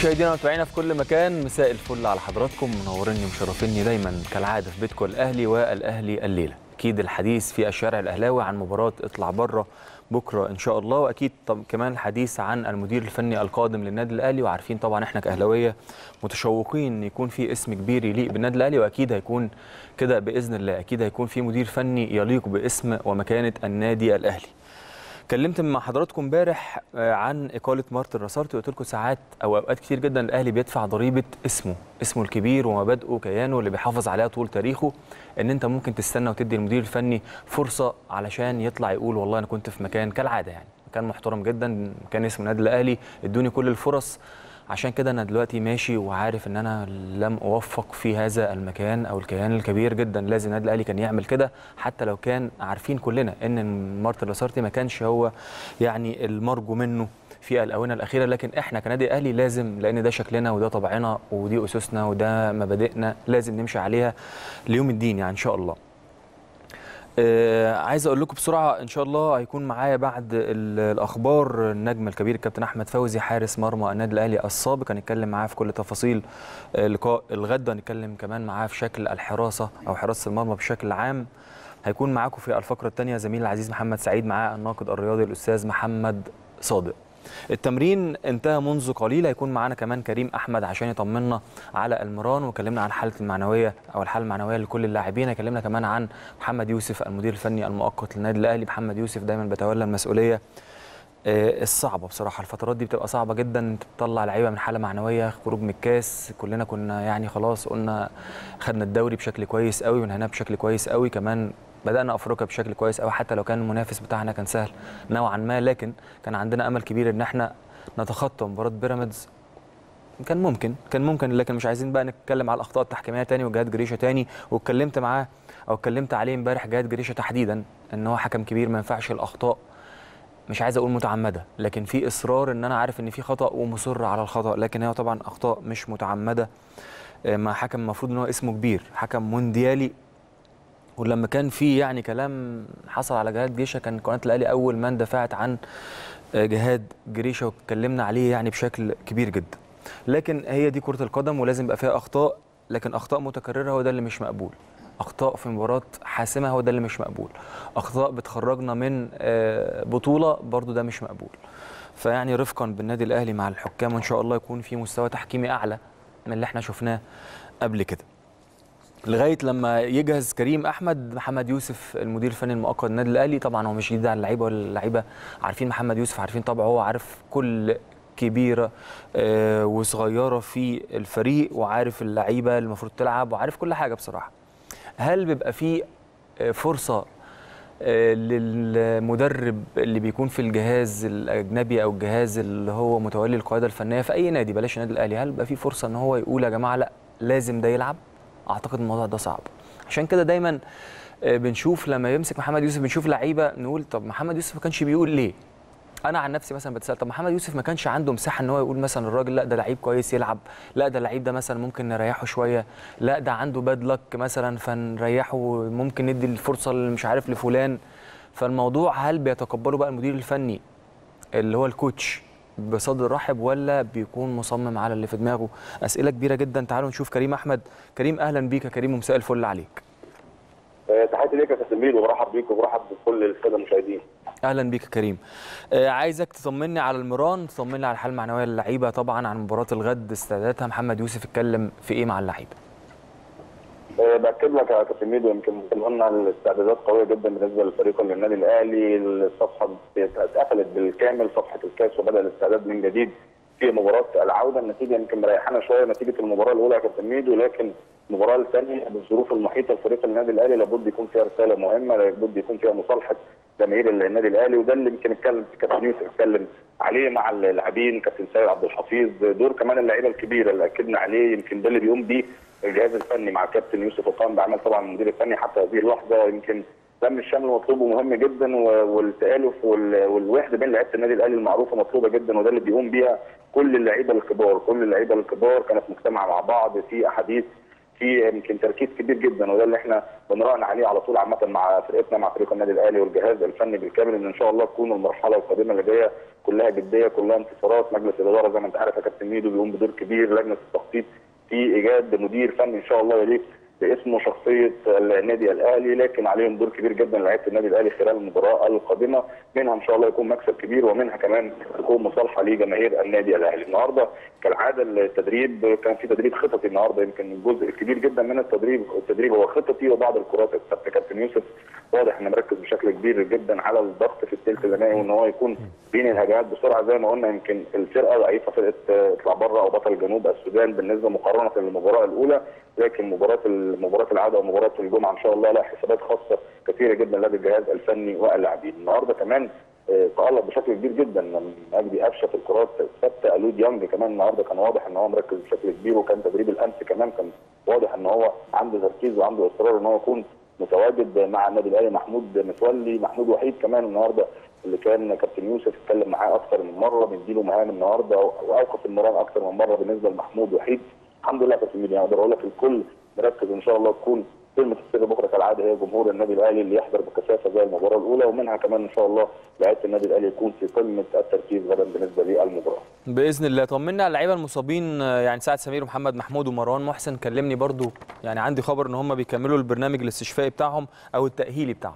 مشاهدينا ومتابعينا في كل مكان مساء الفل على حضراتكم منوريني ومشرفيني دايما كالعاده في بيتكم الاهلي والاهلي الليله اكيد الحديث في الشارع الاهلاوي عن مباراه اطلع بره بكره ان شاء الله واكيد طب كمان الحديث عن المدير الفني القادم للنادي الاهلي وعارفين طبعا احنا كاهلاويه متشوقين ان يكون في اسم كبير يليق بالنادي الاهلي واكيد هيكون كده باذن الله اكيد هيكون في مدير فني يليق باسم ومكانه النادي الاهلي اتكلمت مع حضراتكم امبارح عن اقاله مارتن راسارتي قلت لكم ساعات او اوقات كتير جدا الاهلي بيدفع ضريبه اسمه اسمه الكبير ومبادئه كيانه اللي بيحافظ عليها طول تاريخه ان انت ممكن تستنى وتدي المدير الفني فرصه علشان يطلع يقول والله انا كنت في مكان كالعاده يعني مكان محترم جدا كان اسمه النادي الاهلي ادوني كل الفرص عشان كده انا دلوقتي ماشي وعارف ان انا لم اوفق في هذا المكان او الكيان الكبير جدا لازم النادي الاهلي كان يعمل كده حتى لو كان عارفين كلنا ان مارتن لاسارتي ما كانش هو يعني المرجو منه في الاونه الاخيره لكن احنا كنادي اهلي لازم لان ده شكلنا وده طبعنا ودي اسسنا وده مبادئنا لازم نمشي عليها ليوم الدين يعني ان شاء الله آه عايز اقول لكم بسرعه ان شاء الله هيكون معايا بعد الاخبار النجم الكبير الكابتن احمد فوزي حارس مرمى النادي الاهلي السابق هنتكلم معاه في كل تفاصيل لقاء الغد هنتكلم كمان معاه في شكل الحراسه او حراسه المرمى بشكل عام هيكون معاكم في الفقره الثانيه زميل العزيز محمد سعيد معاه الناقد الرياضي الاستاذ محمد صادق التمرين انتهى منذ قليل هيكون معانا كمان كريم احمد عشان يطمنا على المران وكلمنا عن حاله المعنويه او الحاله المعنويه لكل اللاعبين هيكلمنا كمان عن محمد يوسف المدير الفني المؤقت للنادي الاهلي محمد يوسف دايما بيتولى المسؤوليه الصعبه بصراحه الفترات دي بتبقى صعبه جدا انت بتطلع لعيبه من حاله معنويه خروج من الكاس كلنا كنا يعني خلاص قلنا خدنا الدوري بشكل كويس قوي وانهيناه بشكل كويس قوي كمان بدانا افريقيا بشكل كويس قوي حتى لو كان المنافس بتاعنا كان سهل نوعا ما لكن كان عندنا امل كبير ان احنا نتخطى مباراه بيراميدز كان ممكن كان ممكن لكن مش عايزين بقى نتكلم على الاخطاء التحكيميه تاني وجهاد جريشه تاني واتكلمت معاه او اتكلمت عليه امبارح جهاد جريشه تحديدا ان هو حكم كبير ما ينفعش الاخطاء مش عايز اقول متعمده لكن في اصرار ان انا عارف ان في خطا ومصر على الخطا لكن هي طبعا اخطاء مش متعمده مع حكم المفروض ان هو اسمه كبير حكم مونديالي ولما كان في يعني كلام حصل على جهاد جريشه كان قناه الاهلي اول من دفعت عن جهاد جريشه واتكلمنا عليه يعني بشكل كبير جدا لكن هي دي كره القدم ولازم يبقى فيها اخطاء لكن اخطاء متكرره هو ده اللي مش مقبول اخطاء في مباراه حاسمه هو ده اللي مش مقبول اخطاء بتخرجنا من بطوله برضو ده مش مقبول فيعني رفقا بالنادي الاهلي مع الحكام وان شاء الله يكون في مستوى تحكيمي اعلى من اللي احنا شفناه قبل كده لغايه لما يجهز كريم احمد محمد يوسف المدير الفني المؤقت للنادي الاهلي طبعا هو مش جديد على اللعيبه ولا اللعيبه عارفين محمد يوسف عارفين طبعه هو عارف كل كبيره آه وصغيره في الفريق وعارف اللعيبه اللي المفروض تلعب وعارف كل حاجه بصراحه هل بيبقى في آه فرصه آه للمدرب اللي بيكون في الجهاز الاجنبي او الجهاز اللي هو متولي القياده الفنيه في اي نادي بلاش النادي الاهلي هل بيبقى في فرصه ان هو يقول يا جماعه لا لازم ده يلعب اعتقد الموضوع ده صعب عشان كده دايما بنشوف لما يمسك محمد يوسف بنشوف لعيبه نقول طب محمد يوسف ما كانش بيقول ليه انا عن نفسي مثلا بتسال طب محمد يوسف ما كانش عنده مساحه ان هو يقول مثلا الراجل لا ده لعيب كويس يلعب لا ده اللعيب ده مثلا ممكن نريحه شويه لا ده عنده باد لك مثلا فنريحه ممكن ندي الفرصه اللي مش عارف لفلان فالموضوع هل بيتقبله بقى المدير الفني اللي هو الكوتش بصدر رحب ولا بيكون مصمم على اللي في دماغه اسئله كبيره جدا تعالوا نشوف كريم احمد كريم اهلا بيك يا كريم ومساء الفل عليك تحياتي ليك يا كابتن ميدو وبرحب بيك وبرحب بكل الساده المشاهدين اهلا بيك يا كريم آه عايزك تطمني على المران تطمني على الحاله المعنويه للعيبه طبعا عن مباراه الغد استعداداتها محمد يوسف اتكلم في ايه مع اللعيبه باكد لك يا كابتن ميدو يمكن قلنا الاستعدادات قويه جدا بالنسبه للفريق للنادي الاهلي الصفحه اتقفلت بالكامل صفحه الكاس وبدا الاستعداد من جديد في مباراه العوده النتيجه يمكن مريحانا شويه نتيجه المباراه الاولى يا كابتن ميدو لكن المباراه الثانيه بالظروف المحيطه لفريق النادي الاهلي لابد يكون فيها رساله مهمه لابد يكون فيها مصالحه جماهير النادي الاهلي وده اللي يمكن اتكلم كابتن يوسف اتكلم عليه مع اللاعبين كابتن سيد عبد الحفيظ دور كمان اللعيبه الكبيره اللي اكدنا عليه يمكن ده اللي بيقوم بيه الجهاز الفني مع كابتن يوسف وقام بعمل طبعا المدير الفني حتى هذه اللحظه يمكن لم الشمل مطلوب ومهم جدا والتالف والوحده بين لعيبه النادي الاهلي المعروفه مطلوبه جدا وده اللي بيقوم بيها كل اللعيبه الكبار كل اللعيبه الكبار كانت مجتمعه مع بعض في احاديث في يمكن تركيز كبير جدا وده اللي احنا بنراهن عليه على طول عامه مع فرقتنا مع فريق النادي الاهلي والجهاز الفني بالكامل ان ان شاء الله تكون المرحله القادمه اللي جايه كلها جديه كلها انتصارات مجلس الاداره زي ما انت عارف يا كابتن ميدو بيقوم بدور كبير لجنه التخطيط في ايجاد مدير فني ان شاء الله يليق باسمه شخصيه النادي الاهلي لكن عليهم دور كبير جدا لعيبه النادي الاهلي خلال المباراه القادمه منها ان شاء الله يكون مكسب كبير ومنها كمان تكون مصالحه لجماهير النادي الاهلي النهارده كالعاده التدريب كان في تدريب خططي النهارده يمكن الجزء الكبير جدا من التدريب التدريب هو خططي وبعض الكرات الثابته كابتن يوسف واضح انه مركز بشكل كبير جدا على الضغط في الثلث الامامي وان هو يكون بين الهجمات بسرعه زي ما قلنا يمكن الفرقه ضعيفه فرقه اطلع بره او بطل جنوب السودان بالنسبه مقارنه للمباراه الاولى لكن مباراه مباراه العاده ومباراه الجمعه ان شاء الله لها حسابات خاصه كثيره جدا لدى الجهاز الفني واللاعبين النهارده كمان تألق بشكل كبير جدا من مجدي قفشه في الكرات الثابته الو ديانج كمان النهارده كان واضح ان هو مركز بشكل كبير وكان تدريب الامس كمان كان واضح ان هو عنده تركيز وعنده اصرار ان هو يكون متواجد مع النادي الاهلي محمود متولي محمود وحيد كمان النهارده اللي كان كابتن يوسف اتكلم معاه اكثر من مره بنديله مهام النهارده واوقف المران اكثر من مره بالنسبه لمحمود وحيد الحمد لله كابتن ميدو اقدر اقول لك الكل مركز ان شاء الله تكون كلمه السر بكره كالعاده هي جمهور النادي الاهلي اللي يحضر بكثافه زي المباراه الاولى ومنها كمان ان شاء الله لعيبه النادي الاهلي يكون في قمه التركيز غدا بالنسبه للمباراه. باذن الله طمنا على اللعيبه المصابين يعني سعد سمير ومحمد محمود ومروان محسن كلمني برضو يعني عندي خبر ان هم بيكملوا البرنامج الاستشفائي بتاعهم او التاهيلي بتاعهم.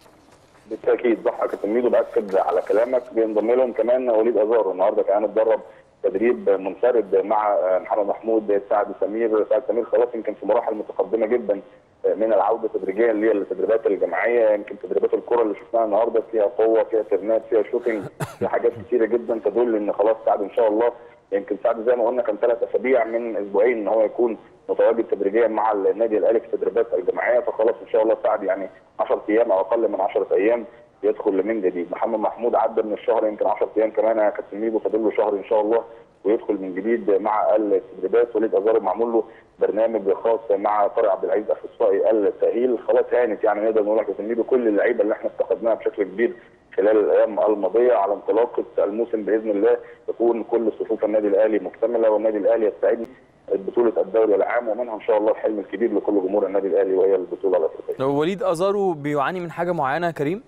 بالتاكيد صح يا كابتن ميدو باكد على كلامك بينضم لهم كمان وليد ازار النهارده كان اتدرب تدريب منفرد مع محمد محمود سعد سمير سعد سمير خلاص يمكن في مراحل متقدمه جدا من العوده تدريجيا اللي هي التدريبات الجماعيه يمكن تدريبات الكره اللي شفناها النهارده فيها قوه فيها ترنات فيها شوتنج فيها حاجات كثيره جدا تدل ان خلاص سعد ان شاء الله يمكن سعد زي ما قلنا كان ثلاث اسابيع من اسبوعين ان هو يكون متواجد تدريجيا مع النادي الاهلي في التدريبات الجماعيه فخلاص ان شاء الله سعد يعني 10 ايام او اقل من 10 ايام يدخل من جديد محمد محمود عدى من الشهر يمكن 10 ايام كمان يا كابتن ميدو فاضل له شهر ان شاء الله ويدخل من جديد مع التدريبات وليد ازار معمول له برنامج خاص مع طارق عبد العزيز اخصائي التاهيل خلاص هانت يعني نقدر نقول لك يا كابتن كل اللعيبه اللي احنا استفدناها بشكل كبير خلال الايام الماضيه على انطلاقه الموسم باذن الله تكون كل صفوف النادي الاهلي مكتمله والنادي الاهلي يستعد بطوله الدوري العام ومنها ان شاء الله الحلم الكبير لكل جمهور النادي الاهلي وهي البطوله الافريقيه. وليد ازارو بيعاني من حاجه معينه يا كريم؟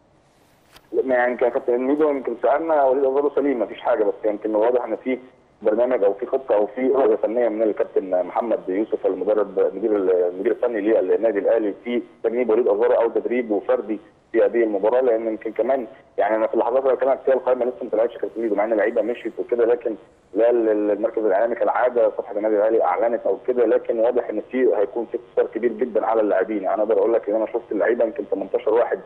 يعني كان كابتن ميدو يمكن سالنا وليد ازارو سليم مفيش حاجه بس يمكن واضح ان في برنامج او في خطه او في رؤيه فنيه من الكابتن محمد يوسف المدرب مدير المدير الفني للنادي الاهلي في تجنيب وليد ازارو او تدريب فردي في هذه المباراه لان يمكن كمان يعني انا في اللحظات اللي كانت فيها القائمه لسه ما طلعتش كابتن ميدو مع ان اللعيبه مشيت وكده لكن لا المركز الاعلامي كالعاده صفحه النادي الاهلي اعلنت او كده لكن واضح ان في هيكون في اختصار كبير جدا على اللاعبين يعني انا اقدر اقول لك ان انا شفت اللعيبه يمكن 18 واحد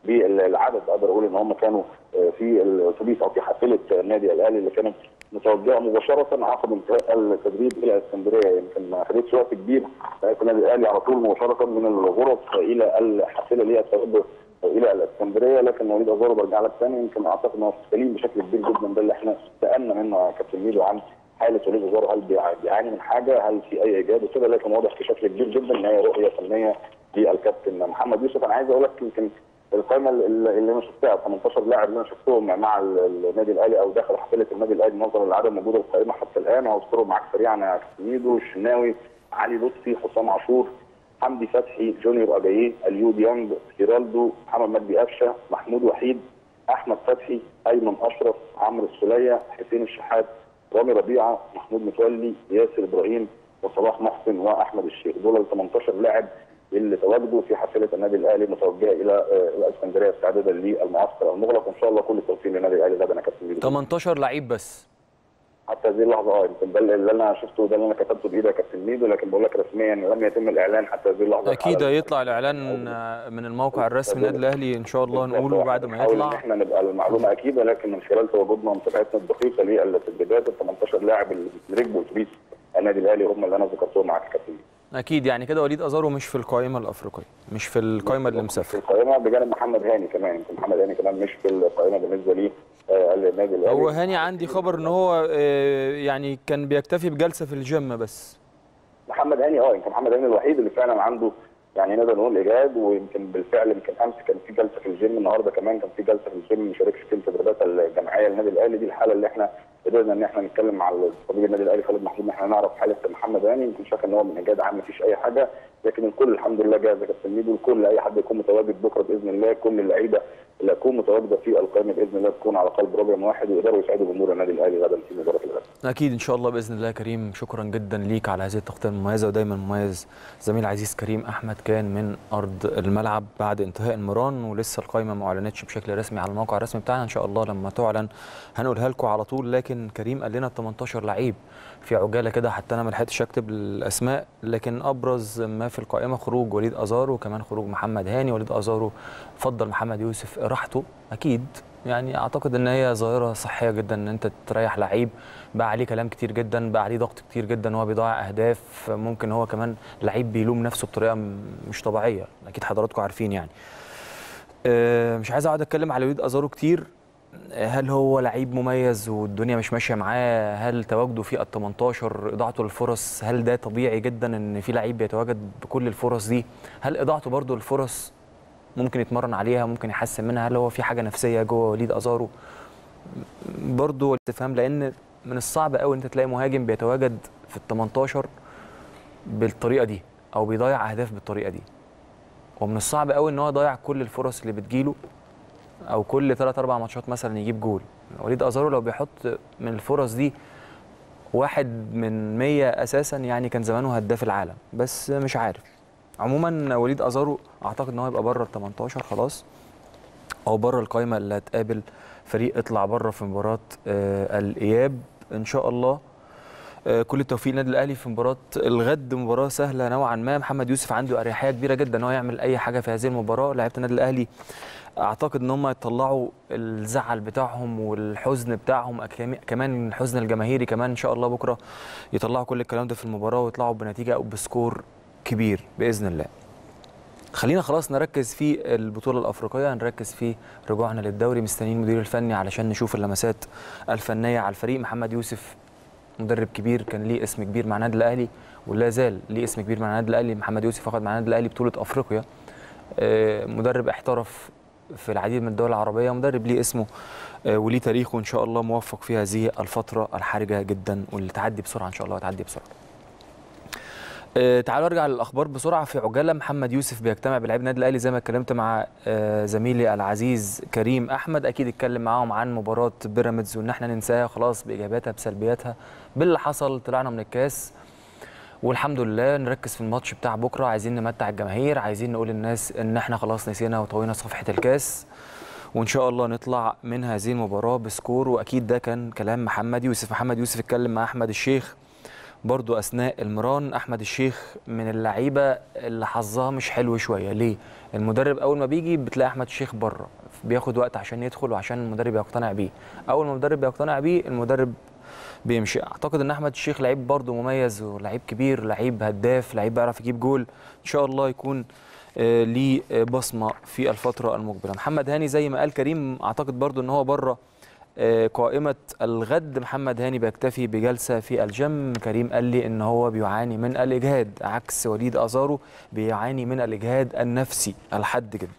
بالعدد اقدر اقول ان هم كانوا في الاتوبيس او في حافله النادي الاهلي اللي كانت متوجهه مباشره عقب انتهاء التدريب الى اسكندريه يمكن ما خدتش وقت كبير النادي الاهلي على طول مباشره من الغرف الى الحافله اللي هي التوجه الى الاسكندريه لكن وليد ازارو برجع لك ثاني يمكن اعتقد ان هو سليم بشكل كبير جدا ده اللي احنا سالنا منه يا كابتن ميدو عن حاله وليد ازارو هل بيعاني من حاجه هل في اي ايجاد وكده لكن واضح بشكل كبير جدا ان هي رؤيه فنيه للكابتن محمد يوسف انا عايز اقول لك يمكن القائمه اللي انا شفتها 18 لاعب اللي انا شفتهم مع النادي الاهلي او داخل حفله النادي الاهلي نظرا للعدد موجود في القائمه حتى الان هذكرهم معاك سريعا يا كابتن ميدو الشناوي علي لطفي حسام عاشور حمدي فتحي جونيور اجاييه اليو ديانج جيرالدو محمد مجدي قفشه محمود وحيد احمد فتحي ايمن اشرف عمرو السوليه حسين الشحات رامي ربيعه محمود متولي ياسر ابراهيم وصلاح محسن واحمد الشيخ دول ال 18 لاعب اللي تواجدوا في حافله النادي الاهلي متوجهه الى الاسكندريه استعدادا للمعسكر المغلق وان شاء الله كل التوفيق للنادي الاهلي غدا انا كابتن 18 لعيب بس حتى هذه اللحظه اه يمكن ده اللي انا شفته ده اللي انا كتبته بايدي يا كابتن ميدو لكن بقول لك رسميا لم يتم الاعلان حتى هذه اللحظه اكيد هيطلع الاعلان من الموقع الرسمي للنادي الاهلي ان شاء الله نقوله بعد ما يطلع ان احنا نبقى المعلومه اكيده لكن من خلال تواجدنا ومتابعتنا الدقيقه للتدريبات ال 18 لاعب اللي ركبوا اتوبيس النادي الاهلي هم اللي انا ذكرتهم معاك يا كابتن اكيد يعني كده وليد ازارو مش في القائمه الافريقيه مش في القائمه اللي مسافر في القائمه بجانب محمد هاني كمان يمكن محمد هاني كمان مش في القائمه بالنسبه لي النادي الاهلي هو هاني عندي خبر ان هو يعني كان بيكتفي بجلسه في الجيم بس محمد هاني اه يمكن محمد هاني الوحيد اللي فعلا عنده يعني نقدر نقول ايجاد ويمكن بالفعل يمكن امس كان في جلسه في الجيم النهارده كمان كان في جلسه في الجيم ما شاركش في التدريبات الجماعيه للنادي الاهلي دي الحاله اللي احنا قدرنا ان احنا نتكلم مع طبيب النادي الاهلي خالد محمود ان احنا نعرف حاله محمد هاني يمكن شايف ان هو من اجاد عام مفيش اي حاجه لكن الكل الحمد لله جاهز يا كابتن ميدو الكل اي حد يكون متواجد بكره باذن الله كل اللعيبه اللي هتكون متواجده في القائمه باذن الله تكون على قلب رجل واحد ويقدروا يساعدوا جمهور النادي الاهلي غدا في مباراه الغد. اكيد ان شاء الله باذن الله كريم شكرا جدا ليك على هذه التغطيه المميزه ودايما مميز زميل عزيز كريم احمد كان من ارض الملعب بعد انتهاء المران ولسه القائمه ما اعلنتش بشكل رسمي على الموقع الرسمي بتاعنا ان شاء الله لما تعلن هنقولها لكم على طول لكن كريم قال لنا 18 لعيب في عجاله كده حتى انا ما لحقتش اكتب الاسماء لكن ابرز ما في القائمه خروج وليد ازارو وكمان خروج محمد هاني وليد ازارو فضل محمد يوسف راحته اكيد يعني اعتقد ان هي ظاهره صحيه جدا ان انت تريح لعيب بقى عليه كلام كتير جدا بقى عليه ضغط كتير جدا هو بيضيع اهداف ممكن هو كمان لعيب بيلوم نفسه بطريقه مش طبيعيه اكيد حضراتكم عارفين يعني مش عايز اقعد اتكلم على وليد ازارو كتير هل هو لعيب مميز والدنيا مش ماشيه معاه هل تواجده في ال 18 اضاعته للفرص هل ده طبيعي جدا ان في لعيب بيتواجد بكل الفرص دي هل اضاعته برده الفرص ممكن يتمرن عليها ممكن يحسن منها هل هو في حاجه نفسيه جوه وليد ازارو برضه تفهم لان من الصعب قوي انت تلاقي مهاجم بيتواجد في ال 18 بالطريقه دي او بيضيع اهداف بالطريقه دي ومن الصعب قوي ان هو يضيع كل الفرص اللي بتجيله او كل 3 4 ماتشات مثلا يجيب جول وليد ازارو لو بيحط من الفرص دي واحد من 100 اساسا يعني كان زمانه هداف العالم بس مش عارف عموما وليد ازارو اعتقد ان هو هيبقى بره ال 18 خلاص او بره القائمه اللي هتقابل فريق اطلع بره في مباراه آه الاياب ان شاء الله آه كل التوفيق للنادي الاهلي في مباراه الغد مباراه سهله نوعا ما محمد يوسف عنده اريحيه كبيره جدا ان هو يعمل اي حاجه في هذه المباراه لعيبه النادي الاهلي اعتقد ان هم يطلعوا الزعل بتاعهم والحزن بتاعهم كمان الحزن الجماهيري كمان ان شاء الله بكره يطلعوا كل الكلام ده في المباراه ويطلعوا بنتيجه او بسكور كبير باذن الله خلينا خلاص نركز في البطوله الافريقيه نركز في رجوعنا للدوري مستنيين المدير الفني علشان نشوف اللمسات الفنيه على الفريق محمد يوسف مدرب كبير كان ليه اسم كبير مع النادي الاهلي ولا زال ليه اسم كبير مع النادي الاهلي محمد يوسف اخذ مع النادي الاهلي بطوله افريقيا مدرب احترف في العديد من الدول العربيه مدرب ليه اسمه وليه تاريخه ان شاء الله موفق في هذه الفتره الحرجه جدا واللي تعدي بسرعه ان شاء الله هتعدي بسرعه تعالوا ارجع للاخبار بسرعه في عجاله محمد يوسف بيجتمع بلاعيبه النادي الاهلي زي ما اتكلمت مع زميلي العزيز كريم احمد اكيد اتكلم معاهم عن مباراه بيراميدز وان احنا ننساها خلاص بايجابياتها بسلبياتها باللي حصل طلعنا من الكاس والحمد لله نركز في الماتش بتاع بكره عايزين نمتع الجماهير عايزين نقول للناس ان احنا خلاص نسينا وطوينا صفحه الكاس وان شاء الله نطلع من هذه المباراه بسكور واكيد ده كان كلام محمد يوسف محمد يوسف اتكلم مع احمد الشيخ برضو اثناء المران احمد الشيخ من اللعيبه اللي حظها مش حلو شويه ليه المدرب اول ما بيجي بتلاقي احمد الشيخ بره بياخد وقت عشان يدخل وعشان المدرب يقتنع بيه اول ما المدرب يقتنع بيه المدرب بيمشي اعتقد ان احمد الشيخ لعيب برضو مميز ولعيب كبير لعيب هداف لعيب بيعرف يجيب جول ان شاء الله يكون آه ليه بصمه في الفتره المقبله محمد هاني زي ما قال كريم اعتقد برضو ان هو بره قائمة الغد محمد هاني بيكتفي بجلسة في الجيم كريم قال لي ان هو بيعاني من الإجهاد عكس وليد أزارو بيعاني من الإجهاد النفسي الحد جدا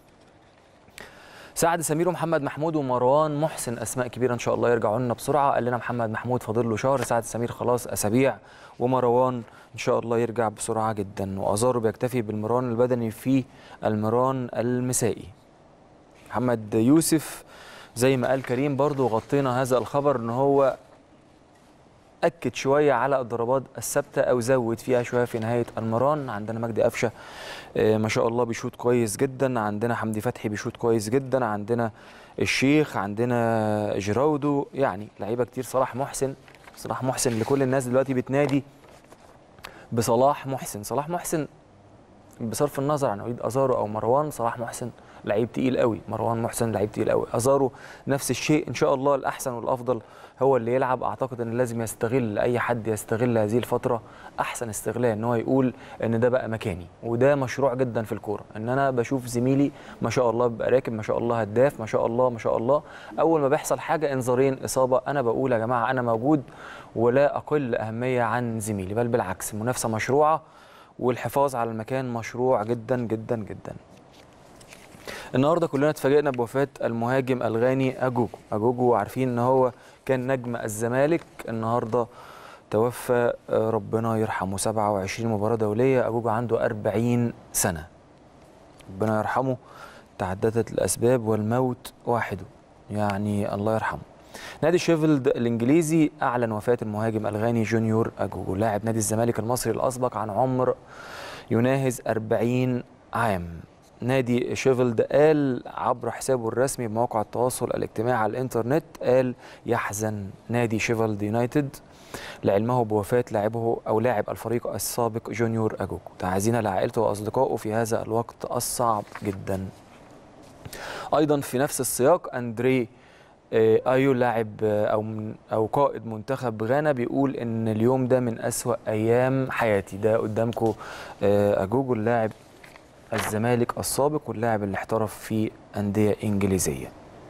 سعد سمير ومحمد محمود ومروان محسن اسماء كبيره ان شاء الله يرجعوا لنا بسرعه قال لنا محمد محمود فاضل له شهر سعد سمير خلاص اسابيع ومروان ان شاء الله يرجع بسرعه جدا وازارو بيكتفي بالمران البدني في المران المسائي محمد يوسف زي ما قال كريم برضو غطينا هذا الخبر ان هو اكد شويه على الضربات الثابته او زود فيها شويه في نهايه المران عندنا مجدي قفشه ما شاء الله بيشوط كويس جدا عندنا حمدي فتحي بيشوط كويس جدا عندنا الشيخ عندنا جراودو يعني لعيبه كتير صلاح محسن صلاح محسن لكل الناس دلوقتي بتنادي بصلاح محسن صلاح محسن بصرف النظر عن وليد ازارو او مروان صلاح محسن لعيب تقيل قوي مروان محسن لعيب تقيل قوي ازارو نفس الشيء ان شاء الله الاحسن والافضل هو اللي يلعب اعتقد ان لازم يستغل اي حد يستغل هذه الفتره احسن استغلال ان هو يقول ان ده بقى مكاني وده مشروع جدا في الكوره ان انا بشوف زميلي ما شاء الله بيبقى راكب ما شاء الله هداف ما شاء الله ما شاء الله اول ما بيحصل حاجه انذارين اصابه انا بقول يا جماعه انا موجود ولا اقل اهميه عن زميلي بل بالعكس المنافسه مشروعه والحفاظ على المكان مشروع جدا جدا جدا النهارده كلنا اتفاجئنا بوفاه المهاجم الغاني اجوجو اجوجو عارفين ان هو كان نجم الزمالك النهارده توفى آه، ربنا يرحمه 27 مباراه دوليه اجوجو عنده 40 سنه ربنا يرحمه تعددت الاسباب والموت واحده يعني الله يرحمه نادي شيفيلد الانجليزي اعلن وفاه المهاجم الغاني جونيور اجوجو لاعب نادي الزمالك المصري الاسبق عن عمر يناهز 40 عام نادي شيفيلد قال عبر حسابه الرسمي بموقع التواصل الاجتماعي على الانترنت قال يحزن نادي شيفيلد يونايتد لعلمه بوفاة لاعبه أو لاعب الفريق السابق جونيور أجوجو تعازينا لعائلته وأصدقائه في هذا الوقت الصعب جدا أيضا في نفس السياق أندري آه، ايو لاعب آه، او من- او قائد منتخب غانا بيقول ان اليوم ده من اسوا ايام حياتي ده قدامكم اجوجو اللاعب الزمالك السابق واللاعب اللي احترف في انديه انجليزيه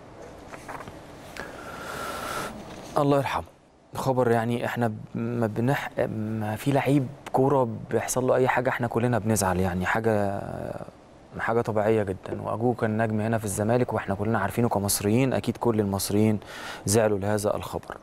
الله يرحمه خبر يعني احنا ب- ما بنح ما في لعيب كوره بيحصل له اي حاجه احنا كلنا بنزعل يعني حاجه حاجه طبيعيه جدا واجوه كان نجم هنا في الزمالك واحنا كلنا عارفينه كمصريين اكيد كل المصريين زعلوا لهذا الخبر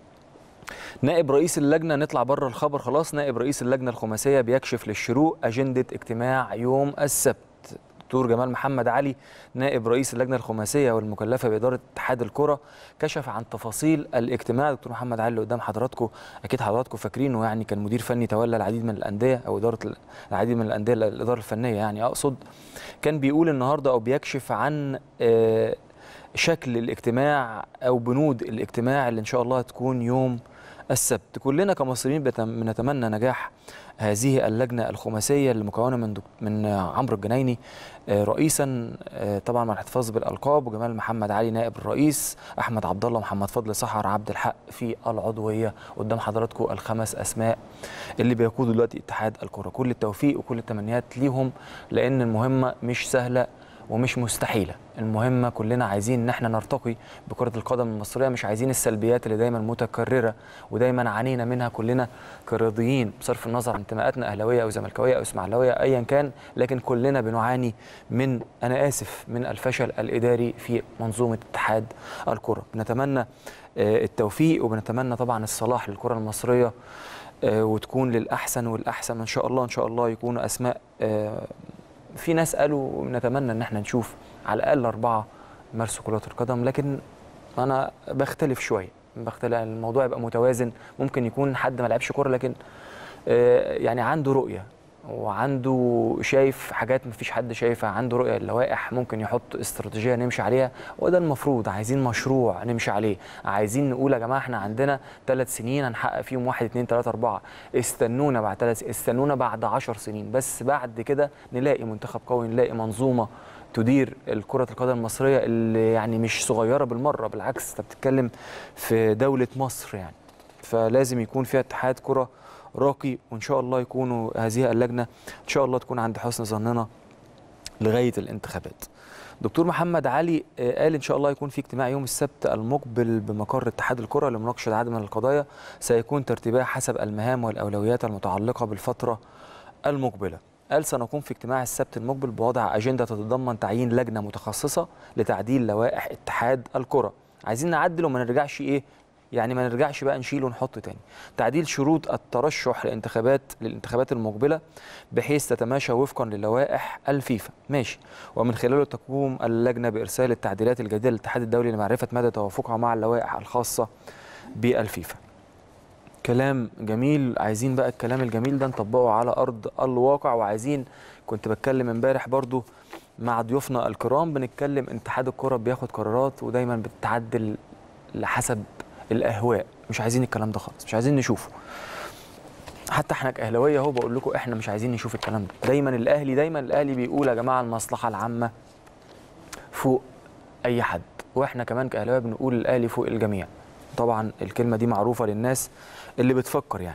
نائب رئيس اللجنه نطلع بره الخبر خلاص نائب رئيس اللجنه الخماسيه بيكشف للشروق اجنده اجتماع يوم السبت دكتور جمال محمد علي نائب رئيس اللجنه الخماسيه والمكلفه باداره اتحاد الكره كشف عن تفاصيل الاجتماع دكتور محمد علي اللي قدام حضراتكم اكيد حضراتكم فاكرينه يعني كان مدير فني تولى العديد من الانديه او اداره العديد من الانديه الاداره الفنيه يعني اقصد كان بيقول النهارده او بيكشف عن آه، شكل الاجتماع او بنود الاجتماع اللي ان شاء الله هتكون يوم السبت كلنا كمصريين بتم- بنتمنى نجاح هذه اللجنه الخماسيه اللي مكونه من دك... من عمرو الجنايني آه، رئيسا آه، طبعا مع الاحتفاظ بالالقاب وجمال محمد علي نائب الرئيس احمد عبد الله محمد فضل سحر عبد الحق في العضويه قدام حضراتكم الخمس اسماء اللي بيقودوا دلوقتي اتحاد الكره كل التوفيق وكل التمنيات ليهم لان المهمه مش سهله ومش مستحيله المهمه كلنا عايزين ان احنا نرتقي بكره القدم المصريه مش عايزين السلبيات اللي دايما متكرره ودايما عانينا منها كلنا كرياضيين بصرف النظر عن انتماءاتنا اهلاويه او زملكاويه او اسماعيلاويه ايا كان لكن كلنا بنعاني من انا اسف من الفشل الاداري في منظومه اتحاد الكره بنتمنى آه، التوفيق وبنتمنى طبعا الصلاح للكره المصريه آه، وتكون للاحسن والاحسن ان شاء الله ان شاء الله يكونوا اسماء آه، في ناس قالوا نتمنى ان احنا نشوف على الاقل اربعه مارسوا كره القدم لكن انا بختلف شويه بختلف الموضوع يبقى متوازن ممكن يكون حد ما لعبش كوره لكن آه، يعني عنده رؤيه وعنده شايف حاجات مفيش حد شايفها عنده رؤيه اللوائح ممكن يحط استراتيجيه نمشي عليها وده المفروض عايزين مشروع نمشي عليه عايزين نقول يا جماعه احنا عندنا ثلاث سنين هنحقق فيهم واحد اتنين تلاته اربعه استنونا بعد ثلاث استنونا بعد عشر سنين بس بعد كده نلاقي منتخب قوي نلاقي منظومه تدير الكرة القدم المصرية اللي يعني مش صغيرة بالمرة بالعكس انت بتتكلم في دولة مصر يعني فلازم يكون فيها اتحاد كرة راقي وان شاء الله يكونوا هذه اللجنة ان شاء الله تكون عند حسن ظننا لغاية الانتخابات دكتور محمد علي آه، قال ان شاء الله يكون في اجتماع يوم السبت المقبل بمقر اتحاد الكره لمناقشه عدد من القضايا سيكون ترتيبها حسب المهام والاولويات المتعلقه بالفتره المقبله قال سنقوم في اجتماع السبت المقبل بوضع اجنده تتضمن تعيين لجنه متخصصه لتعديل لوائح اتحاد الكره عايزين نعدل وما نرجعش ايه يعني ما نرجعش بقى نشيل ونحط تاني تعديل شروط الترشح لانتخابات للانتخابات المقبله بحيث تتماشى وفقا للوائح الفيفا ماشي ومن خلاله تقوم اللجنه بارسال التعديلات الجديده للاتحاد الدولي لمعرفه مدى توافقها مع اللوائح الخاصه بالفيفا كلام جميل عايزين بقى الكلام الجميل ده نطبقه على ارض الواقع وعايزين كنت بتكلم امبارح برضو مع ضيوفنا الكرام بنتكلم اتحاد الكره بياخد قرارات ودايما بتتعدل لحسب الاهواء مش عايزين الكلام ده خالص مش عايزين نشوفه حتى احنا كاهلاويه اهو بقول لكم احنا مش عايزين نشوف الكلام ده دايما الاهلي دايما الاهلي بيقول يا جماعه المصلحه العامه فوق اي حد واحنا كمان كاهلاويه بنقول الاهلي فوق الجميع طبعا الكلمه دي معروفه للناس اللي بتفكر يعني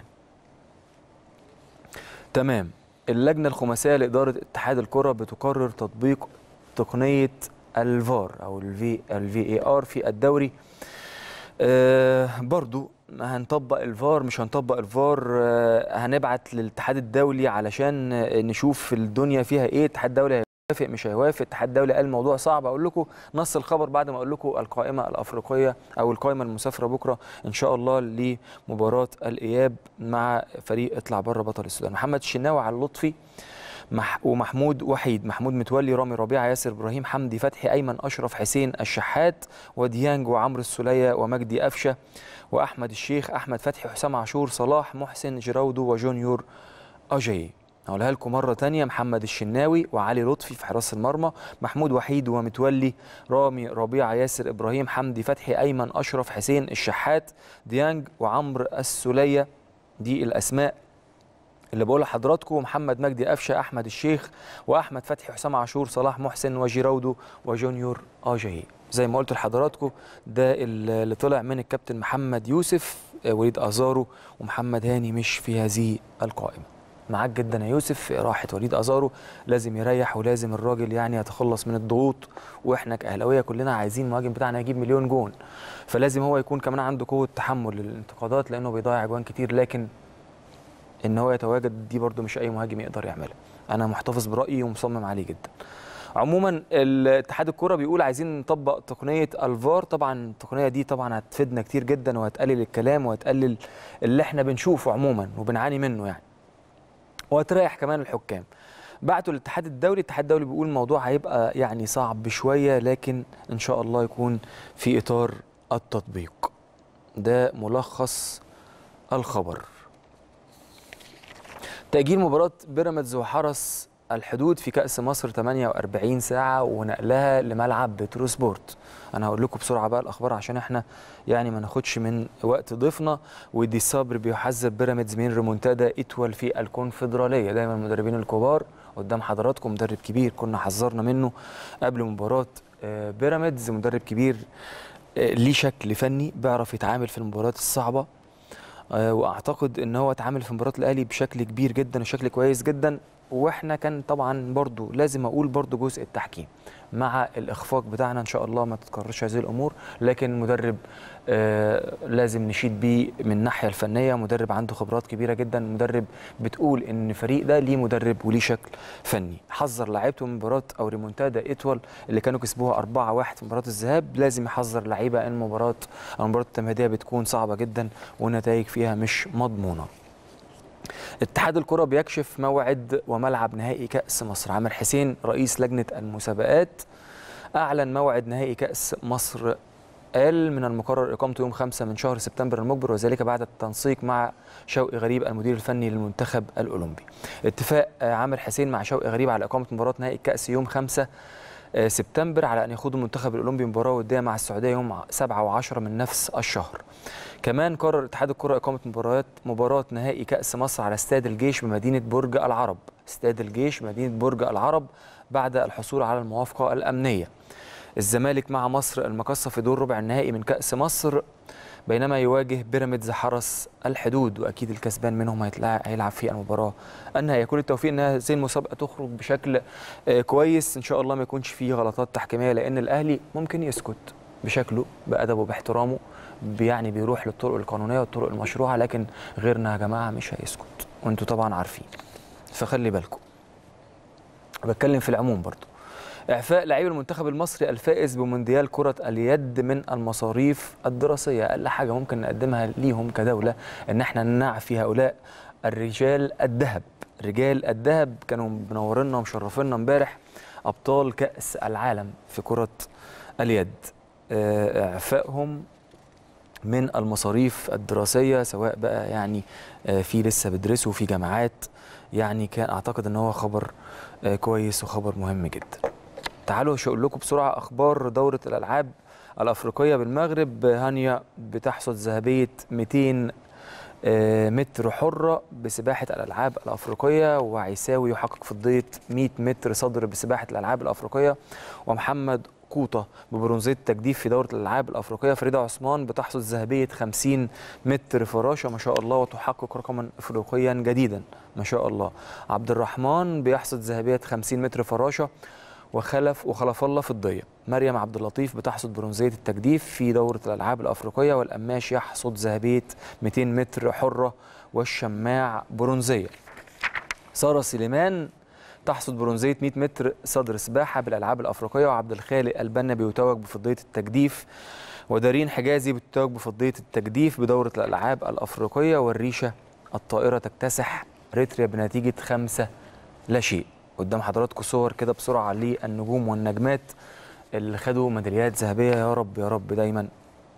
تمام اللجنه الخماسيه لاداره اتحاد الكره بتقرر تطبيق تقنيه الفار او الفي الفي اي ار في الدوري آه برضو هنطبق الفار مش هنطبق الفار آه هنبعت للاتحاد الدولي علشان آه، نشوف الدنيا فيها ايه الاتحاد الدولي هيوافق مش هيوافق الاتحاد الدولي قال الموضوع صعب اقول لكم نص الخبر بعد ما اقول لكم القائمه الافريقيه او القائمه المسافره بكره ان شاء الله لمباراه الاياب مع فريق اطلع بره بطل السودان محمد الشناوي على اللطفي مح ومحمود وحيد محمود متولي رامي ربيعه ياسر ابراهيم حمدي فتحي ايمن اشرف حسين الشحات وديانج وعمرو السوليه ومجدي قفشه واحمد الشيخ احمد فتحي حسام عاشور صلاح محسن جراودو وجونيور اجاي هقولها لكم مره تانية محمد الشناوي وعلي لطفي في حراس المرمى محمود وحيد ومتولي رامي ربيعه ياسر ابراهيم حمدي فتحي ايمن اشرف حسين الشحات ديانج وعمرو السوليه دي الاسماء اللي بقول لحضراتكم محمد مجدي قفشه احمد الشيخ واحمد فتحي حسام عاشور صلاح محسن وجيراودو وجونيور اجاي زي ما قلت لحضراتكم ده اللي طلع من الكابتن محمد يوسف وليد ازارو ومحمد هاني مش في هذه القائمه معاك جدا يا يوسف راحه وليد ازارو لازم يريح ولازم الراجل يعني يتخلص من الضغوط واحنا كاهلاويه كلنا عايزين المهاجم بتاعنا يجيب مليون جون فلازم هو يكون كمان عنده قوه تحمل للانتقادات لانه بيضيع اجوان كتير لكن ان هو يتواجد دي برده مش اي مهاجم يقدر يعملها انا محتفظ برايي ومصمم عليه جدا عموما الاتحاد الكوره بيقول عايزين نطبق تقنيه الفار طبعا التقنيه دي طبعا هتفيدنا كتير جدا وهتقلل الكلام وهتقلل اللي احنا بنشوفه عموما وبنعاني منه يعني وهتريح كمان الحكام بعتوا للاتحاد الدولي الاتحاد الدولي بيقول الموضوع هيبقى يعني صعب شويه لكن ان شاء الله يكون في اطار التطبيق ده ملخص الخبر تأجيل مباراة بيراميدز وحرس الحدود في كأس مصر 48 ساعة ونقلها لملعب بترو سبورت أنا هقول لكم بسرعة بقى الأخبار عشان إحنا يعني ما ناخدش من وقت ضيفنا ودي صبر بيحذر بيراميدز من ريمونتادا إتول في الكونفدرالية دايما المدربين الكبار قدام حضراتكم مدرب كبير كنا حذرنا منه قبل مباراة بيراميدز مدرب كبير ليه شكل فني بيعرف يتعامل في المباريات الصعبة واعتقد ان هو اتعامل في مباراه الاهلي بشكل كبير جدا وشكل كويس جدا واحنا كان طبعا برضو لازم اقول برضو جزء التحكيم مع الاخفاق بتاعنا ان شاء الله ما تتكررش هذه الامور لكن المدرب آه لازم نشيد بيه من الناحيه الفنيه مدرب عنده خبرات كبيره جدا مدرب بتقول ان الفريق ده ليه مدرب وليه شكل فني حذر لعيبته من مباراه او ريمونتادا ايتوال اللي كانوا كسبوها 4-1 في مباراه الذهاب لازم يحذر لعيبه ان المباراه او المباراه التمهيديه بتكون صعبه جدا والنتائج فيها مش مضمونه اتحاد الكرة بيكشف موعد وملعب نهائي كأس مصر عامر حسين رئيس لجنة المسابقات أعلن موعد نهائي كأس مصر قال من المقرر إقامته يوم 5 من شهر سبتمبر المقبل وذلك بعد التنسيق مع شوقي غريب المدير الفني للمنتخب الأولمبي اتفاق عامر حسين مع شوقي غريب على إقامة مباراة نهائي الكأس يوم 5 سبتمبر على أن يخوض المنتخب الأولمبي مباراة ودية مع السعودية يوم 7 و10 من نفس الشهر كمان قرر اتحاد الكرة إقامة مباريات مباراة نهائي كأس مصر على استاد الجيش بمدينة برج العرب استاد الجيش مدينة برج العرب بعد الحصول على الموافقة الأمنية الزمالك مع مصر المقصة في دور ربع النهائي من كأس مصر بينما يواجه بيراميدز حرس الحدود واكيد الكسبان منهم هيلعب في المباراه النهائيه كل التوفيق ان هذه المسابقه تخرج بشكل كويس ان شاء الله ما يكونش فيه غلطات تحكيميه لان الاهلي ممكن يسكت بشكله بادبه باحترامه يعني بيروح للطرق القانونيه والطرق المشروعه لكن غيرنا يا جماعه مش هيسكت وانتوا طبعا عارفين فخلي بالكم بتكلم في العموم برضو اعفاء لاعبي المنتخب المصري الفائز بمونديال كره اليد من المصاريف الدراسيه اقل حاجه ممكن نقدمها ليهم كدوله ان احنا نعفي هؤلاء الرجال الذهب رجال الذهب كانوا منورينا ومشرفينا امبارح ابطال كاس العالم في كره اليد اعفائهم من المصاريف الدراسيه سواء بقى يعني في لسه بيدرسوا في جامعات يعني كان اعتقد ان هو خبر كويس وخبر مهم جدا تعالوا اقول لكم بسرعه اخبار دوره الالعاب الافريقيه بالمغرب هانيا بتحصد ذهبيه 200 متر حره بسباحه الالعاب الافريقيه وعيساوي يحقق فضيه 100 متر صدر بسباحه الالعاب الافريقيه ومحمد قوطة ببرونزية تجديف في دورة الألعاب الأفريقية فريدة عثمان بتحصد ذهبية 50 متر فراشة ما شاء الله وتحقق رقما أفريقيا جديدا ما شاء الله عبد الرحمن بيحصد ذهبية 50 متر فراشة وخلف وخلف الله فضيه مريم عبد اللطيف بتحصد برونزيه التجديف في دوره الالعاب الافريقيه والقماش يحصد ذهبيه 200 متر حره والشماع برونزيه ساره سليمان تحصد برونزيه 100 متر صدر سباحه بالالعاب الافريقيه وعبد الخالق البنا بيتوج بفضيه التجديف ودارين حجازي بتتوج بفضيه التجديف بدوره الالعاب الافريقيه والريشه الطائره تكتسح ريتريا بنتيجه خمسة لا شيء قدام حضراتكم صور كده بسرعه للنجوم والنجمات اللي خدوا ميداليات ذهبيه يا رب يا رب دايما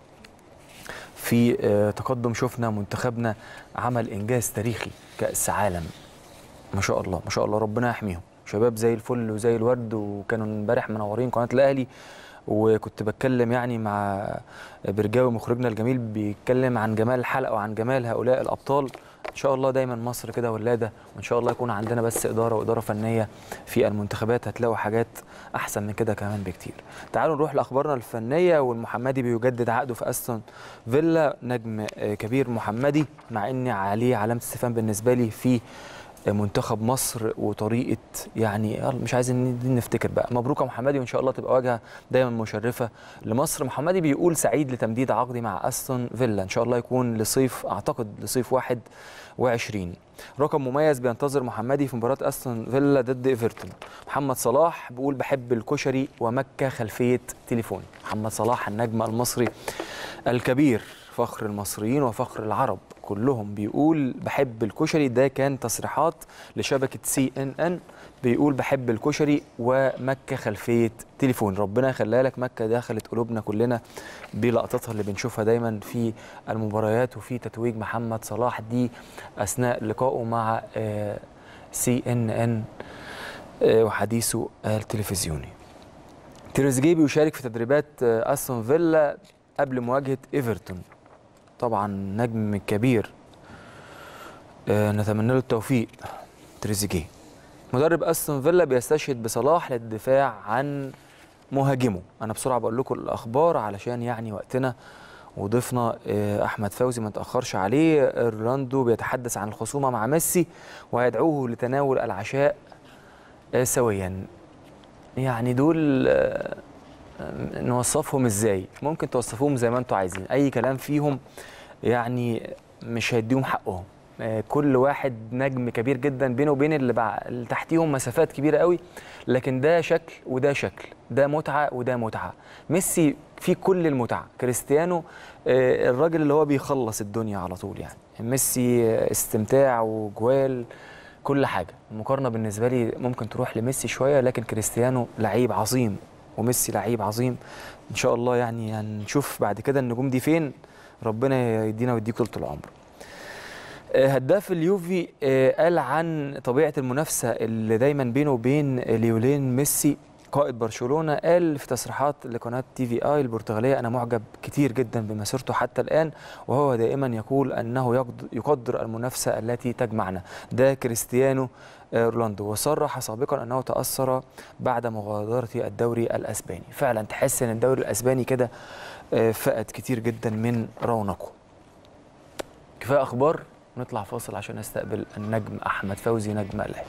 في آه، تقدم شفنا منتخبنا عمل انجاز تاريخي كاس عالم ما شاء الله ما شاء الله ربنا يحميهم شباب زي الفل وزي الورد وكانوا امبارح منورين قناه الاهلي وكنت بتكلم يعني مع برجاوي مخرجنا الجميل بيتكلم عن جمال الحلقه وعن جمال هؤلاء الابطال ان شاء الله دايما مصر كده ولاده وان شاء الله يكون عندنا بس اداره واداره فنيه في المنتخبات هتلاقوا حاجات احسن من كده كمان بكتير تعالوا نروح لاخبارنا الفنيه والمحمدي بيجدد عقده في استون فيلا نجم آه، كبير محمدي مع ان عليه علامه استفهام بالنسبه لي في منتخب مصر وطريقه يعني يلا مش عايزين نفتكر بقى مبروك يا محمدي وان شاء الله تبقى واجهه دايما مشرفه لمصر محمدي بيقول سعيد لتمديد عقدي مع استون فيلا ان شاء الله يكون لصيف اعتقد لصيف 21 رقم مميز بينتظر محمدي في مباراه استون فيلا ضد ايفرتون محمد صلاح بيقول بحب الكشري ومكه خلفيه تليفون محمد صلاح النجم المصري الكبير فخر المصريين وفخر العرب كلهم بيقول بحب الكشري ده كان تصريحات لشبكة سي ان ان بيقول بحب الكشري ومكة خلفية تليفون ربنا يخليها لك مكة دخلت قلوبنا كلنا بلقطتها اللي بنشوفها دايما في المباريات وفي تتويج محمد صلاح دي أثناء لقائه مع سي ان ان وحديثه التلفزيوني تريزيجيه بيشارك في تدريبات آه، استون فيلا قبل مواجهة ايفرتون طبعا نجم كبير آه، نتمنى له التوفيق تريزيجيه مدرب استون فيلا بيستشهد بصلاح للدفاع عن مهاجمه انا بسرعه بقول لكم الاخبار علشان يعني وقتنا وضيفنا آه، احمد فوزي ما تاخرش عليه اورلاندو بيتحدث عن الخصومه مع ميسي ويدعوه لتناول العشاء آه، سويا يعني دول آه، نوصفهم ازاي ممكن توصفوهم زي ما انتوا عايزين اي كلام فيهم يعني مش هيديهم حقهم آه، كل واحد نجم كبير جدا بينه وبين اللي, بع... اللي تحتيهم مسافات كبيره قوي لكن ده شكل وده شكل ده متعه وده متعه ميسي في كل المتعه كريستيانو آه، الراجل اللي هو بيخلص الدنيا على طول يعني ميسي آه، استمتاع وجوال كل حاجه المقارنه بالنسبه لي ممكن تروح لميسي شويه لكن كريستيانو لعيب عظيم وميسي لعيب عظيم ان شاء الله يعني هنشوف بعد كده النجوم دي فين ربنا يدينا ويديك طول العمر آه، هداف اليوفي آه، قال عن طبيعه المنافسه اللي دايما بينه وبين ليولين ميسي قائد برشلونه قال في تصريحات لقناه تي في اي البرتغاليه انا معجب كتير جدا بمسيرته حتى الان وهو دائما يقول انه يقد- يقدر المنافسه التي تجمعنا ده كريستيانو آه، رونالدو وصرح سابقا انه تاثر بعد مغادره الدوري الاسباني فعلا تحس ان الدوري الاسباني كده آه، فقد كتير جدا من رونقه كفايه اخبار نطلع فاصل عشان نستقبل النجم احمد فوزي نجم الاهلي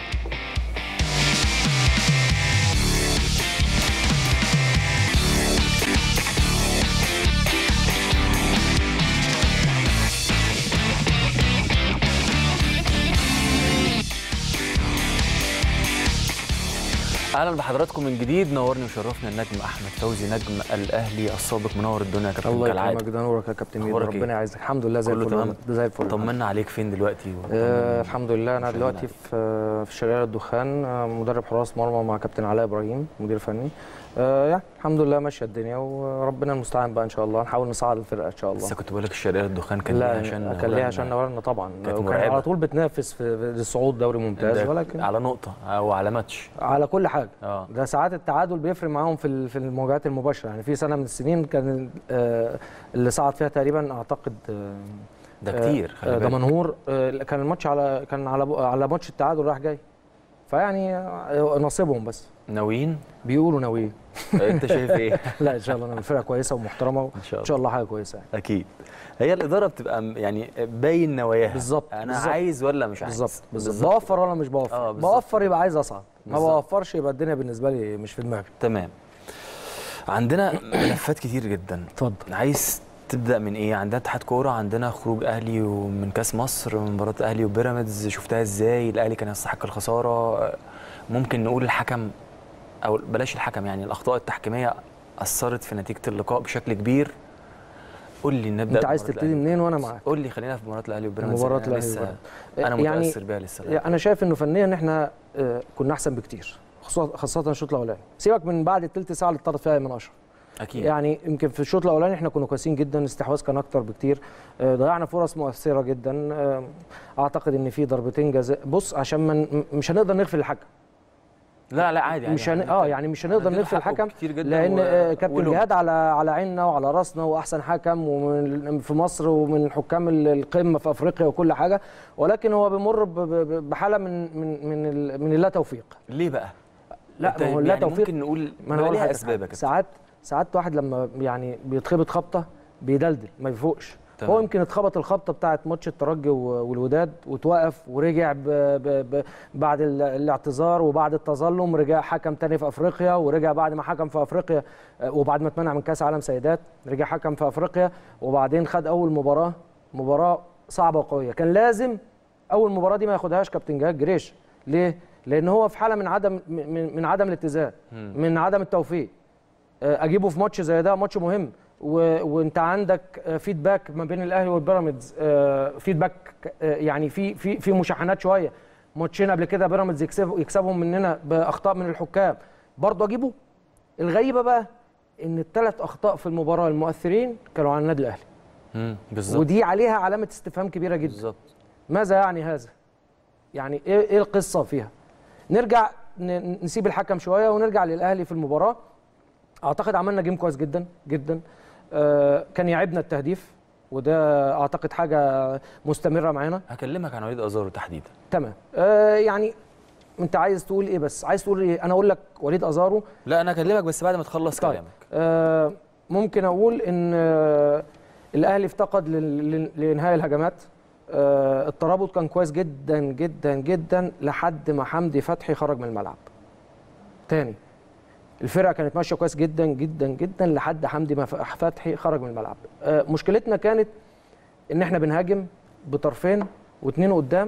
اهلا بحضراتكم من جديد نورني وشرفنا النجم احمد فوزي نجم الاهلي السابق منور الدنيا يا كابتن الله كالعاده يكرمك ده نورك يا كابتن ميدو أخبارك إيه؟ ربنا يعزك الحمد لله زي كله الفل تمام؟ والله. ده زي الفل طمنا عليك فين دلوقتي آه الحمد لله انا مش دلوقتي عليك. في في شرير الدخان آه مدرب حراس مرمى مع كابتن علاء ابراهيم مدير فني آه يعني الحمد لله ماشيه الدنيا وربنا المستعان بقى ان شاء الله نحاول نصعد الفرقه ان شاء الله لسه كنت بقول لك الشرقيه الدخان كان ليه لا عشان كان ليها عشان نورنا طبعا كانت وكان مرعبة. على طول بتنافس في في الصعود دوري ممتاز ده ولكن على نقطه او على ماتش على كل حاجه اه ده ساعات التعادل بيفرق معاهم في ال- في المواجهات المباشره يعني في سنه من السنين كان آه اللي صعد فيها تقريبا اعتقد آه ده آه، كتير آه، خلي بالك دمنهور آه، كان الماتش على كان على على ماتش التعادل راح جاي فيعني آه، نصيبهم بس ناويين بيقولوا ناويين انت شايف ايه لا ان شاء الله انا فرقه كويسه ومحترمه ان شاء ان الله شاء الله حاجه كويسه يعني اكيد هي الاداره بتبقى م- يعني باين نواياها بالظبط، انا بالظبط. عايز ولا مش عايز بالظبط بالظبط بوفر ولا مش آه، بوفر بالظبط. بوفر يبقى عايز اصعد ما بالظبط. بوفرش يبقى الدنيا بالنسبه لي مش في دماغي تمام عندنا ملفات كتير جدا اتفضل عايز تبدا من ايه عندنا اتحاد كوره عندنا خروج اهلي ومن كاس مصر من مباراه اهلي وبيراميدز شفتها ازاي الاهلي كان يستحق الخساره ممكن نقول الحكم او بلاش الحكم يعني الاخطاء التحكيميه اثرت في نتيجه اللقاء بشكل كبير قول لي نبدا انت عايز بمباراة تبتدي الأهلي. منين وانا معاك قول لي خلينا في مباراه الاهلي وبيراميدز مباراة أنا الأهلي لسه وبيراميدز. انا يعني- متاثر بيها لسه انا شايف انه فنيا احنا آه، كنا احسن بكتير خصوصا خاصه الشوط الاولاني سيبك من بعد الثلث ساعه اللي اتطرد فيها من اشرف اكيد يعني يمكن في الشوط الاولاني احنا كنا كويسين جدا الاستحواذ كان اكتر بكتير آه، ضيعنا فرص مؤثره جدا آه، اعتقد ان في ضربتين جزاء بص عشان من مش هنقدر نغفل الحكم لا لا عادي مش هن... عادي. اه يعني مش هنقدر عندنا نغفل حقه الحكم كتير جدا لان و- آه، كابتن ولوم. جهاد على على عيننا وعلى راسنا واحسن حكم ومن في مصر ومن حكام ال- القمه في افريقيا وكل حاجه ولكن هو بيمر ب- ب- بحاله من من من ال- من اللا توفيق ليه بقى؟ لا أنت ما هو اللا يعني توفيق ممكن نقول ما بقى انا هقول ليها لحضرتك اسباب يا حاجة. كابتن ساعات ساعات واحد لما يعني بيتخبط خبطه بيدلدل ما بيفوقش تمام. هو يمكن اتخبط الخبطه بتاعت ماتش الترجي و- والوداد وتوقف ورجع ب ب ب بعد ال- الاعتذار وبعد التظلم رجع حكم تاني في افريقيا ورجع بعد ما حكم في افريقيا آه، وبعد ما اتمنع من كاس عالم سيدات رجع حكم في افريقيا وبعدين خد اول مباراه مباراه صعبه وقويه كان لازم اول مباراه دي ما ياخدهاش كابتن جهاد جريش ليه لان هو في حاله من عدم من, من عدم الاتزان من عدم التوفيق آه، اجيبه في ماتش زي ده ماتش مهم و... وانت عندك آه، فيدباك ما بين الاهلي والبيراميدز آه، فيدباك آه، يعني في في في مشاحنات شويه ماتشين قبل كده بيراميدز يكسب يكسبهم مننا باخطاء من الحكام برضه اجيبه الغريبه بقى ان الثلاث اخطاء في المباراه المؤثرين كانوا على النادي الاهلي امم بالظبط ودي عليها علامه استفهام كبيره جدا بالظبط ماذا يعني هذا؟ يعني ايه ايه القصه فيها؟ نرجع ن- نسيب الحكم شويه ونرجع للاهلي في المباراه اعتقد عملنا جيم كويس جدا جدا آه كان يعبنا التهديف وده اعتقد حاجه مستمره معانا هكلمك عن وليد ازارو تحديدا تمام آه يعني انت عايز تقول ايه بس عايز تقول ايه انا اقول لك وليد ازارو لا انا هكلمك بس بعد ما تخلص طيب. كلامك آه ممكن اقول ان آه الاهلي افتقد لل- لل- لانهاء الهجمات آه الترابط كان كويس جدا جدا جدا لحد ما حمدي فتحي خرج من الملعب تاني الفرقه كانت ماشيه كويس جدا جدا جدا لحد حمدي ما ف- فتحي خرج من الملعب آه مشكلتنا كانت ان احنا بنهاجم بطرفين واثنين قدام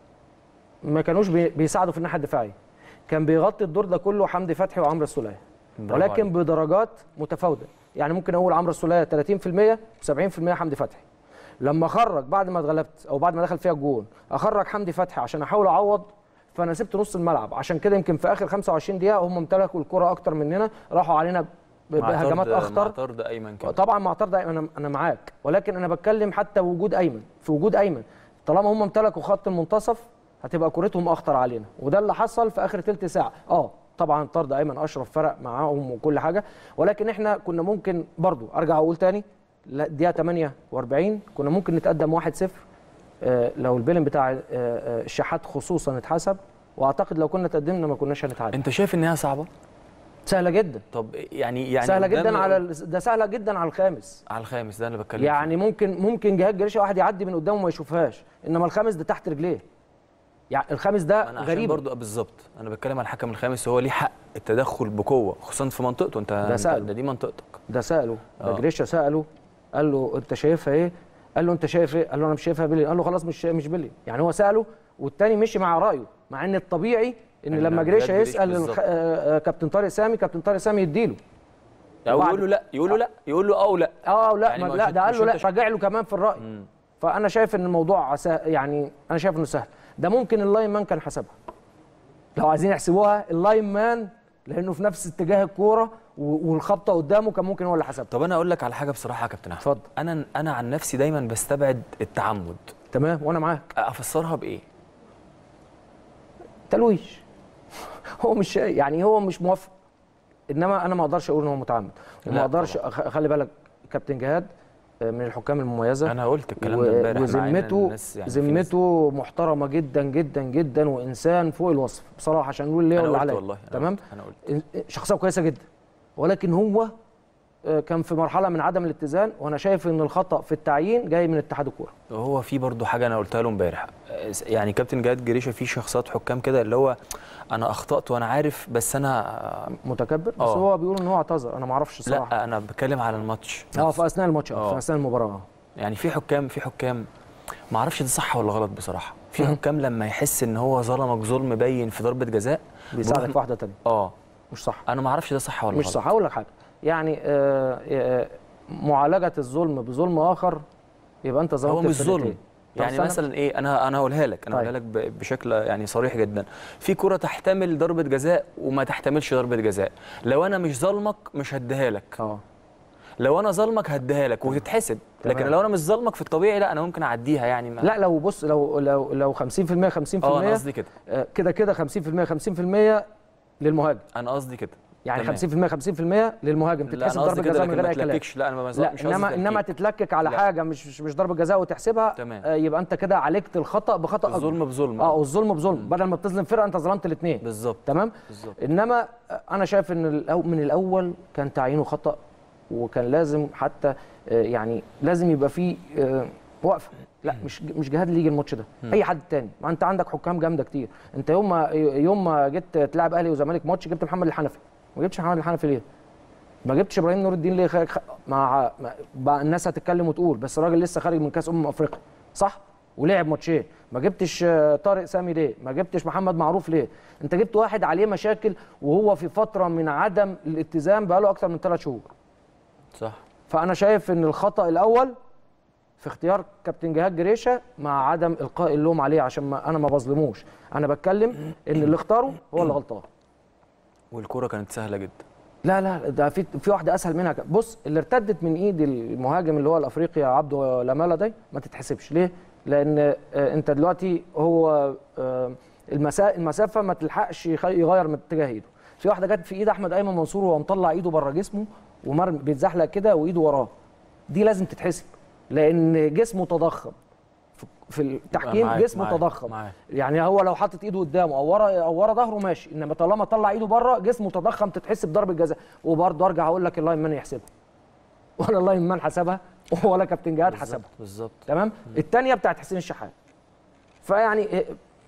ما كانوش بي- بيساعدوا في الناحيه الدفاعيه كان بيغطي الدور ده كله حمدي فتحي وعمرو السوليه برافو ولكن عليك. بدرجات متفاوته يعني ممكن اقول عمرو السوليه 30% و70% حمدي فتحي لما خرج بعد ما اتغلبت او بعد ما دخل فيها الجون اخرج حمدي فتحي عشان احاول اعوض فانا سبت نص الملعب عشان كده يمكن في اخر 25 دقيقه هم امتلكوا الكره اكتر مننا راحوا علينا ب- مع بهجمات طرد- مع اخطر طرد ايمن كده طبعا مع طرد أيمن، انا انا معاك ولكن انا بتكلم حتى وجود ايمن في وجود ايمن طالما هم امتلكوا خط المنتصف هتبقى كورتهم اخطر علينا وده اللي حصل في اخر ثلث ساعه اه طبعا طرد ايمن اشرف فرق معاهم وكل حاجه ولكن احنا كنا ممكن برضو ارجع اقول تاني لا، دقيقه 48 كنا ممكن نتقدم 1-0 آه، لو البيلن بتاع آه، آه، الشحات خصوصا اتحسب واعتقد لو كنا تقدمنا ما كناش هنتعادل انت شايف ان هي صعبه سهله جدا طب يعني يعني سهله قدام- جدا على ال- ده سهله جدا على الخامس على الخامس ده اللي بتكلم يعني ممكن ممكن جهاد جريشه واحد يعدي من قدامه ما يشوفهاش انما الخامس ده تحت رجليه يعني الخامس فيه. ده انا عشان غريب برضو بالظبط انا بتكلم على الحكم الخامس هو ليه حق التدخل بقوه خصوصا في منطقته انت ده انت- سأله. ده دي منطقتك ده ساله ده آه. جريشه ساله قال له انت شايفها ايه قال له انت شايف ايه قال له انا مش شايفها بيلي قال له خلاص مش مش بيلي يعني هو ساله والتاني مشي مع رايه مع ان الطبيعي ان إن لما جهاد جريشه جريش يسال بالظبط. الخ... آه، آه، كابتن طارق سامي كابتن طارق سامي يديله او وبعد- يقول له لا يقول له لا يقول له اه ولا اه لا يعني ما ما لا مش- ده قال مش له لا أنت ش- رجع له كمان في الراي فانا شايف ان الموضوع سه... يعني انا شايف انه سهل ده ممكن اللاين مان كان حسبها لو عايزين يحسبوها اللاين مان لانه في نفس اتجاه الكوره و- والخبطه قدامه كان ممكن هو اللي حسبها طب انا اقول لك على حاجه بصراحه يا كابتن احمد اتفضل. انا انا عن نفسي دايما بستبعد التعمد تمام وانا معاك افسرها بايه تلويش هو مش يعني هو مش موافق انما انا ما اقدرش اقول ان هو متعمد وما لا اقدرش أخ- خلي بالك كابتن جهاد آه، من الحكام المميزه انا قلت الكلام و- ده امبارح مع إن وذمته الناس يعني في ناس- ذمته محترمه جدا جدا جدا وانسان فوق الوصف بصراحه عشان نقول ليه انا ولا قلت عليا والله أنا تمام قلت- انا قلت شخصيه كويسه جدا ولكن هو آه، كان في مرحله من عدم الاتزان وانا شايف ان الخطا في التعيين جاي من اتحاد الكوره هو في برضه حاجه انا قلتها له امبارح يعني كابتن جهاد جريشه في شخصيات حكام كده اللي هو انا اخطات وانا عارف بس انا متكبر بس آه. هو بيقول ان هو اعتذر انا ما اعرفش الصراحه لا انا بتكلم على الماتش اه في اثناء الماتش اه آه. في اثناء المباراه آه. يعني في حكام في حكام ما اعرفش ده صح ولا غلط بصراحه في مم. حكام لما يحس ان هو ظلمك ظلم باين في ضربه جزاء بيساعدك بيروح- في واحده ثانيه اه مش صح انا ما اعرفش ده صح ولا مش غلط صح هقول لك حاجه يعني آه آه معالجه الظلم بظلم اخر يبقى انت ظلمت هو مش الفرقتين. ظلم طب يعني استنى. مثلا ايه انا انا هقولها لك انا طيب. هقولها لك ب- بشكل يعني صريح جدا في كره تحتمل ضربه جزاء وما تحتملش ضربه جزاء لو انا مش ظالمك مش هديها لك اه لو انا ظالمك هديها لك وتتحسب تمام. لكن لو انا مش ظالمك في الطبيعي لا انا ممكن اعديها يعني ما لا لو بص لو لو لو 50% 50% اه انا قصدي كده آه، كده كده 50% 50% للمهاجم انا قصدي كده يعني تمام. 50% 50% للمهاجم لا تتحسب انا قصدي ضربه كده جزاء من لكن غير ما اي كلام تلككش لا انا ما لا مش قصدي انما انما تلكيك. تتلكك على لا. حاجه مش مش- مش ضربه جزاء وتحسبها تمام. آه، يبقى انت كده عالجت الخطا بخطا أكبر. الظلم بظلم اه والظلم بظلم بدل ما بتظلم فرقه انت ظلمت الاثنين بالظبط تمام بالظبط انما انا شايف ان الأو- من الاول كان تعيينه خطا وكان لازم حتى آه، يعني لازم يبقى فيه آه، وقفه لا مش مش جهاد اللي يجي الماتش ده اي حد تاني ما انت عندك حكام جامده كتير انت يوم ما يوم ما جيت تلعب اهلي وزمالك ماتش جبت محمد الحنفي ما جبتش محمد الحنفي ليه ما جبتش ابراهيم نور الدين ليه خ... خ... مع مع- بقى الناس هتتكلم وتقول بس الراجل لسه خارج من كاس امم افريقيا صح ولعب ماتشين ما جبتش آه، طارق سامي ليه ما جبتش محمد معروف ليه انت جبت واحد عليه مشاكل وهو في فتره من عدم الاتزان بقاله اكتر من ثلاث شهور صح فانا شايف ان الخطا الاول في اختيار كابتن جهاد جريشه مع عدم القاء اللوم عليه عشان ما انا ما بظلموش انا بتكلم ان اللي اختاره هو اللي غلطان والكره كانت سهله جدا لا لا ده في في واحده اسهل منها ك- بص اللي ارتدت من ايد المهاجم اللي هو الافريقي عبده لامالا ده ما تتحسبش ليه لان آه، انت دلوقتي هو آه، المسا- المسافه ما تلحقش يخ- يغير من اتجاه ايده في واحده جت في ايد احمد ايمن منصور وهو مطلع ايده بره جسمه ومرمي بيتزحلق كده وايده وراه دي لازم تتحسب لان جسمه تضخم في- في التحكيم معاك- جسمه معاك- تضخم معاك. يعني هو لو حاطط ايده قدامه او ورا او ورا ظهره ماشي انما طالما طلع ايده بره جسمه تضخم تتحسب ضربه جزاء وبرضه ارجع اقول لك اللاين مان يحسبها ولا اللاين مان حسبها ولا كابتن جهاد حسبها بالظبط تمام الثانيه بتاعت حسين الشحات فيعني إيه،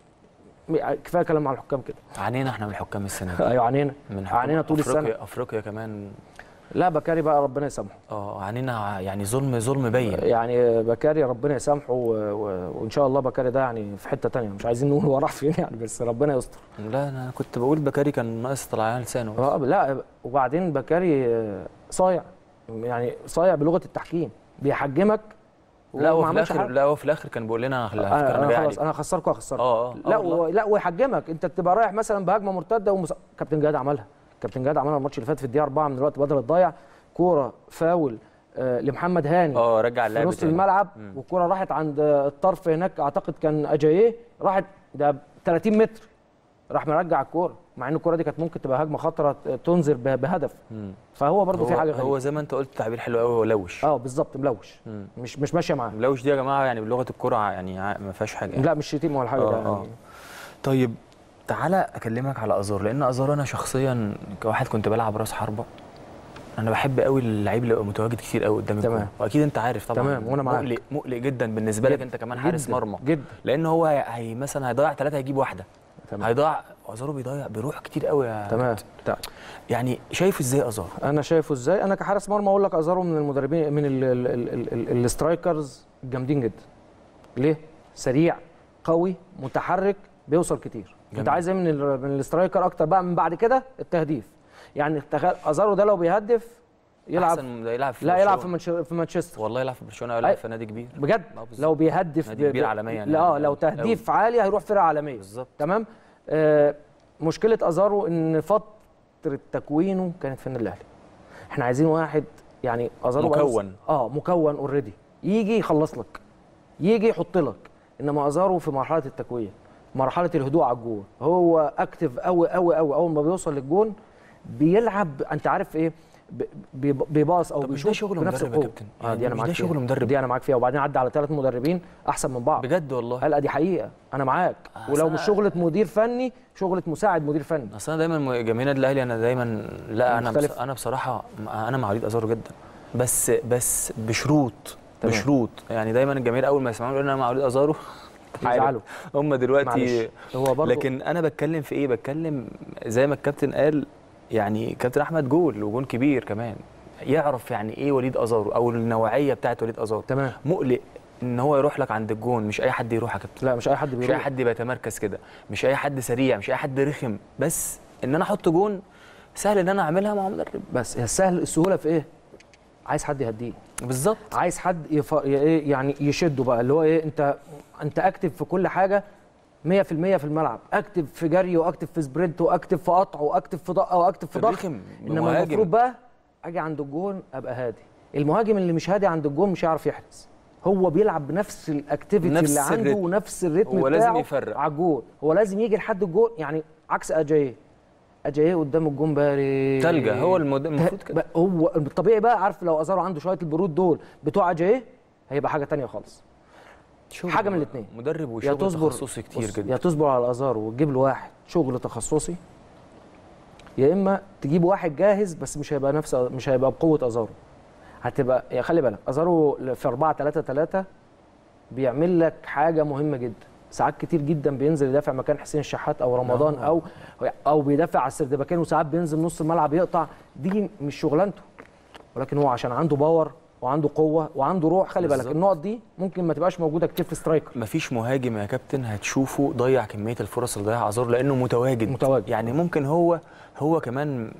كفايه كلام على الحكام كده عانينا احنا من الحكام السنه دي ايوه عانينا من حكام عانينا طول السنه افريقيا افريقيا كمان لا بكاري بقى ربنا يسامحه اه عانينا يعني ظلم ظلم باين يعني بكاري ربنا يسامحه و... و... وان شاء الله بكاري ده يعني في حته تانية مش عايزين نقول هو راح فين يعني بس ربنا يستر لا انا كنت بقول بكاري كان ناقص طلع على لسانه بس. آه، لا وبعدين بكاري آه، صايع يعني صايع بلغه التحكيم بيحجمك لا هو وما في عملش الاخر حاجة. لا هو في الاخر كان بيقول لنا على فكرة انا, انا أنا جاي خلاص عليك. انا هخسركم هخسركم اه اه لا آه والله. و... لا ويحجمك انت بتبقى رايح مثلا بهجمه مرتده ومس... كابتن جهاد عملها كابتن جهاد عملها الماتش اللي فات في الدقيقه 4 من الوقت بدل الضايع كوره فاول آه لمحمد هاني اه رجع في اللعب نص تاني. الملعب مم. والكره راحت عند الطرف هناك اعتقد كان اجاييه راحت ده 30 متر راح مرجع الكوره مع ان الكوره دي كانت ممكن تبقى هجمه خطره تنذر به- بهدف مم. فهو برضو في هو, حاجه غريبه هو زي ما انت قلت تعبير حلو قوي هو لوش اه بالظبط ملوش مم. مش مش ماشيه معاه ملوش دي يا جماعه يعني بلغه الكره يعني ع- ما فيهاش حاجه يعني. لا مش شتيمه ولا حاجه آه، ده آه. يعني طيب تعالى اكلمك على ازار لان ازار انا شخصيا كواحد كنت بلعب راس حربه انا بحب قوي اللعيب اللي يبقى متواجد كتير قوي قدام تمام. الجون واكيد انت عارف طبعا تمام، وأنا معاك. مقلق مقلق جدا بالنسبه لك جداً، انت كمان حارس جداً، مرمى جدا لان هو هي هي مثلا هيضيع ثلاثه هيجيب واحده تمام هيضيع ازارو بيضيع بيروح كتير قوي يا تمام كابتن. تمام. يعني شايف ازاي ازار انا شايفه ازاي انا كحارس مرمى اقول لك ازارو من المدربين من ال- ال- ال- ال- ال- السترايكرز الجامدين جدا ليه سريع قوي متحرك بيوصل كتير انت جميل. عايز ايه من ال- من الاسترايكر اكتر بقى من بعد كده التهديف يعني تخيل ازارو ده لو بيهدف يلعب احسن ده يلعب في لا يلعب في برشلونة. منش- في مانشستر والله يلعب في برشلونه يلعب أي- في نادي كبير بجد آه، بالظبط. لو بيهدف نادي كبير ب- عالميا لا آه، يعني. لو تهديف عالي هيروح فرقه عالميه بالظبط تمام آه مشكله ازارو ان فتره تكوينه كانت في النادي الاهلي احنا عايزين واحد يعني ازارو بقاله س- مكون. اه مكون اوريدي يجي يخلص لك يجي يحط لك انما ازارو في مرحله التكوين مرحله الهدوء على الجون هو اكتف قوي قوي قوي اول ما بيوصل للجون بيلعب انت عارف ايه ب- بيب- بيباص او طب مش بيشوط ده شغل بنفس مدرب يا القوه كابتن؟ اه يعني دي انا مش معاك ده فيها. شغل مدرب؟ دي انا معاك فيها وبعدين عدى على ثلاث مدربين احسن من بعض بجد والله هلا دي حقيقه انا معاك آه، ولو أصل مش أنا- شغله مدير فني شغله مساعد مدير فني اصل انا دايما م- جماهير النادي الاهلي انا دايما لا انا بص مختلف. انا بصراحه م- انا مع وليد ازارو جدا بس بس بشروط تمام. بشروط يعني دايما الجماهير اول ما يسمعوا يقولوا انا مع وليد ازارو يزعلوا. هم دلوقتي معلش هو برضه لكن انا بتكلم في ايه بتكلم زي ما الكابتن قال يعني كابتن احمد جول وجون كبير كمان يعرف يعني ايه وليد ازارو او النوعيه بتاعت وليد ازارو تمام مقلق ان هو يروح لك عند الجون مش اي حد يروح يا كابتن لا مش اي حد مش اي بيروح حد بيتمركز كده مش اي حد سريع مش اي حد رخم بس ان انا احط جون سهل ان انا اعملها مع مدرب بس هي السهل السهوله في ايه عايز حد يهديه بالظبط عايز حد يف... ي- ايه يعني يشده بقى اللي هو ايه انت انت اكتف في كل حاجه 100% في الملعب اكتف في جري واكتف في سبرنت واكتف في قطع واكتف في دقه واكتف في ضغط الرخم انما مهاجم. المفروض بقى اجي عند الجون ابقى هادي المهاجم اللي مش هادي عند الجون مش هيعرف يحرز هو بيلعب بنفس الاكتيفيتي نفس اللي عنده الريتم. ونفس الريتم هو لازم بتاعه يفرق. على الجون هو لازم يجي لحد الجون يعني عكس اجاييه اجاييه قدام الجون بارد تلجة هو المد- المفروض كده بقى- هو الطبيعي بقى عارف لو ازارو عنده شويه البرود دول بتوع اجاييه هيبقى حاجه تانية خالص شغل حاجة من الاتنين. مدرب يا وشغل تصبر تخصصي كتير بص، جدا يا تصبر على ازارو وتجيب له واحد شغل تخصصي يا اما تجيب واحد جاهز بس مش هيبقى نفس مش هيبقى بقوه ازارو هتبقى يا خلي بالك ازارو في 4 3 3 بيعمل لك حاجه مهمه جدا ساعات كتير جدا بينزل يدافع مكان حسين الشحات او رمضان آه. او او بيدافع على السردباكين وساعات بينزل نص الملعب يقطع دي مش شغلانته ولكن هو عشان عنده باور وعنده قوه وعنده روح خلي بالك بالظبط. النقط دي ممكن ما تبقاش موجوده كتير في سترايكر مفيش مهاجم يا كابتن هتشوفه ضيع كميه الفرص اللي ضيعها ازارو لانه متواجد متواجد. يعني ممكن هو هو كمان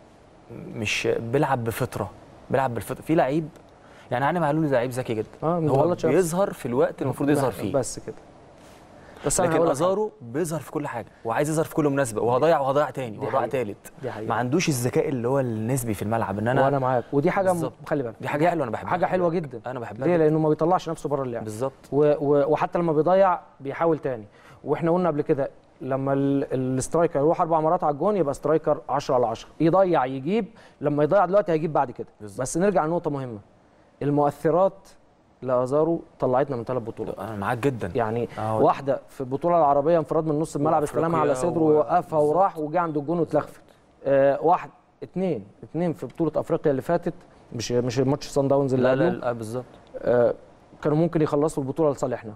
مش بيلعب بفطره بيلعب بالفطره في لعيب يعني علي معلول لعيب ذكي جدا اه ما هو بيغلطش نفسه. بيظهر في الوقت المفروض يظهر فيه بس كده بس أنا لكن هقول لك ازارو بيظهر في كل حاجه وعايز يظهر في كل مناسبه وهضيع وهضيع تاني وهضيع حقيقة. تالت دي حقيقة. ما عندوش الذكاء اللي هو النسبي في الملعب ان وانا انا معاك ودي حاجه م... بالظبط. خلي بالك دي حاجه حلوه انا بحبها حاجه حلوه جدا انا بحبها ليه جداً. لانه ما بيطلعش نفسه بره اللعب بالظبط و... و... وحتى لما بيضيع بيحاول تاني واحنا قلنا قبل كده لما ال... الاسترايكر يروح اربع مرات على الجون يبقى سترايكر 10 على 10 يضيع يجيب لما يضيع دلوقتي هيجيب بعد كده بالظبط. بس نرجع لنقطه مهمه المؤثرات لازارو طلعتنا من ثلاث بطولات انا معاك جدا يعني آه. واحده في البطوله العربيه انفراد من نص الملعب وأفريقيا استلمها على صدره و- ووقفها بالظبط. وراح وجه عند الجون واتلخفت آه واحد اثنين اثنين في بطوله افريقيا اللي فاتت مش مش ماتش سان داونز اللي لا لا, قبله لا بالظبط آه كانوا ممكن يخلصوا البطوله لصالحنا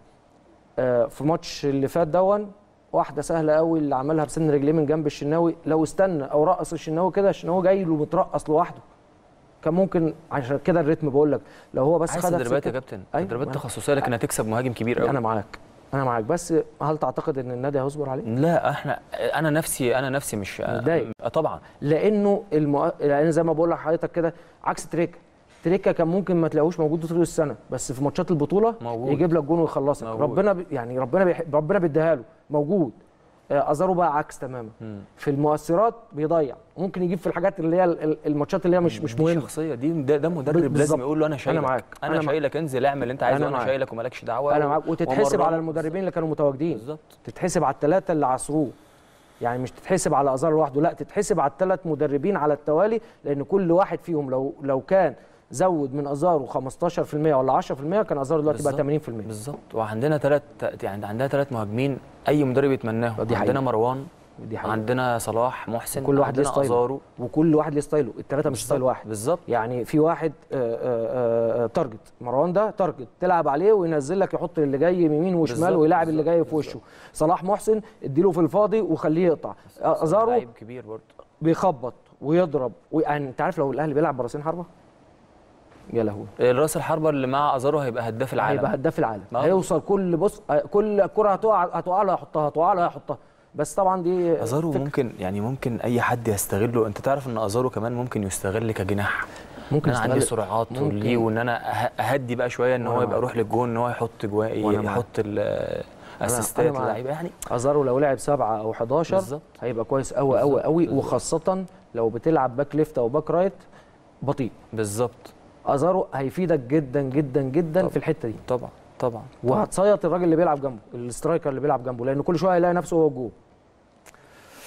آه في ماتش اللي فات دون واحده سهله قوي اللي عملها بسن رجليه من جنب الشناوي لو استنى او رقص الشناوي كده الشناوي جاي له مترقص لوحده كان ممكن عشان كده الريتم بقول لك لو هو بس عايز خدها في تدريبات يا سكة- كابتن أيوة، تدريبات ما- تخصصيه لكن هتكسب مهاجم كبير قوي انا معاك انا معاك بس هل تعتقد ان النادي هيصبر عليه لا احنا انا نفسي انا نفسي مش متضايق. آه طبعا لانه المؤ... لان زي ما بقول لحضرتك كده عكس تريكا تريكا كان ممكن ما تلاقوش موجود طول السنه بس في ماتشات البطوله موجود. يجيب لك جون ويخلصك موجود. ربنا ب... يعني ربنا بيحب ربنا بيديها له موجود آه، ازارو بقى عكس تماما مم. في المؤثرات بيضيع ممكن يجيب في الحاجات اللي هي ال- ال- الماتشات اللي هي مش مش دي مهمه شخصيه دي ده, ده مدرب بالظبط. لازم يقول له انا شايلك معاك. انا, أنا معاك. شايلك انزل اعمل اللي انت عايزه أنا وانا معاك. شايلك ومالكش دعوه انا و- معاك وتتحسب ومرنه. على المدربين اللي كانوا متواجدين بالظبط تتحسب على الثلاثه اللي عصروه يعني مش تتحسب على ازار لوحده لا تتحسب على الثلاث مدربين على التوالي لان كل واحد فيهم لو لو كان زود من ازارو 15% ولا 10% كان ازارو دلوقتي بقى 80% بالظبط وعندنا ثلاث يعني عندنا ثلاث مهاجمين اي مدرب يتمناهم دي حقيقة. عندنا مروان دي حقيقة. عندنا صلاح محسن كل واحد ليه عندنا ستايله ازارو وكل واحد ليه ستايله الثلاثه مش ستايل واحد بالظبط يعني في واحد آه، آه، آه، تارجت مروان ده تارجت تلعب عليه وينزل لك يحط اللي جاي يمين وشمال بالظبط، ويلاعب اللي بالظبط، جاي في وشه صلاح محسن اديله في الفاضي وخليه يقطع آه، ازارو لعيب كبير برضه بيخبط ويضرب يعني انت عارف لو الاهلي بيلعب براسين حربه يا لهوي الراس الحربه اللي مع ازارو هيبقى هداف العالم هيبقى هداف العالم آه. هيوصل كل بص كل كره هتقع هتقع له هيحطها هتقع له هيحطها بس طبعا دي ازارو فكرة. ممكن يعني ممكن اي حد يستغله انت تعرف ان ازارو كمان ممكن يستغل كجناح ممكن ان انا عندي يستغل- سرعات ممكن. ليه وان انا أه- اهدي بقى شويه ان هو وأنا يبقى معاك. يروح للجون ان هو يحط جوا وأنا معاك. يحط الاسيستات أنا معاك. للعيبه يعني ازارو لو لعب سبعة او 11 بالظبط. هيبقى كويس قوي قوي بالظبط، قوي بالظبط. وخاصه لو بتلعب باك ليفت او باك رايت بطيء بالظبط ازارو هيفيدك جدا جدا جدا طبعا. في الحته دي طبعا طبعا وهتصيط الراجل اللي بيلعب جنبه الاسترايكر اللي بيلعب جنبه لان كل شويه هيلاقي نفسه هو جوه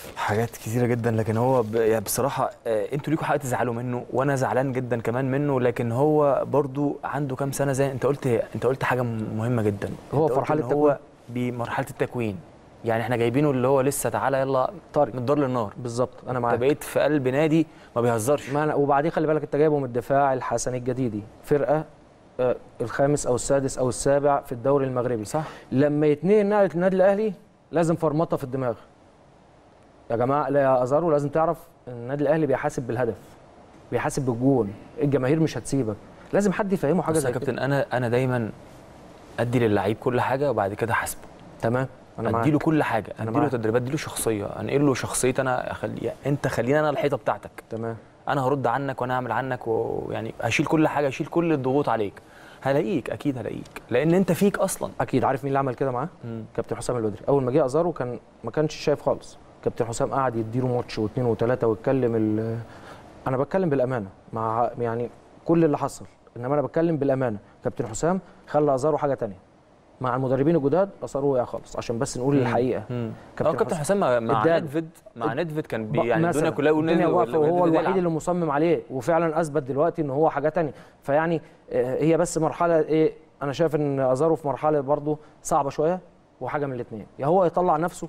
حاجات كتيرة جدا لكن هو ب... يعني بصراحة آه، انتوا ليكوا حق تزعلوا منه وانا زعلان جدا كمان منه لكن هو برضو عنده كام سنة زي انت قلت انت قلت حاجة مهمة جدا هو أنت في قلت مرحلة إن هو بمرحلة التكوين يعني احنا جايبينه اللي هو لسه تعالى يلا طارق من الدار للنار بالظبط انا انت معاك بقيت في قلب نادي ما بيهزرش ما أنا وبعدين خلي بالك انت جايبه من الدفاع الحسني الجديدي فرقه آه، الخامس او السادس او السابع في الدوري المغربي صح لما يتنقل نقله النادي الاهلي لازم فرمطه في الدماغ يا جماعه لا يا ازارو لازم تعرف ان النادي الاهلي بيحاسب بالهدف بيحاسب بالجون الجماهير مش هتسيبك لازم حد يفهمه حاجه بس زي يا كده كابتن انا انا دايما ادي للعيب كل حاجة وبعد كده حاسبه تمام انا معاك اديله كل حاجة أنا اديله معاك. تدريبات اديله شخصية انقل له شخصيتي انا اخلي انت خليني انا الحيطة بتاعتك تمام انا هرد عنك وانا هعمل عنك ويعني هشيل كل حاجه هشيل كل الضغوط عليك هلاقيك اكيد هلاقيك لان انت فيك اصلا اكيد عارف مين اللي عمل كده معاه مم. كابتن حسام البدري اول ما جه ازارو كان ما كانش شايف خالص كابتن حسام قعد يديله ماتش واثنين وثلاثه ويتكلم ال- انا بتكلم بالامانه مع يعني كل اللي حصل انما انا بتكلم بالامانه كابتن حسام خلى ازارو حاجه تانية مع المدربين الجداد اثروا وقع خالص عشان بس نقول الحقيقه مم. كابتن اه كابتن حسام حسام مع- مع اداله. ندفد مع ندفد كان بي ب- يعني الدنيا مثلاً كلها يقول الدنيا ندفد- واقفه وهو ندفد الوحيد يلعب. اللي مصمم عليه وفعلا اثبت دلوقتي ان هو حاجه تانية فيعني آه، هي بس مرحله ايه انا شايف ان ازارو في مرحله برضه صعبه شويه وحاجه من الاثنين يا هو يطلع نفسه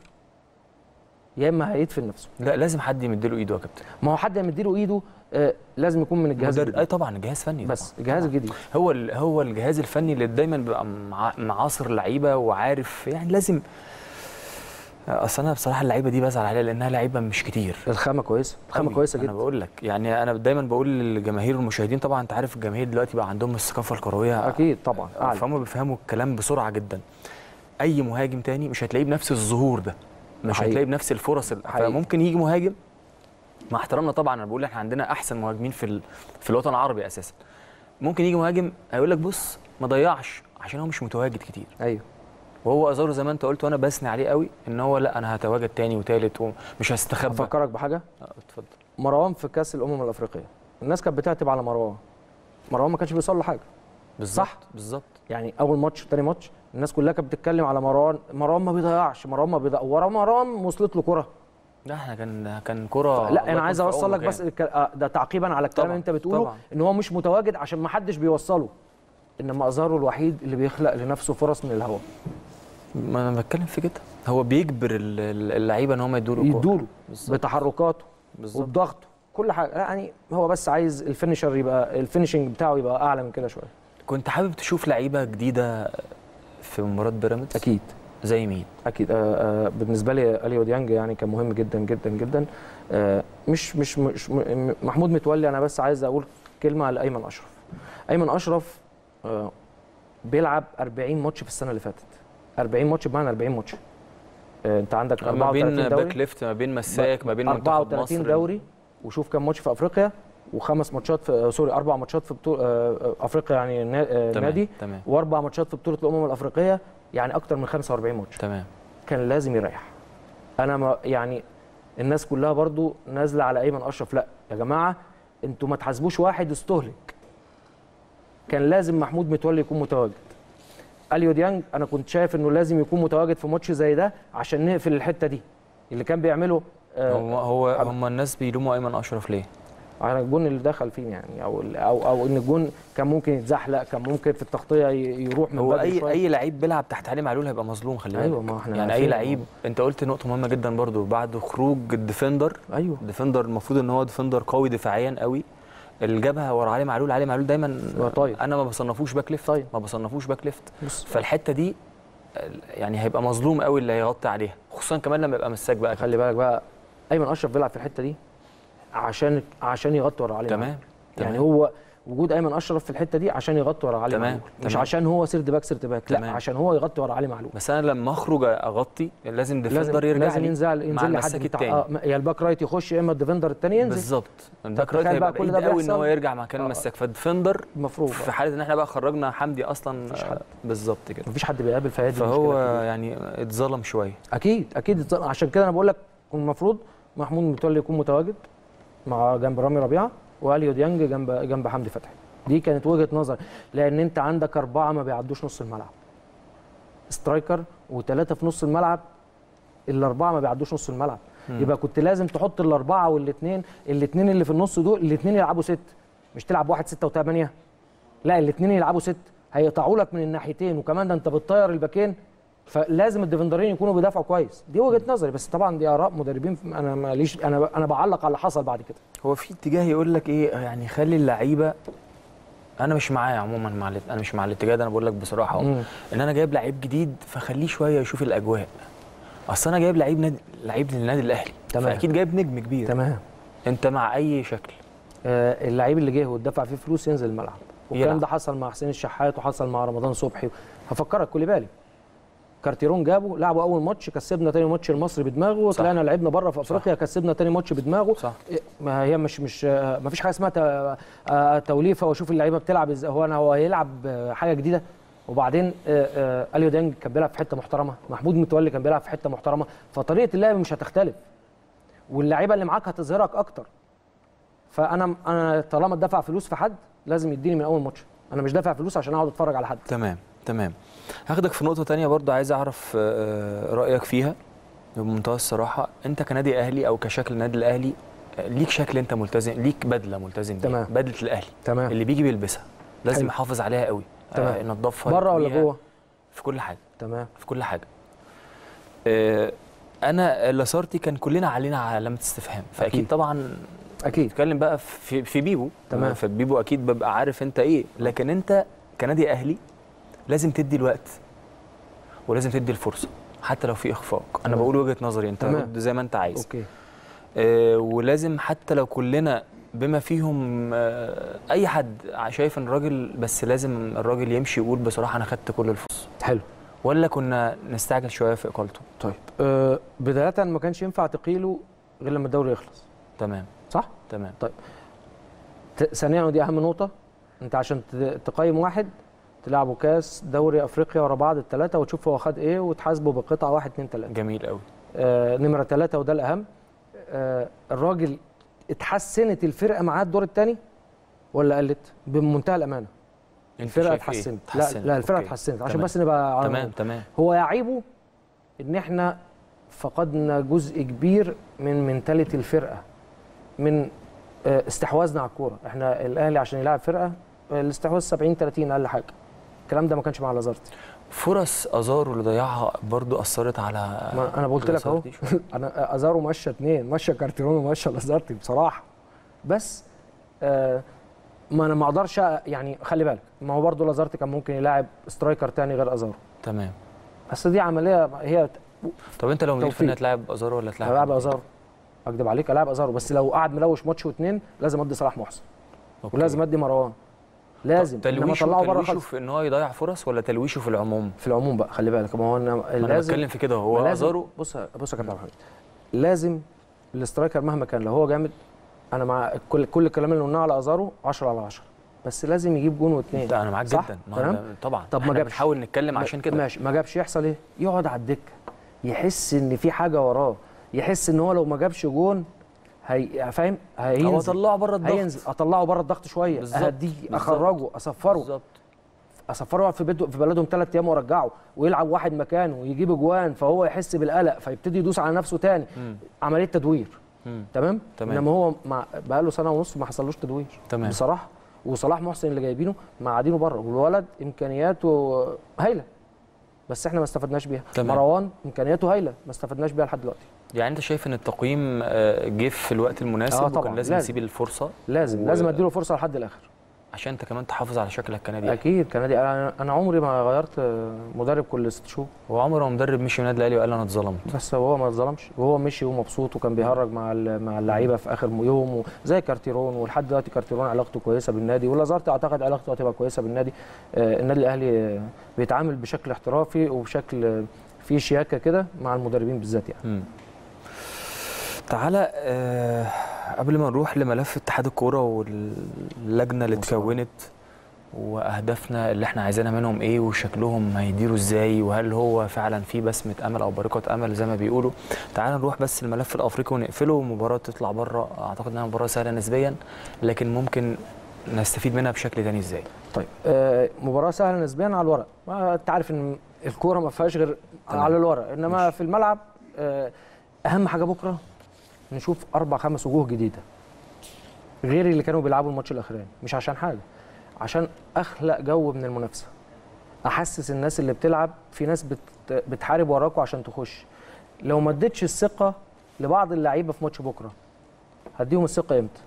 يا اما هيدفن نفسه لا لازم حد يمدله ايده يا كابتن ما هو حد يمديله ايده آه، لازم يكون من الجهاز مدرب الجديد. اي طبعا جهاز فني بس طبعاً. الجهاز الجديد هو ال- هو الجهاز الفني اللي دايما بيبقى مع- معاصر لعيبه وعارف يعني لازم اصل انا بصراحه اللعيبه دي بزعل عليها لانها لعيبه مش كتير الخامه كويسه الخامه أوي. كويسه انا جدا بقول لك يعني انا دايما بقول للجماهير والمشاهدين طبعا انت عارف الجماهير دلوقتي بقى عندهم الثقافه الكرويه اكيد طبعا اعلى فهم بيفهموا الكلام بسرعه جدا اي مهاجم تاني مش هتلاقيه بنفس الظهور ده مش حقيقي. هتلاقيه بنفس الفرص ال- حقيقي. فممكن يجي مهاجم مع احترامنا طبعا انا بقول احنا عندنا احسن مهاجمين في ال... في الوطن العربي اساسا ممكن يجي مهاجم هيقول لك بص ما ضيعش عشان هو مش متواجد كتير ايوه وهو ازارو زي ما انت قلت وانا بثني عليه قوي ان هو لا انا هتواجد تاني وتالت ومش هستخبى افكرك بحاجه آه، اتفضل مروان في كاس الامم الافريقيه الناس كانت بتعتب على مروان مروان ما كانش بيوصل له حاجه بالظبط صح. بالظبط يعني اول ماتش تاني ماتش الناس كلها كانت بتتكلم على مروان مروان ما بيضيعش مروان ما بيضيع ورا مروان وصلت له كره لا احنا كان كان كره لا الله انا عايز يكون في اوصل لك عونك بس الك- آه، ده تعقيبا على الكلام طبعاً، اللي انت بتقوله طبعاً. ان هو مش متواجد عشان ما حدش بيوصله انما ازارو الوحيد اللي بيخلق لنفسه فرص من الهواء ما انا بتكلم في كده هو بيجبر ال- ال- اللعيبه ان هم يدوا له كورة. يدوله بالظبط بتحركاته بالظبط وبضغطه كل حاجه لا يعني هو بس عايز الفينشر يبقى الفينشنج بتاعه يبقى اعلى من كده شويه كنت حابب تشوف لعيبه جديده في مباراه بيراميدز اكيد زي مين اكيد آه آه بالنسبه لي اليو ديانج يعني كان مهم جدا جدا جدا آه مش مش مش م- محمود متولي انا بس عايز اقول كلمه على ايمن اشرف ايمن اشرف آه بيلعب 40 ماتش في السنه اللي فاتت 40 ماتش بمعنى 40 ماتش آه انت عندك ما 34 بين دوري باك ليفت ما بين مساك ما بين منتخب 34 مصر دوري وشوف كام ماتش في افريقيا وخمس ماتشات في آه، سوري اربع ماتشات في بطوله آه، آه، افريقيا يعني نا- آه، تمام نادي تمام واربع ماتشات في بطوله الامم الافريقيه يعني اكتر من 45 ماتش تمام كان لازم يريح انا ما يعني الناس كلها برضو نازله على ايمن اشرف لا يا جماعه انتوا ما تحاسبوش واحد استهلك كان لازم محمود متولي يكون متواجد اليو ديانج انا كنت شايف انه لازم يكون متواجد في ماتش زي ده عشان نقفل الحته دي اللي كان بيعمله آه هو هو عب- هم الناس بيلوموا ايمن اشرف ليه؟ على الجون اللي دخل فيه يعني او او او ان الجون كان ممكن يتزحلق كان ممكن في التغطيه ي- يروح من هو بدري اي شوية. اي لعيب بيلعب تحت علي معلول هيبقى مظلوم خلي بالك ايوه ما احنا يعني اي عارفين. لعيب انت قلت نقطه مهمه جدا برضو بعد خروج الديفندر ايوه الديفندر المفروض ان هو ديفندر قوي دفاعيا قوي الجبهه ورا علي معلول علي معلول دايما هو طاير. انا ما بصنفوش باك ليفت طاير. ما بصنفوش باك ليفت بص فالحته دي يعني هيبقى مظلوم قوي اللي هيغطي عليها خصوصا كمان لما يبقى مساك بقى خلي بالك بقى ايمن اشرف بيلعب في الحته دي عشان عشان يغطي ورا علي تمام معلول. تمام. يعني هو وجود ايمن اشرف في الحته دي عشان يغطي ورا علي تمام، معلول مش تمام. عشان هو سيرد باك سيرد باك لا تمام. عشان هو يغطي ورا علي معلول بس انا لما اخرج اغطي لازم لازم ديفندر يرجع لازم لي ينزل مع ينزل لي حد المساك بتاع التاني آه يا الباك رايت يخش يا اما الديفندر الثاني ينزل بالظبط الباك تخيل رايت بقى هيبقى كل بعيد ده قوي ان هو بيحصل. يرجع مكان آه. المساك فالديفندر المفروض في حاله ان احنا بقى خرجنا حمدي اصلا مفيش حد. بالظبط كده مفيش حد بيقابل فهي دي فهو المشكلة الكبيرة. يعني اتظلم شويه اكيد اكيد اتظلم. عشان كده انا بقول لك المفروض محمود متولي يكون متواجد مع جنب رامي ربيعه واليو ديانج جنب جنب حمدي فتحي دي كانت وجهه نظر لان انت عندك اربعه ما بيعدوش نص الملعب سترايكر وثلاثه في نص الملعب الاربعه ما بيعدوش نص الملعب يبقى كنت لازم تحط الاربعه والاثنين الاثنين اللي في النص دول الاثنين يلعبوا ست مش تلعب واحد ستة وثمانية لا الاثنين يلعبوا ست هيقطعوا لك من الناحيتين وكمان ده انت بتطير الباكين فلازم الديفندرين يكونوا بيدافعوا كويس دي وجهه نظري بس طبعا دي اراء مدربين انا ماليش انا انا بعلق على اللي حصل بعد كده هو في اتجاه يقول لك ايه يعني خلي اللعيبه انا مش معاه عموما مع الات- انا مش مع الاتجاه ده انا بقول لك بصراحه اهو مم. ان انا جايب لعيب جديد فخليه شويه يشوف الاجواء اصل انا جايب لعيب نادي لعيب للنادي الاهلي تمام. فاكيد جايب نجم كبير تمام انت مع اي شكل آه اللعيب اللي جه واتدفع فيه فلوس ينزل الملعب والكلام يلعب. ده حصل مع حسين الشحات وحصل مع رمضان صبحي هفكرك كل بالي كارتيرون جابه لعبوا اول ماتش كسبنا تاني ماتش المصري بدماغه وطلعنا لعبنا بره في افريقيا كسبنا تاني ماتش بدماغه صح. إيه، ما هي مش مش آه، ما فيش حاجه اسمها ت- آه، توليفه واشوف اللعيبه بتلعب ازاي هو انا هو هيلعب آه، حاجه جديده وبعدين آه، آه، اليو ديانج كان بيلعب في حته محترمه محمود متولي كان بيلعب في حته محترمه فطريقه اللعب مش هتختلف واللعيبه اللي معاك هتظهرك اكتر فانا انا طالما اتدفع فلوس في حد لازم يديني من اول ماتش انا مش دافع فلوس عشان اقعد اتفرج على حد تمام تمام هاخدك في نقطه تانية برضو عايز اعرف آه، رايك فيها بمنتهى الصراحه انت كنادي اهلي او كشكل النادي الاهلي آه، ليك شكل انت ملتزم ليك بدله ملتزم بيها تمام. بدله الاهلي تمام اللي بيجي بيلبسها لازم حلو. يحافظ عليها قوي تمام. آه ينضفها بره ولا يكويها، جوه في كل حاجه تمام في كل حاجه آه انا لاسارتي كان كلنا علينا علامه استفهام فاكيد أكيد. طبعا اكيد بتتكلم بقى في في بيبو تمام. في بيبو اكيد ببقى عارف انت ايه لكن انت كنادي اهلي لازم تدي الوقت ولازم تدي الفرصه حتى لو في اخفاق انا تمام. بقول وجهه نظري انت تمام. رد زي ما انت عايز اوكي آه ولازم حتى لو كلنا بما فيهم آه اي حد شايف ان الراجل بس لازم الراجل يمشي يقول بصراحه انا خدت كل الفرص حلو ولا كنا نستعجل شويه في اقالته طيب أه بدايه ما كانش ينفع تقيله غير لما الدوري يخلص تمام صح تمام ت- ثانيا ودي اهم نقطه انت عشان ت- تقيم واحد تلعبوا كاس دوري افريقيا ورا بعض الثلاثه وتشوف هو خد ايه وتحاسبه بقطعه واحد اتنين تلاته جميل قوي آه نمره ثلاثه وده الاهم آه الراجل اتحسنت الفرقه معاه الدور الثاني ولا قلت بمنتهى الامانه انت الفرقه شايف إيه؟ اتحسنت لا اتحسنت، لا الفرقه أوكي. اتحسنت عشان تمام. بس نبقى على تمام تمام هو يعيبه ان احنا فقدنا جزء كبير من منتاليتي الفرقه من آه، استحواذنا على الكوره احنا الاهلي عشان يلعب فرقه آه، الاستحواذ 70 30 اقل حاجه الكلام ده ما كانش مع لازارتي فرص ازارو اللي ضيعها برضو اثرت على ما انا قلت لك اهو لازارتي شوية. انا ازارو مشى اثنين مشى كارتيرون ومشى لازارتي بصراحه بس آه ما انا ما اقدرش أ- يعني خلي بالك ما هو برضه لازارتي كان ممكن يلاعب سترايكر تاني غير ازارو تمام بس دي عمليه هي طب انت لو مدير توفيق. فني تلعب ازارو ولا تلعب هلاعب ازارو اكدب عليك العب ازارو بس لو قعد ملوش ماتش واثنين لازم ادي صلاح محسن أوكي. ولازم ادي مروان لازم طب انما تلويشه طلعه بره تلويشه خالص في ان هو يضيع فرص ولا تلويشه في العموم في العموم بقى خلي بالك ما هو انا ما انا لازم بتكلم في كده هو لازم ازارو بص بص يا كابتن محمد لازم الاسترايكر مهما كان لو هو جامد انا مع كل كل الكلام اللي قلناه على ازارو 10 على 10 بس لازم يجيب جون واثنين ده انا معاك صح؟ جدا ما تمام؟ ده- طبعا طب ما احنا جابش. بنحاول نتكلم عشان كده ماشي ما جابش يحصل ايه يقعد على الدكه يحس ان في حاجه وراه يحس ان هو لو ما جابش جون هي فاهم هو هينزل طلعه بره الضغط هينزل اطلعه بره الضغط شويه بالظبط، اهديه بالظبط. اخرجه اصفره بالظبط اصفره يقعد في بيته في بلدهم ثلاث ايام وارجعه ويلعب واحد مكانه ويجيب اجوان فهو يحس بالقلق فيبتدي يدوس على نفسه تاني مم. عمليه تدوير مم. تمام تمام. انما هو مع بقى له سنه ونص ما حصلوش تدوير تمام. بصراحه وصلاح محسن اللي جايبينه معادينه بره والولد امكانياته هايله بس احنا ما استفدناش بيها تمام. مروان امكانياته هايله ما استفدناش بيها لحد دلوقتي يعني انت شايف ان التقييم آه، جه في الوقت المناسب آه، وكان طبعاً، لازم لازم. نسيب الفرصه لازم و- لازم اديله فرصه لحد الاخر عشان انت كمان تحافظ على شكلك كنادي أهلي. اكيد كنادي انا أنا عمري ما غيرت مدرب كل ست شهور هو عمره ما مدرب مشي من النادي الاهلي وقال انا اتظلمت بس هو ما اتظلمش وهو مشي ومبسوط وكان بيهرج مع ال- مع اللعيبه في اخر يوم زي كارتيرون ولحد دلوقتي كارتيرون علاقته كويسه بالنادي ولازارتي اعتقد علاقته هتبقى كويسه بالنادي آه، النادي الاهلي آه، بيتعامل بشكل احترافي وبشكل آه، فيه شياكه كده مع المدربين بالذات يعني مم. تعالى آه قبل ما نروح لملف اتحاد الكوره واللجنه اللي مصعب. اتكونت واهدافنا اللي احنا عايزينها منهم ايه وشكلهم هيديروا ازاي وهل هو فعلا في بسمه امل او بريقه امل زي ما بيقولوا تعالى نروح بس الملف الافريقي ونقفله ومباراه تطلع بره اعتقد انها مباراه سهله نسبيا لكن ممكن نستفيد منها بشكل تاني ازاي طيب آه، مباراه سهله نسبيا على الورق ما انت عارف ان الكوره ما فيهاش غير تمام. على الورق انما ماشي. في الملعب آه، اهم حاجه بكره نشوف اربع خمس وجوه جديده غير اللي كانوا بيلعبوا الماتش الاخراني مش عشان حاجه عشان اخلق جو من المنافسه احسس الناس اللي بتلعب في ناس بت بتحارب وراكوا عشان تخش لو ما اديتش الثقه لبعض اللعيبه في ماتش بكره هديهم الثقه امتى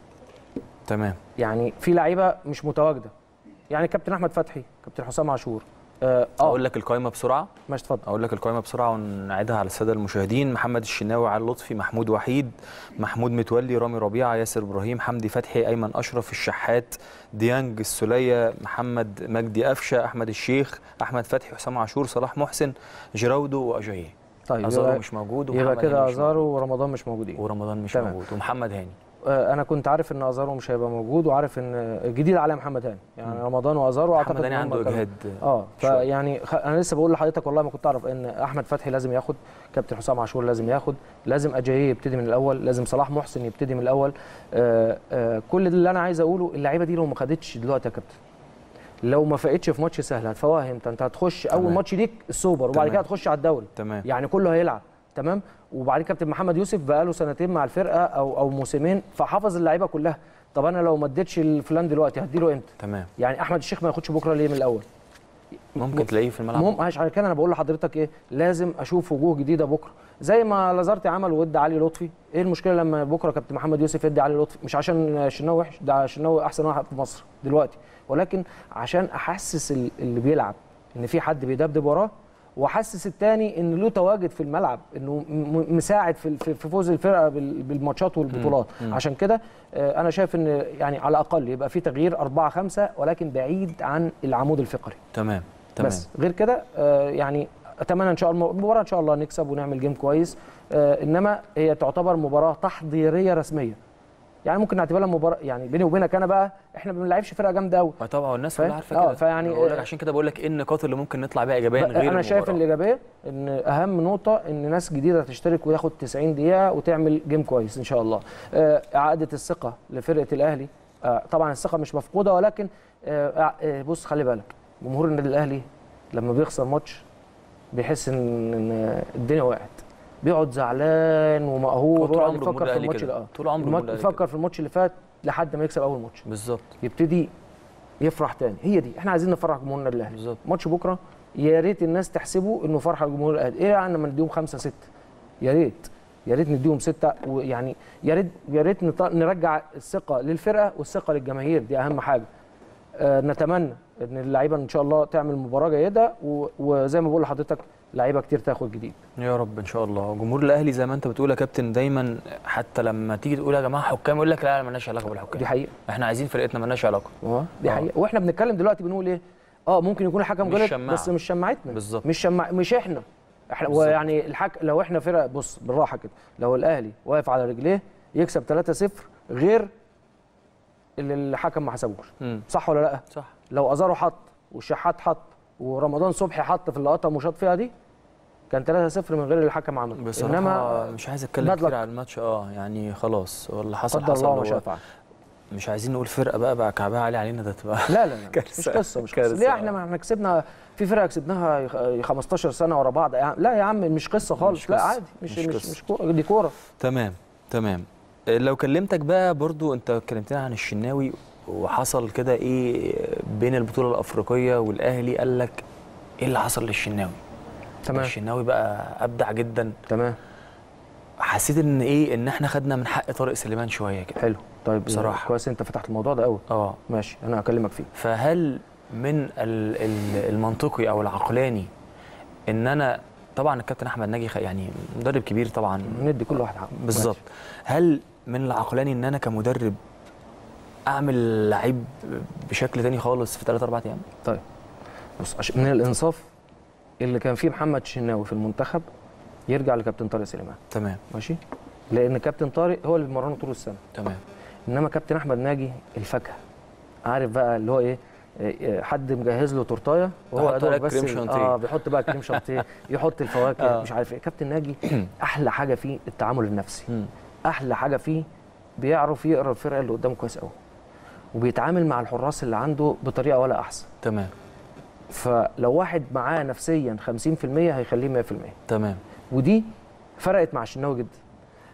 تمام يعني في لعيبه مش متواجده يعني كابتن احمد فتحي كابتن حسام عاشور اه اقول لك القائمه بسرعه ماشي اتفضل اقول لك القائمه بسرعه ونعيدها على الساده المشاهدين محمد الشناوي علي لطفي محمود وحيد محمود متولي رامي ربيعه ياسر ابراهيم حمدي فتحي ايمن اشرف الشحات ديانج السوليه محمد مجدي قفشه احمد الشيخ احمد فتحي حسام عاشور صلاح محسن جيراودو واجاييه طيب ازارو يبقى, مش موجود يبقى ومحمد كده هاني مش ازارو موجود. ورمضان مش موجودين ورمضان مش تمام. موجود ومحمد هاني آه، انا كنت عارف ان ازارو مش هيبقى موجود وعارف ان جديد على محمد هاني يعني رمضان وازارو اعتقد محمد هاني إن هم عنده كانوا- اجهاد اه شوية. فيعني خ... انا لسه بقول لحضرتك والله ما كنت اعرف ان احمد فتحي لازم ياخد كابتن حسام عاشور لازم ياخد لازم اجاييه يبتدي من الاول لازم صلاح محسن يبتدي من الاول آه آه كل ده اللي انا عايز اقوله اللعيبه دي لو ما خدتش دلوقتي يا كابتن لو ما فاقتش في ماتش سهل هتفوقها امتى انت هتخش اول تمام. ماتش ليك السوبر وبعد تمام. كده هتخش على الدوري تمام يعني كله هيلعب تمام وبعدين كابتن محمد يوسف بقى له سنتين مع الفرقه او او موسمين فحفظ اللعيبه كلها طب انا لو ما اديتش الفلان دلوقتي هديله امتى تمام يعني احمد الشيخ ما ياخدش بكره ليه من الاول ممكن تلاقيه في الملعب المهم عشان كده انا بقول لحضرتك ايه لازم اشوف وجوه جديده بكره زي ما لازارتي عمل وادى علي لطفي ايه المشكله لما بكره كابتن محمد يوسف يدي علي لطفي مش عشان شناوي وحش ده شناوي احسن واحد في مصر دلوقتي ولكن عشان احسس ال- اللي بيلعب ان في حد بيدبدب وراه واحسس التاني ان له تواجد في الملعب انه م- م- مساعد في في في فوز الفرقه بال- بالماتشات والبطولات مم. عشان كده آه، انا شايف ان يعني على الاقل يبقى في تغيير أربعة خمسة ولكن بعيد عن العمود الفقري تمام تمام بس غير كده آه، يعني اتمنى ان شاء الله المباراه ان شاء الله نكسب ونعمل جيم كويس آه، انما هي تعتبر مباراه تحضيريه رسميه يعني ممكن نعتبرها مباراه يعني بيني وبينك انا بقى احنا ما بنلعبش فرقه جامده قوي ما طبعا والناس فاهم؟ كلها عارفه آه، كده فيعني- بقول لك عشان كده بقول لك ايه النقاط اللي ممكن نطلع بيها ايجابيا غير انا شايف المباراة. الايجابيه ان اهم نقطه ان ناس جديده تشترك وتاخد 90 دقيقه وتعمل جيم كويس ان شاء الله آه، اعاده الثقه لفرقه الاهلي آه، طبعا الثقه مش مفقوده ولكن آه، آه، بص خلي بالك جمهور النادي الاهلي لما بيخسر ماتش بيحس ان إن الدنيا وقعت بيقعد زعلان هو ومقهور طول ويقعد عمره يفكر جمهور في الأهلي الماتش كده. ده آه. طول عمره الم- جمهور الأهلي يفكر كده. في الماتش اللي فات لحد ما يكسب اول ماتش بالظبط يبتدي يفرح تاني هي دي احنا عايزين نفرح جمهور النادي الاهلي بالظبط. ماتش بكره يا ريت الناس تحسبه انه فرحه جمهور الاهلي ايه يعني لما نديهم خمسه سته يا ريت يا ريت نديهم سته ويعني يا ريت يا ريت نط- نرجع الثقه للفرقه والثقه للجماهير دي اهم حاجه آه نتمنى ان اللعيبه ان شاء الله تعمل مباراه جيده و- وزي ما بقول لحضرتك لعيبه كتير تاخد جديد يا رب ان شاء الله جمهور الاهلي زي ما انت بتقول يا كابتن دايما حتى لما تيجي تقول يا جماعه حكام يقول لك لا مالناش علاقه بالحكام دي حقيقه احنا عايزين فرقتنا مالناش علاقه اه دي آه. حقيقه واحنا بنتكلم دلوقتي بنقول ايه اه ممكن يكون الحكم مش غلط شماعة. بس مش شماعتنا بالظبط. مش شماع مش احنا احنا بالظبط. ويعني الحك لو احنا فرقه بص بالراحه كده لو الاهلي واقف على رجليه يكسب 3-0 غير اللي الحكم ما حسبوش امم صح ولا لا صح لو ازارو حط والشحات حط ورمضان صبحي حط في اللقطه وشاط فيها دي كان 3-0 من غير اللي الحكم عمله بصراحه انما مش عايز اتكلم باد كتير لك. على الماتش اه يعني خلاص هو اللي حصل قدر حصل الله ما هو شاء فعل مش عايزين نقول فرقه بقى بقى كعبها عالي علينا ده تبقى لا لا لا كارثة. مش قصه مش قصه كارثة. ليه احنا ما احنا كسبنا في فرقه كسبناها يخ- 15 سنه ورا بعض يا عم- لا يا عم مش قصه خالص مش لا قصة. عادي مش مش مش قصة. مش, كورة دي كوره تمام تمام لو كلمتك بقى برضو انت كلمتنا عن الشناوي وحصل كده ايه بين البطوله الافريقيه والاهلي قال لك ايه اللي حصل للشناوي تمام الشناوي بقى ابدع جدا تمام حسيت ان ايه ان احنا خدنا من حق طارق سليمان شويه كده حلو طيب بصراحة. كويس انت فتحت الموضوع ده قوي اه ماشي انا هكلمك فيه فهل من ال- ال- المنطقي او العقلاني ان انا طبعا الكابتن احمد ناجي خ- يعني مدرب كبير طبعا ندي كل واحد حقه بالظبط هل من العقلاني ان انا كمدرب اعمل لعيب بشكل تاني خالص في 3 4 ايام طيب بص عشان من الانصاف اللي كان فيه محمد شناوي في المنتخب يرجع لكابتن طارق سليمان تمام ماشي لان كابتن طارق هو اللي بيمرنه طول السنه تمام انما كابتن احمد ناجي الفاكهه عارف بقى اللي هو ايه إيه، حد مجهز له تورتايه وهو بيحط يا دوب لك بس كريم ال- شانتيه. اه بيحط بقى كريم شانتيه يحط الفواكه آه. مش عارف ايه كابتن ناجي احلى حاجه فيه التعامل النفسي مم. احلى حاجه فيه بيعرف يقرا الفرقه اللي قدامه كويس قوي وبيتعامل مع الحراس اللي عنده بطريقه ولا احسن تمام فلو واحد معاه نفسيا 50% هيخليه 100% تمام ودي فرقت مع الشناوي جدا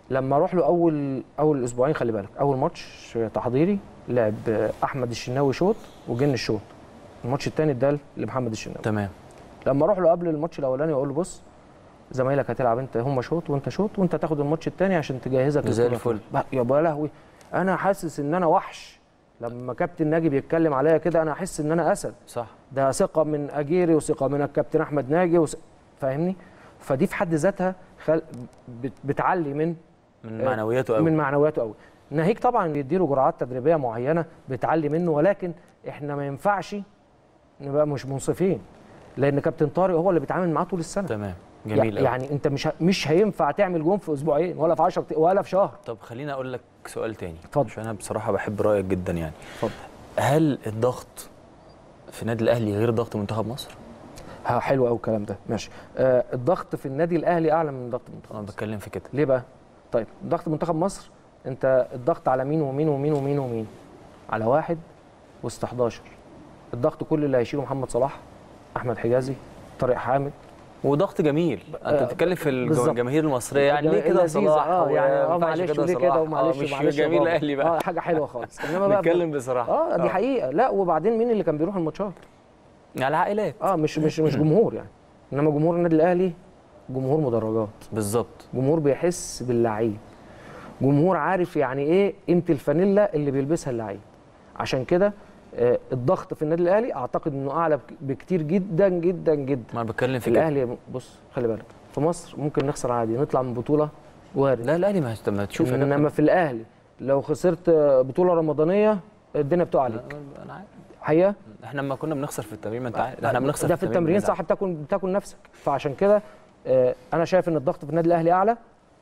لما اروح له اول اول اسبوعين خلي بالك اول ماتش تحضيري لعب احمد الشناوي شوط وجن الشوط الماتش الثاني ادال لمحمد الشناوي تمام لما اروح له قبل الماتش الاولاني واقول له بص زمايلك هتلعب انت هم شوط وانت شوط وانت تاخد الماتش الثاني عشان تجهزك زي للبطولة. الفل. بقى- يا لهوي انا حاسس ان انا وحش لما كابتن ناجي بيتكلم عليا كده انا احس ان انا اسد صح ده ثقه من اجيري وثقه من الكابتن احمد ناجي وس... فاهمني فدي في حد ذاتها خل... بت... بتعلي من من معنوياته قوي من معنوياته قوي ناهيك طبعا بيديله جرعات تدريبيه معينه بتعلي منه ولكن احنا ما ينفعش نبقى مش منصفين لان كابتن طارق هو اللي بيتعامل معاه طول السنه تمام جميل قوي يعني انت مش ه- مش هينفع تعمل جون في اسبوعين ولا في 10 ولا في شهر طب خليني اقول لك سؤال تاني اتفضل. عشان انا بصراحه بحب رايك جدا يعني اتفضل هل الضغط في النادي الاهلي غير ضغط منتخب مصر ها حلو قوي الكلام ده ماشي آه الضغط في النادي الاهلي اعلى من ضغط منتخب انا مصر بتكلم في كده ليه بقى طيب ضغط منتخب مصر انت الضغط على مين ومين ومين ومين ومين على واحد وسط 11 الضغط كل اللي هيشيله محمد صلاح احمد حجازي طارق حامد وضغط جميل انت آه، بتتكلم في الج- بالظبط. الجماهير المصريه يعني ليه كده لذيذة. صلاح اه يعني اه وما ينفعش معلش وليه صلاح؟ كده آه، ومعلش مش معلش جميل بابا. الاهلي بقى اه حاجه حلوه خالص انما بقى نتكلم بصراحه اه دي حقيقه لا وبعدين مين اللي كان بيروح الماتشات على العائلات اه مش مش مش جمهور يعني انما جمهور النادي الاهلي جمهور مدرجات بالظبط جمهور بيحس باللعيب جمهور عارف يعني ايه قيمه الفانيلا اللي بيلبسها اللعيب عشان كده آه، الضغط في النادي الاهلي اعتقد انه اعلى بك- بكتير جدا جدا جدا ما انا بتكلم في كده الاهلي بص خلي بالك في مصر ممكن نخسر عادي نطلع من بطوله وارد لا الاهلي ما ما تشوف يا انما كابتن. في الاهلي لو خسرت آه، بطوله رمضانيه الدنيا بتقع عليك لا، انا عارف حقيقه احنا لما كنا بنخسر في التمرين ما انت عارف احنا بنخسر ده في التمرين بنزعل. صح بتاكل بتاكل نفسك فعشان كده آه، انا شايف ان الضغط في النادي الاهلي اعلى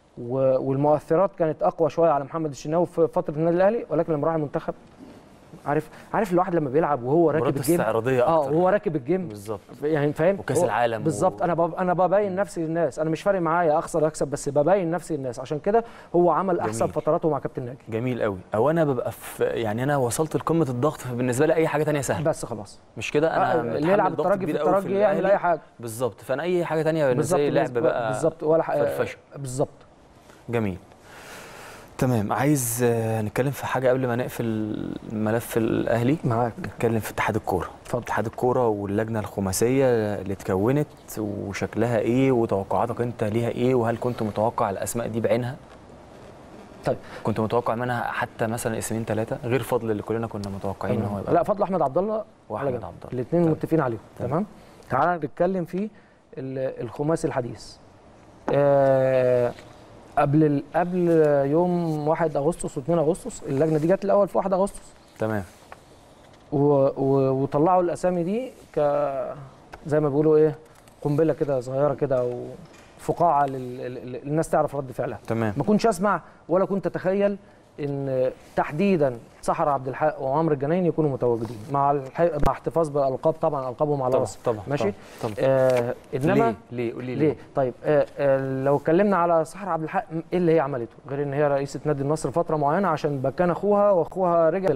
و- والمؤثرات كانت اقوى شويه على محمد الشناوي في فتره النادي الاهلي ولكن لما راح المنتخب عارف عارف الواحد لما بيلعب وهو راكب مباراه الجيم استعراضيه اه اكتر وهو راكب الجيم بالظبط يعني فاهم وكأس هو- العالم و- بالظبط انا بب... انا ببين نفسي للناس انا مش فارق معايا اخسر اكسب بس ببين نفسي للناس عشان كده هو عمل احسن جميل. فتراته مع كابتن ناجي جميل قوي او انا ببقى في يعني انا وصلت لقمه الضغط فبالنسبه لي اي حاجه تانية سهله بس خلاص مش كده انا آه، اللي متحمل يلعب ضغط الترجي في كبير قوي الترجي يعمل الأهلي. اي حاجه بالظبط فانا اي حاجه تانية بالنسبه لي لعب بالنسبة- بقى بالظبط ولا ح- فرفشه بالظبط جميل تمام عايز آه، نتكلم في حاجه قبل ما نقفل ملف الاهلي معاك نتكلم في اتحاد الكوره اتفضل. اتحاد الكوره واللجنه الخماسيه اللي اتكونت وشكلها ايه وتوقعاتك انت ليها ايه وهل كنت متوقع الاسماء دي بعينها طيب كنت متوقع منها حتى مثلا اسمين ثلاثه غير فضل اللي كلنا كنا متوقعين ان هو يبقى لا فضل احمد عبد الله واحمد على جنب. عبد الله. الاثنين تمام. متفقين عليهم تمام تعال نتكلم في ال- الخماسي الحديث آه قبل ال- قبل يوم 1 اغسطس و2 اغسطس اللجنه دي جت الاول في 1 اغسطس تمام و و وطلعوا الاسامي دي ك زي ما بيقولوا ايه قنبله كده صغيره كده او فقاعه لل- لل- للناس تعرف رد فعلها تمام ما كنتش اسمع ولا كنت اتخيل ان تحديدا سحر عبد الحق وعمرو الجناين يكونوا متواجدين مع الح... مع احتفاظ بالالقاب طبعا القابهم على طبعا راسي طبعا ماشي طبعا, طبعا. آه انما ليه ليه قول لي ليه طيب آه آه لو اتكلمنا على سحر عبد الحق ايه اللي هي عملته غير ان هي رئيسه نادي النصر فتره معينه عشان بكان اخوها واخوها رجع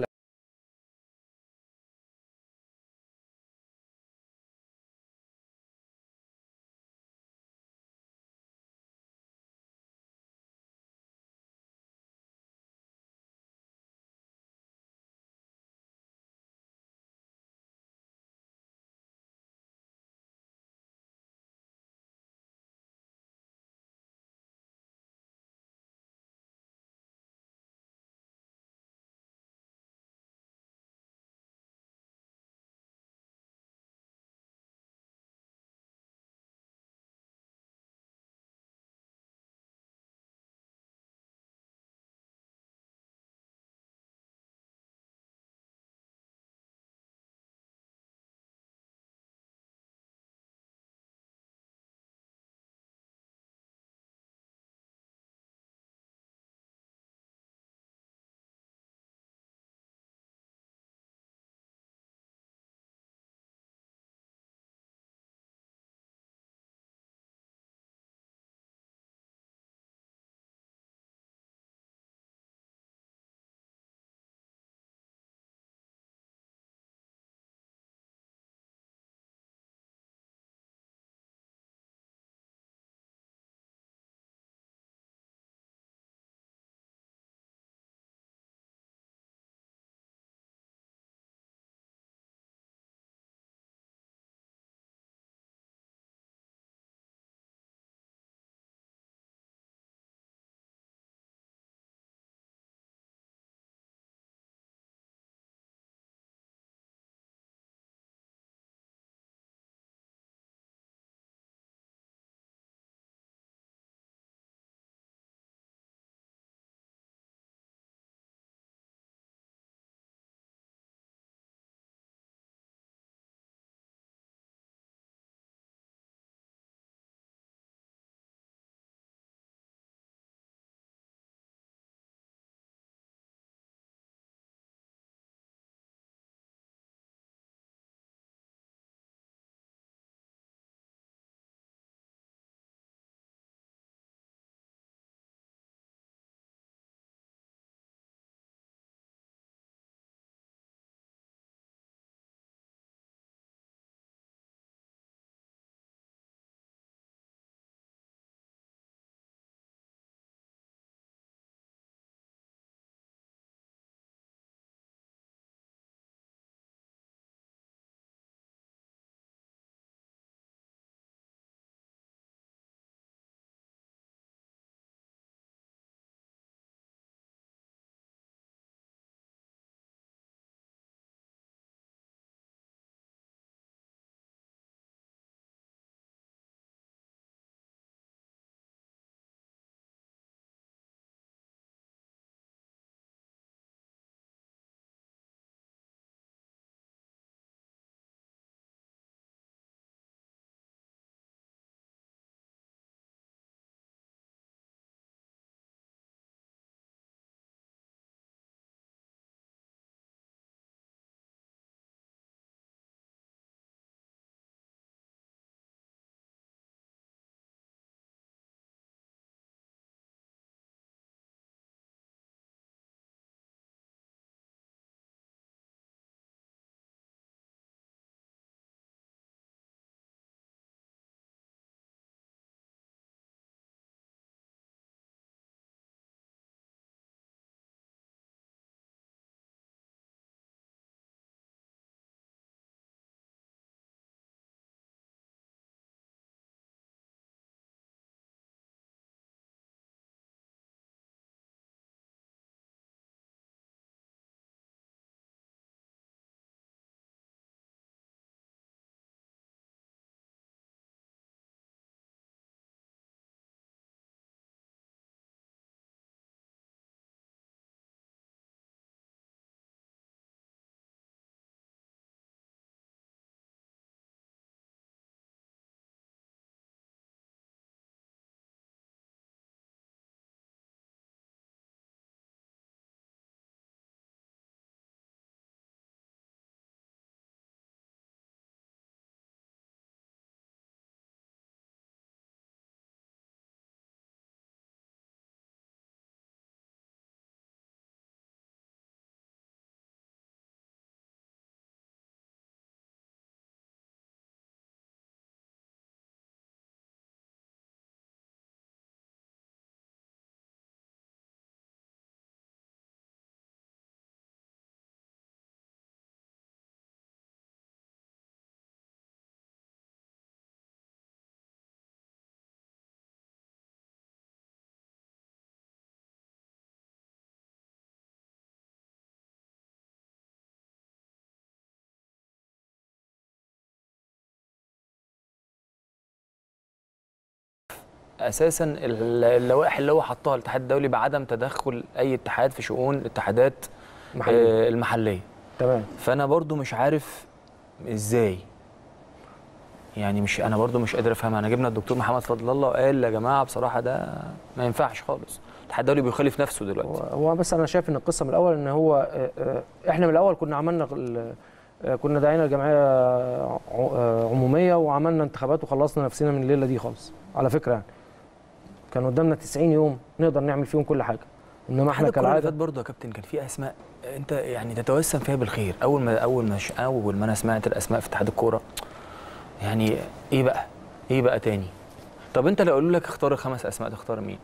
اساسا ال- اللوائح اللي هو حطها الاتحاد الدولي بعدم تدخل اي اتحاد في شؤون الاتحادات محلية. آه، المحليه تمام فانا برضو مش عارف ازاي يعني مش انا برضو مش قادر افهم انا جبنا الدكتور محمد فضل الله وقال يا جماعه بصراحه ده ما ينفعش خالص الاتحاد الدولي بيخالف نفسه دلوقتي هو هو بس انا شايف ان القصه من الاول ان هو آه، آه، احنا من الاول كنا عملنا ال- آه، كنا دعينا الجمعيه ع- آه، عموميه وعملنا انتخابات وخلصنا نفسنا من الليله دي خالص على فكره يعني كان قدامنا 90 يوم نقدر نعمل فيهم كل حاجه انما احنا الكرة اللي كالعاده فات برضه يا كابتن كان في اسماء انت يعني تتوسم فيها بالخير اول ما اول ما ش- اول ما انا سمعت الاسماء في اتحاد الكوره يعني ايه بقى ايه بقى تاني طب انت لو قالوا لك اختار خمس اسماء تختار مين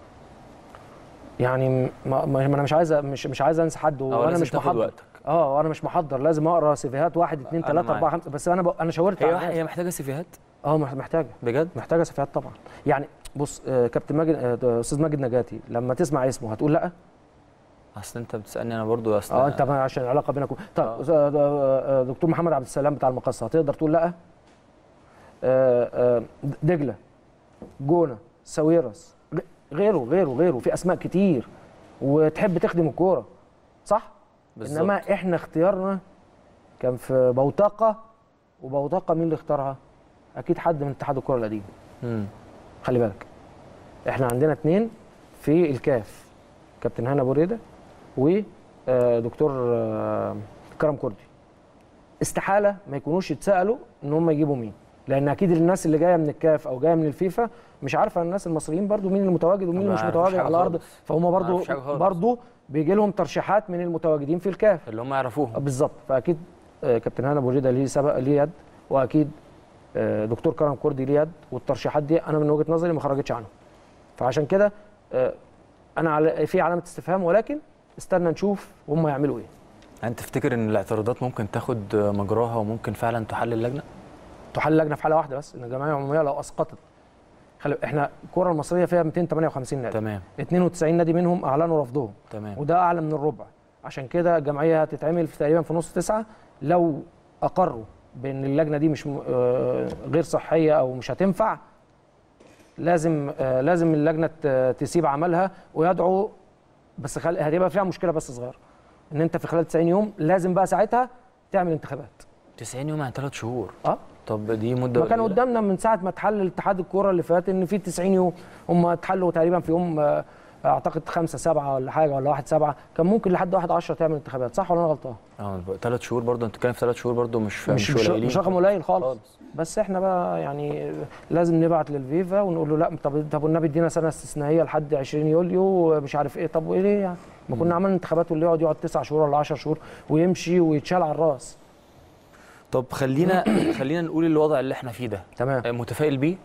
يعني ما, ما ما انا مش عايز مش مش عايز انسى حد أو وانا لازم مش تاخد محضر وقتك. اه وانا مش محضر لازم اقرا سيفيهات واحد اثنين أنا ثلاثه معاك. اربعه خمسه بس انا ب... انا شاورت هي على واحد- الناس. هي محتاجه سيفيهات اه مح- محتاجه بجد محتاجه سيفيهات طبعا يعني بص آه، كابتن ماجد آه، استاذ ماجد نجاتي لما تسمع اسمه هتقول لا اصل انت بتسالني انا برضه يا اصل اه انت ما- عشان العلاقه بينك و- طيب آه. آه. آه، دكتور محمد عبد السلام بتاع المقصه هتقدر تقول لا آه، آه، دجله جونه ساويرس غ- غيره غيره غيره في اسماء كتير وتحب تخدم الكوره صح بالظبط. انما احنا اختيارنا كان في بوتقه وبوتقه مين اللي اختارها اكيد حد من اتحاد الكوره القديم مم. خلي بالك احنا عندنا اتنين في الكاف كابتن هنا ابو ريده ودكتور كرم كردي استحاله ما يكونوش يتسالوا ان هم يجيبوا مين لان اكيد الناس اللي جايه من الكاف او جايه من الفيفا مش عارفه الناس المصريين برضو مين المتواجد ومين ما اللي مش يعرفوش متواجد حاجة على الارض خالص. فهم ما برضو يعرفوش حاجة خالص. برضو بيجي لهم ترشيحات من المتواجدين في الكاف اللي هم يعرفوهم بالظبط فاكيد آه، كابتن هنا ابو ريده ليه سبق ليه يد واكيد آه، دكتور كرم كردي ليه يد والترشيحات دي انا من وجهه نظري ما خرجتش عنه فعشان كده آه، انا على في علامه استفهام ولكن استنى نشوف هم يعملوا ايه انت تفتكر ان الاعتراضات ممكن تاخد مجراها وممكن فعلا تحل اللجنه تحل اللجنه في حاله واحده بس ان الجمعيه العموميه لو اسقطت خلي احنا الكره المصريه فيها 258 نادي تمام 92 نادي منهم اعلنوا رفضهم تمام وده اعلى من الربع عشان كده الجمعيه هتتعمل في تقريبا في نص تسعة لو اقروا بان اللجنه دي مش م- آه، غير صحيه او مش هتنفع لازم آه، لازم اللجنه ت- تسيب عملها ويدعو بس خل... هتبقى فيها مشكله بس صغيره ان انت في خلال 90 يوم لازم بقى ساعتها تعمل انتخابات 90 يوم عن ثلاث شهور اه طب دي مده ما كان قليلة؟ قدامنا من ساعه ما اتحل اتحاد الكوره اللي فات ان في 90 يوم هم اتحلوا تقريبا في يوم آه، اعتقد 5 7 ولا حاجه ولا 1 7 كان ممكن لحد 1 10 تعمل انتخابات صح ولا انا غلطان؟ اه ثلاث شهور برضه انت بتتكلم في ثلاث شهور برضه مش مش مش مش, قليلين مش رقم قليل خالص. خالص. بس احنا بقى يعني لازم نبعت للفيفا ونقول له لا طب طب والنبي ادينا سنه استثنائيه لحد 20 يوليو مش عارف ايه طب وايه ليه يعني؟ ما كنا عملنا انتخابات واللي يقعد يقعد 9 شهور ولا 10 شهور ويمشي ويتشال على الراس طب خلينا خلينا نقول الوضع اللي احنا فيه ده تمام آه، متفائل بيه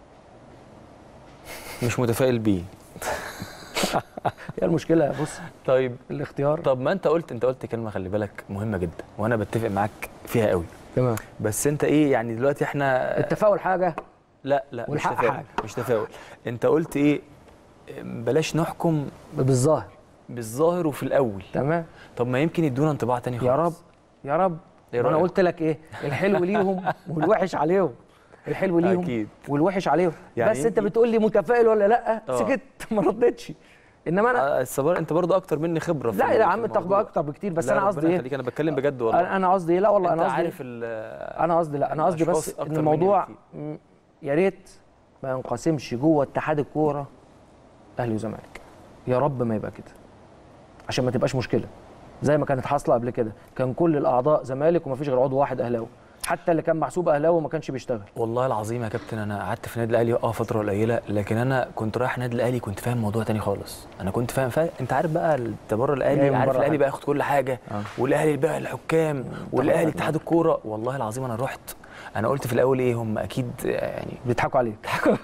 مش متفائل بيه هي المشكله بص طيب الاختيار طب ما انت قلت انت قلت كلمه خلي بالك مهمه جدا وانا بتفق معاك فيها قوي تمام بس انت ايه يعني دلوقتي احنا التفاؤل حاجه لا لا مش والحق تفاؤل حاجة. مش تفاؤل انت قلت ايه بلاش نحكم بالظاهر بالظاهر وفي الاول تمام طب ما يمكن يدونا انطباع تاني خالص يا رب يا رب إيه ما انا رأيك؟ قلت لك ايه الحلو ليهم والوحش عليهم الحلو ليهم أكيد. والوحش عليهم يعني بس انت يمكن- بتقول لي متفائل ولا لا آه. سكت ما ردتش انما انا آه، الصبر انت برضو اكتر مني خبره في لا ال- يا في عم انت الموضوع. اكتر بكتير بس لا، انا ربنا قصدي ايه يخليك، انا بتكلم بجد والله انا أنا قصدي ايه لا والله انت انا قصدي عارف ال- انا قصدي لا انا قصدي الأشخاص بس أكتر ان مني الموضوع بكتير. م- يا ريت ما ينقسمش جوه اتحاد الكوره اهلي وزمالك يا رب ما يبقى كده عشان ما تبقاش مشكله زي ما كانت حاصله قبل كده كان كل الاعضاء زمالك وما فيش غير عضو واحد اهلاوي حتى اللي كان محسوب اهلاوي ما كانش بيشتغل والله العظيم يا كابتن انا قعدت في النادي الاهلي اه فتره قليله لكن انا كنت رايح النادي الاهلي كنت فاهم موضوع تاني خالص انا كنت فاهم, فاهم انت عارف بقى انت بره جاي الاهلي من عارف بره الاهلي حاجة. بقى ياخد كل حاجه آه. والاهلي بقى الحكام والاهلي طبعاً. اتحاد الكوره والله العظيم انا رحت انا قلت في الاول ايه هم اكيد يعني بيضحكوا عليك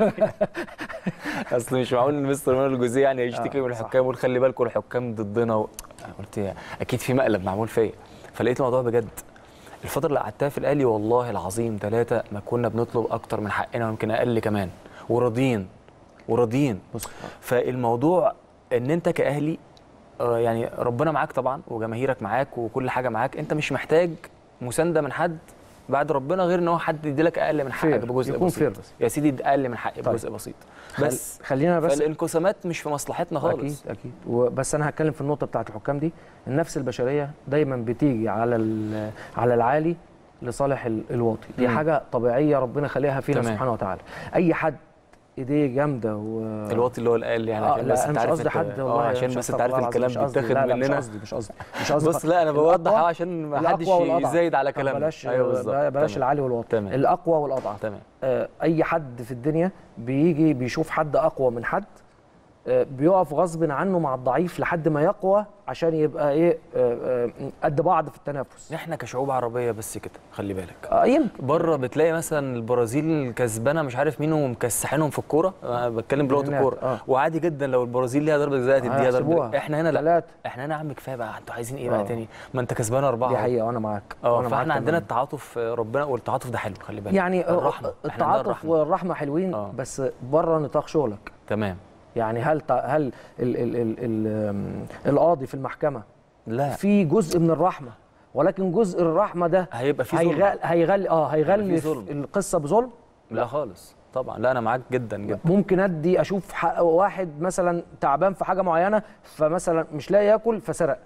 اصل مش معقول ان مستر مانويل الجوزيه يعني هيشتكي آه، من صح. الحكام ويقول خلي بالكم الحكام ضدنا و... قلت اكيد في مقلب معمول فيا فلقيت الموضوع بجد الفتره اللي قعدتها في الاهلي والله العظيم ثلاثه ما كنا بنطلب اكتر من حقنا ويمكن اقل كمان وراضيين وراضيين بص فالموضوع ان انت كاهلي آه، يعني ربنا معاك طبعا وجماهيرك معاك وكل حاجه معاك انت مش محتاج مسانده من حد بعد ربنا غير ان هو حد يديلك اقل من حقك Fair. بجزء يكون بسيط fair بس. يا سيدي اقل من حقي طيب. بجزء بسيط خل- بس خلينا بس فالانقسامات مش في مصلحتنا خالص اكيد اكيد و- بس انا هتكلم في النقطه بتاعت الحكام دي النفس البشريه دايما بتيجي على ال- على العالي لصالح ال- الواطي دي مم. حاجه طبيعيه ربنا خليها فينا تمام. سبحانه وتعالى اي حد ايديه جامده و الواطي اللي هو الاقل يعني آه عشان لا بس انا انت مش عارف قصدي إنت- حد اه والله عشان مش بس انت أستغفر عارف الله الكلام العظيم، مش قصدي. بيتاخد لا لا مننا مش قصدي مش قصدي مش قصدي بص لا انا الأقوى بوضح أهو عشان ما حدش الأقوى والأضعف. يزايد على طب كلامنا بلاش ايوه بالظبط بلاش تمام. العالي والواطي تمام. الاقوى والاضعف تمام آه، اي حد في الدنيا بيجي بيشوف حد اقوى من حد آه، بيقف غصب عنه مع الضعيف لحد ما يقوى عشان يبقى ايه آه، آه، قد بعض في التنافس احنا كشعوب عربيه بس كده خلي بالك آه، يمكن بره بتلاقي مثلا البرازيل كسبانه مش عارف مين ومكسحينهم في الكوره انا بتكلم بلغه هناك، الكوره آه. وعادي جدا لو البرازيل ليها ضربه جزاء تديها ضربه هيحسبوها. احنا هنا لا ثلاثة. احنا هنا يا عم كفايه بقى انتوا عايزين ايه بقى آه. تاني ما انت كسبان اربعه دي أهو. حقيقه وانا معاك اه وأنا معاك فاحنا عندنا تماماً. التعاطف ربنا والتعاطف ده حلو خلي بالك يعني آه، الرحمه احنا عندنا التعاطف الرحمة. والرحمه حلوين آه. بس بره نطاق شغلك تمام يعني هل تع- هل ال ال ال ال القاضي في المحكمه لا في جزء من الرحمه ولكن جزء الرحمه ده هيبقى في ظلم هيغل هيغلي اه هيغلي ظلم. القصه بظلم لا خالص طبعا لا انا معاك جدا جدا ممكن ادي اشوف حق واحد مثلا تعبان في حاجه معينه فمثلا مش لاقي ياكل فسرق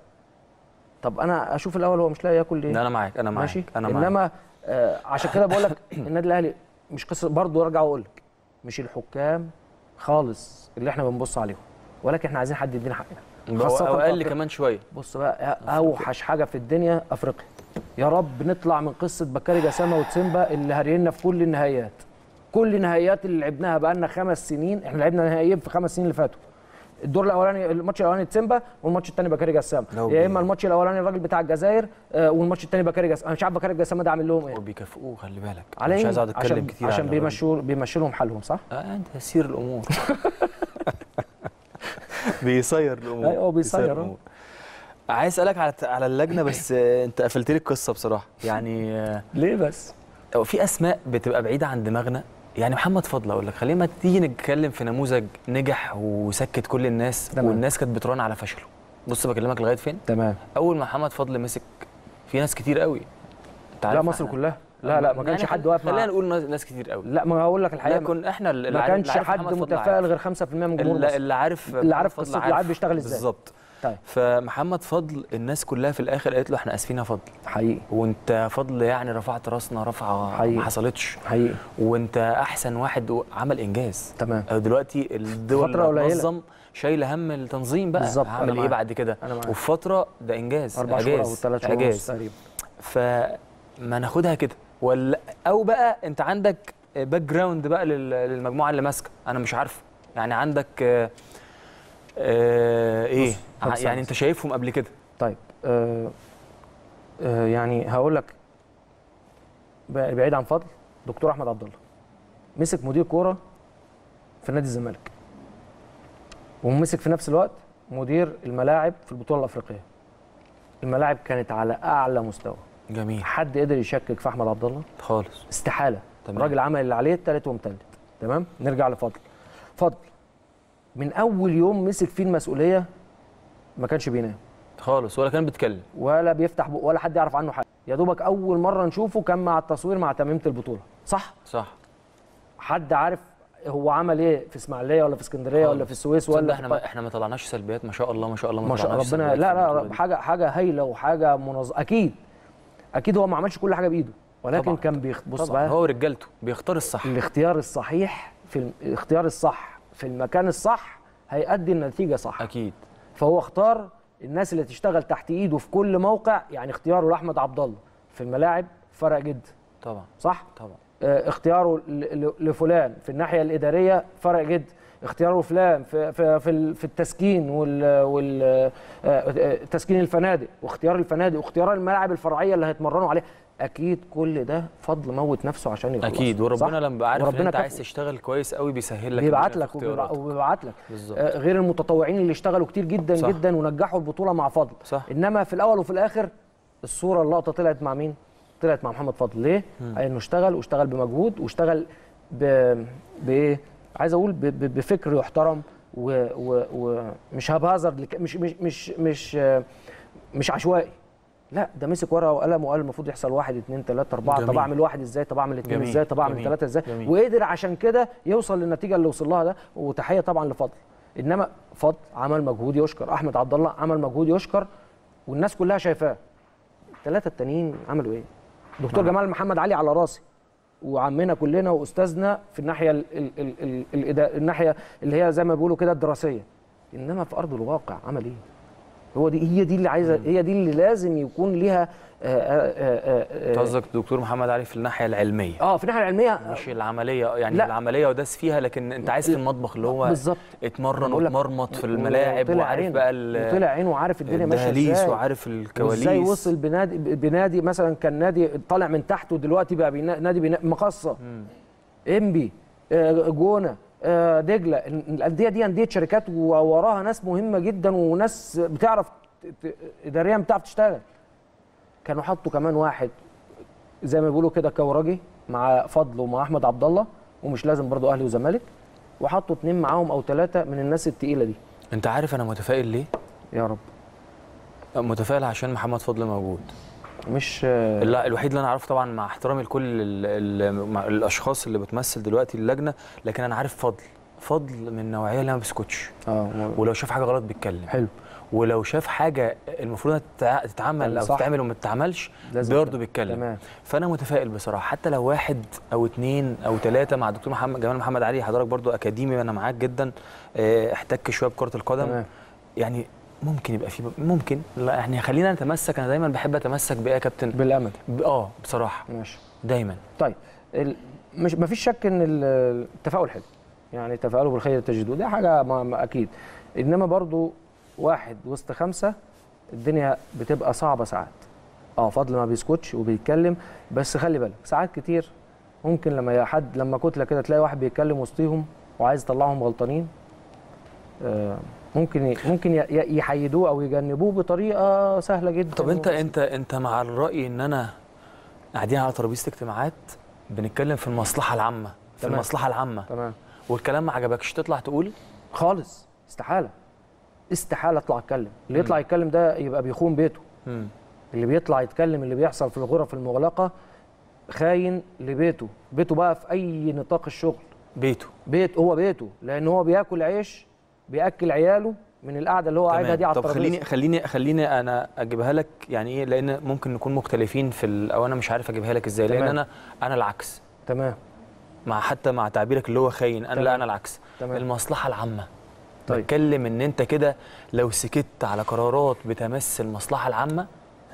طب انا اشوف الاول هو مش لاقي ياكل ليه لا انا معاك انا معاك ماشي انا معاك انما آه عشان كده بقول لك النادي الاهلي مش قصه برضه ارجع واقول لك مش الحكام خالص اللي احنا بنبص عليهم ولكن احنا عايزين حد يدينا حقنا خاصة او في اقل أفريقيا. كمان شويه بص بقى اوحش حاجه في الدنيا افريقيا يا رب نطلع من قصه بكاري جسامه وتسيمبا اللي هارينا في كل النهائيات كل النهائيات اللي لعبناها بقى لنا خمس سنين احنا لعبنا نهائيين في خمس سنين اللي فاتوا الدور الاولاني الماتش الاولاني تسيمبا والماتش الثاني بكاري جسام لو يا بي- اما الماتش الاولاني الراجل بتاع الجزائر آه، والماتش الثاني بكاري جسام انا مش عارف بكاري جسام ده عامل لهم ايه وبيكافئوه خلي بالك على مش إيه؟ عايز اقعد اتكلم عشان كتير عشان على الراجل. بيمشوا بيمشوا لهم حالهم صح؟ اه انت تسير الامور بيصير الامور أيوة، بيصير، آه. الأمور. عايز اسالك على على اللجنه بس آه، انت قفلت لي القصه بصراحه يعني آه، ليه بس؟ هو في اسماء بتبقى بعيده عن دماغنا يعني محمد فضل اقول لك خلينا تيجي نتكلم في نموذج نجح وسكت كل الناس تمام. والناس كانت بتراهن على فشله بص بكلمك لغايه فين تمام اول ما محمد فضل مسك في ناس كتير قوي انت لا عارف مصر إحنا- كلها لا لا ما كانش يعني حد واقف خلينا مع نقول ناس- ناس كتير قوي لا ما هقول لك الحقيقه لكن احنا اللي ما عارف- كانش اللي عارف حد محمد فضل متفائل عارف. غير 5% من جمهور اللي, مصر اللي عارف اللي عارف محمد قصة فضل اللعيب بيشتغل إزاي. بالظبط طيب فمحمد فضل الناس كلها في الاخر قالت له احنا اسفين يا فضل حقيقي وانت يا فضل يعني رفعت راسنا رفعه حقيقي. ما حصلتش حقيقي وانت احسن واحد عمل انجاز تمام أه دلوقتي الدول فترة اللي قليلة. هتنظم شايله هم التنظيم بقى بالظبط، أنا هعمل ايه معاك. بعد كده أنا معاك. وفي فتره ده انجاز اربع شهور او اعجاز ثلاث شهور ونص اعجاز تقريبا فما ناخدها كده ولا او بقى انت عندك باك جراوند بقى لل- للمجموعه اللي ماسكه انا مش عارفه يعني عندك آه آه ايه بص، طب ع- ثانية. يعني انت شايفهم قبل كده طيب آه آه يعني هقول لك ب- بعيد عن فضل دكتور احمد عبد الله مسك مدير كوره في نادي الزمالك ومسك في نفس الوقت مدير الملاعب في البطوله الافريقيه الملاعب كانت على اعلى مستوى جميل حد قدر يشكك في احمد عبد الله خالص استحاله تمام. الراجل عمل اللي عليه التالت ومتلت تمام نرجع لفضل فضل من اول يوم مسك فيه المسؤوليه ما كانش بينام خالص ولا كان بيتكلم ولا بيفتح بق ولا حد يعرف عنه حاجه يا دوبك اول مره نشوفه كان مع التصوير مع تميمه البطوله صح صح حد عارف هو عمل ايه في اسماعيليه ولا في اسكندريه ولا خالص. في السويس ولا ولا احنا في ما احنا ما طلعناش سلبيات ما شاء الله ما شاء الله ما شاء طلعناش ربنا سلبيات لا في البطولة لا دي. حاجه حاجه هايله وحاجه منظمه اكيد اكيد هو ما عملش كل حاجه بايده ولكن طبعاً. كان بيخ... بص طبعا بقى هو ورجالته بيختار الصح الاختيار الصحيح في ال- الاختيار الصح في المكان الصح هيؤدي النتيجه صح اكيد فهو اختار الناس اللي تشتغل تحت ايده في كل موقع يعني اختياره لاحمد عبد الله في الملاعب فرق جدا طبعا صح طبعا آه، اختياره ل- ل- لفلان في الناحيه الاداريه فرق جدا اختياره فلان في في في, ال- في التسكين وال وال آه، آه، تسكين الفنادق واختيار الفنادق واختيار الملاعب الفرعيه اللي هيتمرنوا عليها اكيد كل ده فضل موت نفسه عشان يخلص اكيد وربنا صح؟ لما بيبقى عارف ان وربنا انت كف- عايز تشتغل كويس قوي بيسهل لك بيبعت الدنيا في لك وبيبع- اختياراتك. وبيبعت لك بالظبط آه، غير المتطوعين اللي اشتغلوا كتير جدا صح. صح. جدا ونجحوا البطوله مع فضل صح. انما في الاول وفي الاخر الصوره اللقطه طلعت مع مين طلعت مع محمد فضل ليه انه اشتغل واشتغل بمجهود واشتغل ب بايه عايز اقول ب... ب... بفكر يحترم ومش و... و... مش هبهزر لك... مش مش مش مش آه، مش عشوائي لا ده مسك ورقه وقلم وقال المفروض يحصل واحد اثنين ثلاثه اربعه طب جميل. اعمل واحد ازاي طب اعمل اثنين جميل. ازاي طب اعمل جميل. ثلاثه ازاي جميل. وقدر عشان كده يوصل للنتيجه اللي وصل لها ده وتحيه طبعا لفضل انما فضل عمل مجهود يشكر احمد عبد الله عمل مجهود يشكر والناس كلها شايفاه الثلاثه التانيين عملوا ايه دكتور جمال محمد علي على راسي وعمنا كلنا واستاذنا في الناحيه ال ال ال ال الإدا- الناحيه اللي هي زي ما بيقولوا كده الدراسيه انما في ارض الواقع عمل ايه هو دي هي دي اللي عايزه هي دي اللي لازم يكون ليها آه، آه، آه، انت آه، قصدك دكتور محمد علي في الناحيه العلميه اه في الناحيه العلميه مش العمليه يعني لا. العمليه وداس فيها لكن انت عايز في المطبخ اللي هو بالظبط اتمرن بقول لك، واتمرمط في الملاعب وطلع وعارف عينه بقى ال- وطلع عينه وعارف الدنيا ماشيه الدهاليز ازاي وعارف الكواليس وازاي وصل بنادي بنادي مثلا كان نادي طالع من تحت ودلوقتي بقى بينا- نادي بينا- مقصه انبي آه، جونه آه، دجله الانديه دي انديه شركات ووراها ناس مهمه جدا وناس بتعرف ت- ت- اداريا بتعرف تشتغل كانوا حطوا كمان واحد زي ما بيقولوا كده كورجي مع فضل ومع احمد عبد الله ومش لازم برضو اهلي وزمالك وحطوا اتنين معاهم او ثلاثه من الناس التقيله دي انت عارف انا متفائل ليه يا رب متفائل عشان محمد فضل موجود مش آه، لا الوحيد اللي انا عارفه طبعا مع احترامي لكل ال ال مع الاشخاص اللي بتمثل دلوقتي اللجنه لكن انا عارف فضل فضل من النوعيه اللي ما بيسكتش اه ولو شاف حاجه غلط بيتكلم حلو ولو شاف حاجه المفروض تتع- تتعمل او صح. تتعمل وما تتعملش لازم برضه كده. بيتكلم تمام فانا متفائل بصراحه حتى لو واحد او اتنين او ثلاثه مع الدكتور محمد جمال محمد علي حضرتك برضو اكاديمي انا معاك جدا اه، احتك شويه بكره القدم تمام يعني ممكن يبقى في ممكن لا يعني خلينا نتمسك انا دايما بحب اتمسك بايه يا كابتن بالامل ب- اه بصراحه ماشي دايما طيب ال... مش مفيش شك ان ال- التفاؤل حلو يعني تفاؤلوا بالخير تجدوه دي حاجه ما ما اكيد انما برضو واحد وسط خمسه الدنيا بتبقى صعبه ساعات اه فضل ما بيسكتش وبيتكلم بس خلي بالك ساعات كتير ممكن لما يا حد لما كتله كده تلاقي واحد بيتكلم وسطيهم وعايز يطلعهم غلطانين آه ممكن ي... ممكن ي... ي- يحيدوه او يجنبوه بطريقه سهله جدا طب انت انت انت مع الراي ان انا قاعدين على ترابيزه اجتماعات بنتكلم في المصلحه العامه في تمام. المصلحه العامه تمام والكلام ما عجبكش تطلع تقول خالص استحاله استحاله اطلع اتكلم اللي يطلع يتكلم ده يبقى بيخون بيته مم. اللي بيطلع يتكلم اللي بيحصل في الغرف المغلقه خاين لبيته بيته بقى في اي نطاق الشغل بيته بيت هو بيته لان هو بياكل عيش بياكل عياله من القعده اللي هو قاعدها دي على طب الترابيزه خليني خليني خليني انا اجيبها لك يعني ايه لان ممكن نكون مختلفين في ال... او انا مش عارف اجيبها لك ازاي لان تمام. انا انا العكس تمام مع حتى مع تعبيرك اللي هو خاين انا لا تمام. انا العكس تمام. المصلحه العامه طيب. بتكلم ان انت كده لو سكت على قرارات بتمس المصلحه العامه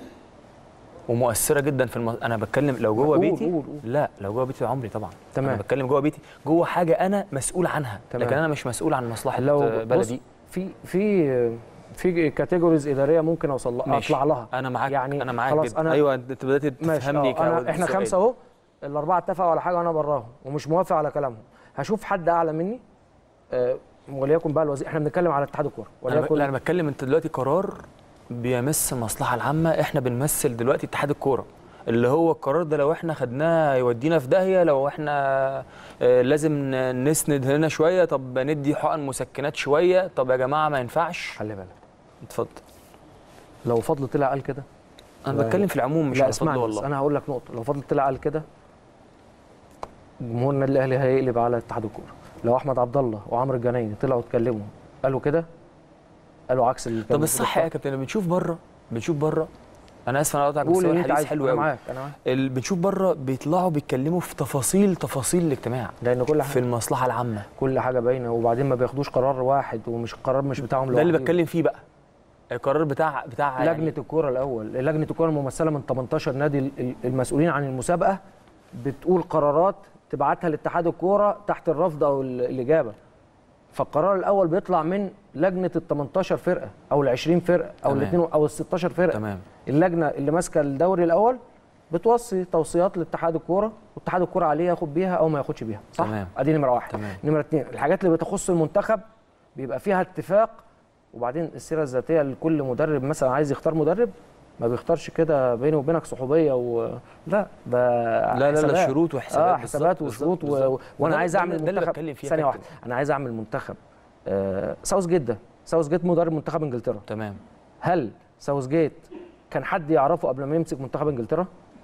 ومؤثره جدا في الم... انا بتكلم لو جوه قول- بيتي قول- قول. لا لو جوه بيتي عمري طبعا تمام. انا بتكلم جوه بيتي جوه حاجه انا مسؤول عنها تمام. لكن انا مش مسؤول عن مصلحه لو آه، بص بلدي في في في كاتيجوريز اداريه ممكن اوصل لها ماشي. اطلع لها انا معاك يعني انا معاك خلاص جدا أنا- ايوه انت بدات ماشي تفهمني آه، أنا احنا كسؤال. خمسه اهو الاربعه اتفقوا على حاجه وانا براهم ومش موافق على كلامهم هشوف حد اعلى مني آه، وليكن بقى الوزير احنا بنتكلم على اتحاد الكوره انا ب... وليكن لا انا بتكلم انت دلوقتي قرار بيمس المصلحه العامه احنا بنمثل دلوقتي اتحاد الكوره اللي هو القرار ده لو احنا خدناه يودينا في داهيه لو احنا آه، لازم ن- نسند هنا شويه طب ندي حقن مسكنات شويه طب يا جماعه ما ينفعش خلي بالك اتفضل لو فضل طلع قال كده انا لا، بتكلم في العموم مش لا على فضل اسمعني بس والله انا هقول لك نقطه لو فضل طلع قال كده جمهور النادي الاهلي هيقلب على اتحاد الكوره لو احمد عبد الله وعمرو الجنايني طلعوا اتكلموا قالوا كده قالوا عكس اللي كان طب الصح يا كابتن بنشوف بره بنشوف بره انا اسف انا قاطعك بس قول هو اللي انت الحديث عايزه حلو انا قوي معاك انا معاك ال- بنشوف بره بيطلعوا بيتكلموا في تفاصيل تفاصيل الاجتماع لان كل في حاجه المصلحه العامه كل حاجه باينه وبعدين ما بياخدوش قرار واحد ومش قرار مش بتاعهم ده اللي لوحدهم. بتكلم فيه بقى القرار بتاع بتاع يعني لجنه الكوره الاول لجنه الكوره الممثله من 18 نادي ال- ال- المسؤولين عن المسابقه بتقول قرارات تبعتها لاتحاد الكوره تحت الرفض او ال- الاجابه فالقرار الاول بيطلع من لجنه ال 18 فرقه او ال 20 فرقه او تمام. الاثنين او ال 16 فرقه تمام اللجنه اللي ماسكه الدوري الاول بتوصي توصيات لاتحاد الكوره واتحاد الكوره عليه ياخد بيها او ما ياخدش بيها صح تمام. ادي نمره واحد تمام. نمره اثنين الحاجات اللي بتخص المنتخب بيبقى فيها اتفاق وبعدين السيره الذاتيه لكل مدرب مثلا عايز يختار مدرب ما بيختارش كده بيني وبينك صحوبيه و لا ده لا لا لا حسابات. شروط وحسابات اه حسابات بالظبط، وشروط و... بالظبط. وانا وده- عايز ده- اعمل ده اللي منتخب بتكلم فيه يا ثانيه كابتن. واحده انا عايز اعمل منتخب آه ساوث جيت ده ساوث جيت مدرب منتخب انجلترا تمام هل ساوث جيت كان حد يعرفه قبل ما يمسك منتخب انجلترا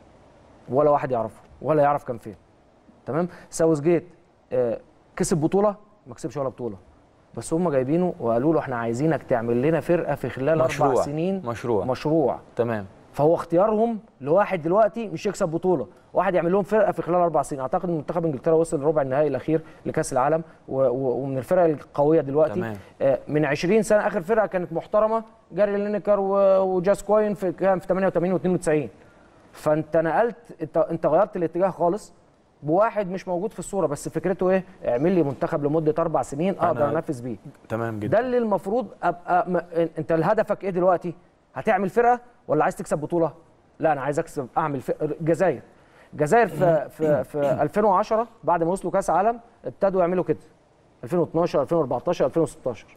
ولا واحد يعرفه ولا يعرف كان فين تمام ساوث جيت آه، كسب بطوله ما كسبش ولا بطوله بس هم جايبينه وقالوا له احنا عايزينك تعمل لنا فرقه في خلال مشروع. اربع سنين مشروع. مشروع تمام فهو اختيارهم لواحد دلوقتي مش يكسب بطوله واحد يعمل لهم فرقه في خلال اربع سنين اعتقد ان منتخب انجلترا وصل ربع النهائي الاخير لكاس العالم و- و- ومن الفرق القويه دلوقتي تمام. آه، من 20 سنه اخر فرقه كانت محترمه جاري لينيكر و- وجاسكوين في كان في 88 و92 فانت نقلت انت انت غيرت الاتجاه خالص بواحد مش موجود في الصوره بس فكرته ايه؟ اعمل لي منتخب لمده اربع سنين اقدر أنا- انافس بيه تمام جدا ده اللي المفروض ابقى م... انت هدفك ايه دلوقتي؟ هتعمل فرقه ولا عايز تكسب بطوله؟ لا انا عايز اكسب اعمل فرقه الجزائر الجزائر في في في 2010 بعد ما وصلوا كاس عالم ابتدوا يعملوا كده 2012 2014 2016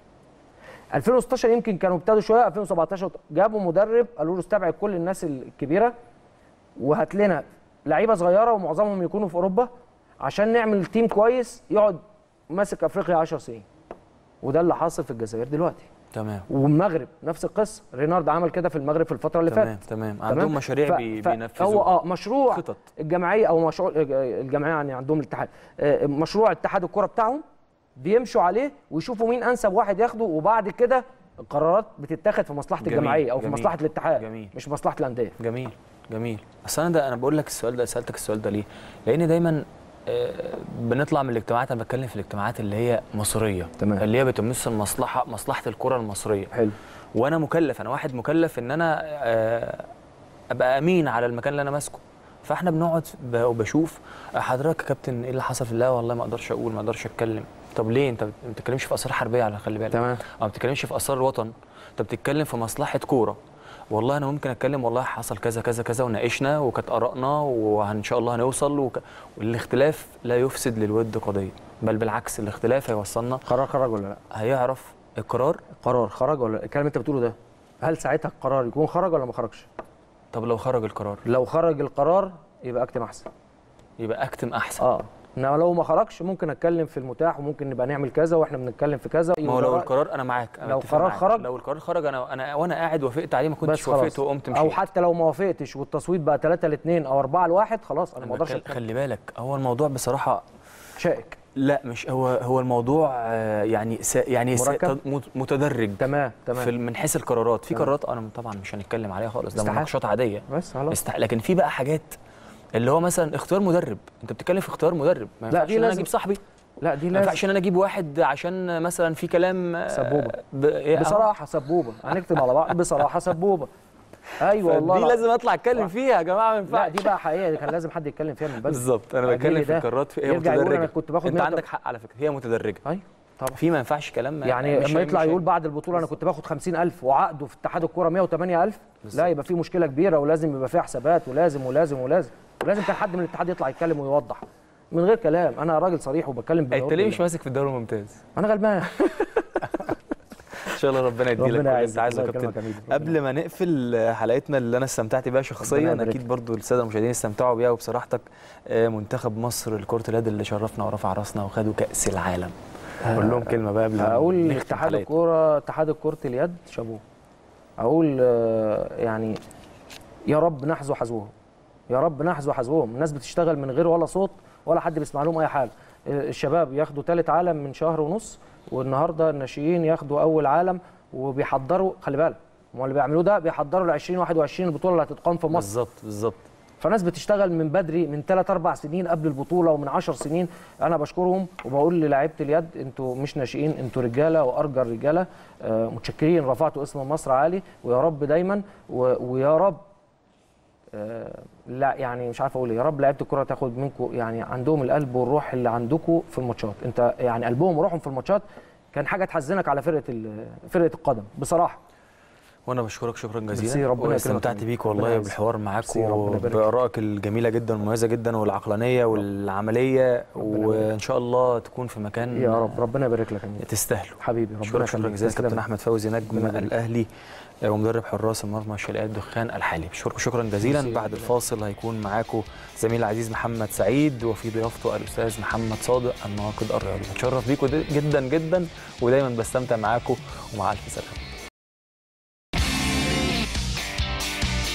2016 يمكن كانوا ابتدوا شويه 2017 جابوا مدرب قالوا له استبعد كل الناس الكبيره وهات لنا لعيبه صغيره ومعظمهم يكونوا في اوروبا عشان نعمل تيم كويس يقعد ماسك افريقيا 10 سنين وده اللي حاصل في الجزائر دلوقتي تمام والمغرب نفس القصه رينارد عمل كده في المغرب في الفتره اللي تمام فاتت تمام عندهم مشاريع ف- بي- ف- بينفذوها هو اه مشروع خطط. الجمعيه او مشروع الجمعيه يعني عندهم الاتحاد آه، مشروع اتحاد الكره بتاعهم بيمشوا عليه ويشوفوا مين انسب واحد ياخده وبعد كده القرارات بتتاخد في مصلحه جميل، الجمعيه او في جميل، مصلحه الاتحاد جميل. مش مصلحه الانديه جميل جميل اصل انا ده انا بقول لك السؤال ده سالتك السؤال ده ليه؟ لان دايما آه، بنطلع من الاجتماعات انا بتكلم في الاجتماعات اللي هي مصريه تمام. اللي هي بتمس المصلحه مصلحه الكره المصريه حلو وانا مكلف انا واحد مكلف ان انا آه، ابقى امين على المكان اللي انا ماسكه فاحنا بنقعد ب- وبشوف آه، حضرتك يا كابتن ايه اللي حصل في لا والله ما اقدرش اقول ما اقدرش اتكلم طب ليه انت ما بتتكلمش في اسرار حربيه على خلي بالك تمام. او ما بتتكلمش في اسرار الوطن انت بتتكلم في مصلحه كوره والله انا ممكن اتكلم والله حصل كذا كذا كذا وناقشنا وكانت ارائنا وان شاء الله هنوصل وك... والاختلاف لا يفسد للود قضيه بل بالعكس الاختلاف هيوصلنا قرار خرج ولا لا هيعرف القرار قرار خرج ولا لا؟ الكلام اللي انت بتقوله ده هل ساعتها القرار يكون خرج ولا ما خرجش طب لو خرج القرار لو خرج القرار يبقى اكتم احسن يبقى اكتم احسن اه انما لو ما خرجش ممكن اتكلم في المتاح وممكن نبقى نعمل كذا واحنا بنتكلم في كذا ما هو لو القرار انا معاك أنا لو متفق قرار معاك. خرج- لو القرار خرج انا انا وانا قاعد وافقت عليه ما بس كنتش خلاص وافقت وقمت مشيت او حتى لو ما وافقتش والتصويت بقى 3 ل 2 او 4 ل 1 خلاص انا ما اقدرش بتكلم- أتكلم. خلي بالك هو الموضوع بصراحه شائك لا مش هو هو الموضوع آه، يعني س يعني س- مركب؟ مت- متدرج تمام تمام في ال- من حيث القرارات في تمام. قرارات انا طبعا مش هنتكلم عليها خالص ده استحالة. مناقشات عاديه بس خلاص است... لكن في بقى حاجات اللي هو مثلا اختيار مدرب انت بتتكلم في اختيار مدرب ما لا، ينفعش دي ان انا لازم- اجيب صاحبي لا دي ما لازم ينفعش ان انا اجيب واحد عشان مثلا في كلام آه، سبوبة. ب... إيه، أهو. بصراحه سبوبه هنكتب على بعض بصراحه سبوبه ايوه والله دي لا. لازم اطلع اتكلم فيها يا جماعه ما لا ينفعش دي بقى حقيقه كان لازم حد يتكلم فيها من بدري بالظبط انا أجيلي بتكلم في ده القرارات في هي يرجع يقول متدرجه أنا كنت باخد انت 100 عندك حق على فكره هي متدرجه ايوه طبعا في ما ينفعش كلام يعني مش لما يطلع مش يقول بعد البطوله انا كنت باخد 50000 وعقده في اتحاد الكوره 108000 لا يبقى في مشكله كبيره ولازم يبقى فيها حسابات ولازم ولازم ولازم ولازم كان حد من الاتحاد يطلع يتكلم ويوضح من غير كلام انا راجل صريح وبتكلم انت بجواب ليه مش بالله. ماسك في الدوري الممتاز انا غلبان ان شاء الله ربنا يديلك ربنا كل اللي يعزك، انت عايزه يا الله كابتن يكرمك يا ميدو. ربنا قبل ما نقفل حلقتنا اللي انا استمتعت بيها ربنا شخصيا يبارك اكيد لك. برضو الساده المشاهدين استمتعوا بيها وبصراحتك آه، منتخب مصر لكره اليد اللي شرفنا ورفع راسنا وخدوا كاس العالم قول لهم كلمه بقى قبل ما اقول نختم اتحاد حلقتنا. الكوره اتحاد كره اليد شابوه اقول آه، يعني يا رب نحذو حذوهم يا رب نحذو حذوهم الناس بتشتغل من غير ولا صوت ولا حد بيسمع لهم اي حاجه آه، الشباب ياخدوا ثالث عالم من شهر ونص والنهارده الناشئين ياخدوا اول عالم وبيحضروا خلي بالك هم اللي بيعملوه ده بيحضروا ل 2021 البطوله اللي هتتقام في مصر بالظبط بالظبط فناس بتشتغل من بدري من 3 4 سنين قبل البطوله ومن 10 سنين انا بشكرهم وبقول للاعيبه اليد انتوا مش ناشئين انتوا رجاله وارجى الرجاله آه، متشكرين رفعتوا اسم مصر عالي ويا رب دايما و- ويا رب آه، لا يعني مش عارف اقول ايه يا رب لعيبه الكره تاخد منكم يعني عندهم القلب والروح اللي عندكم في الماتشات انت يعني قلبهم وروحهم في الماتشات كان حاجه تحزنك على فرقه ال- فرقه القدم بصراحه وانا بشكرك شكرا ميرسي، جزيلا ربنا يكرمك واستمتعت يا بيك ربنا والله يعزك. بالحوار معاك ميرسي، ربنا يبارك. وبارائك الجميله جدا والمميزه جدا والعقلانيه والعمليه ربنا وان شاء الله تكون في مكان يا رب ربنا يبارك لك يا أمير. تستاهلوا حبيبي ربنا شكرا شكرا يخليك. جزيلا تسلم. كابتن احمد فوزي نجم ربنا يبارك. الاهلي ومدرب حراس المرمى شلقات دخان الحالي بشكركم شكرا جزيلا ميرسي. بعد الفاصل هيكون معاكم زميل العزيز محمد سعيد وفي ضيافته الاستاذ محمد صادق الناقد الرياضي بتشرف بيكم جدا جدا ودايما بستمتع معاكم ومع الف سلامه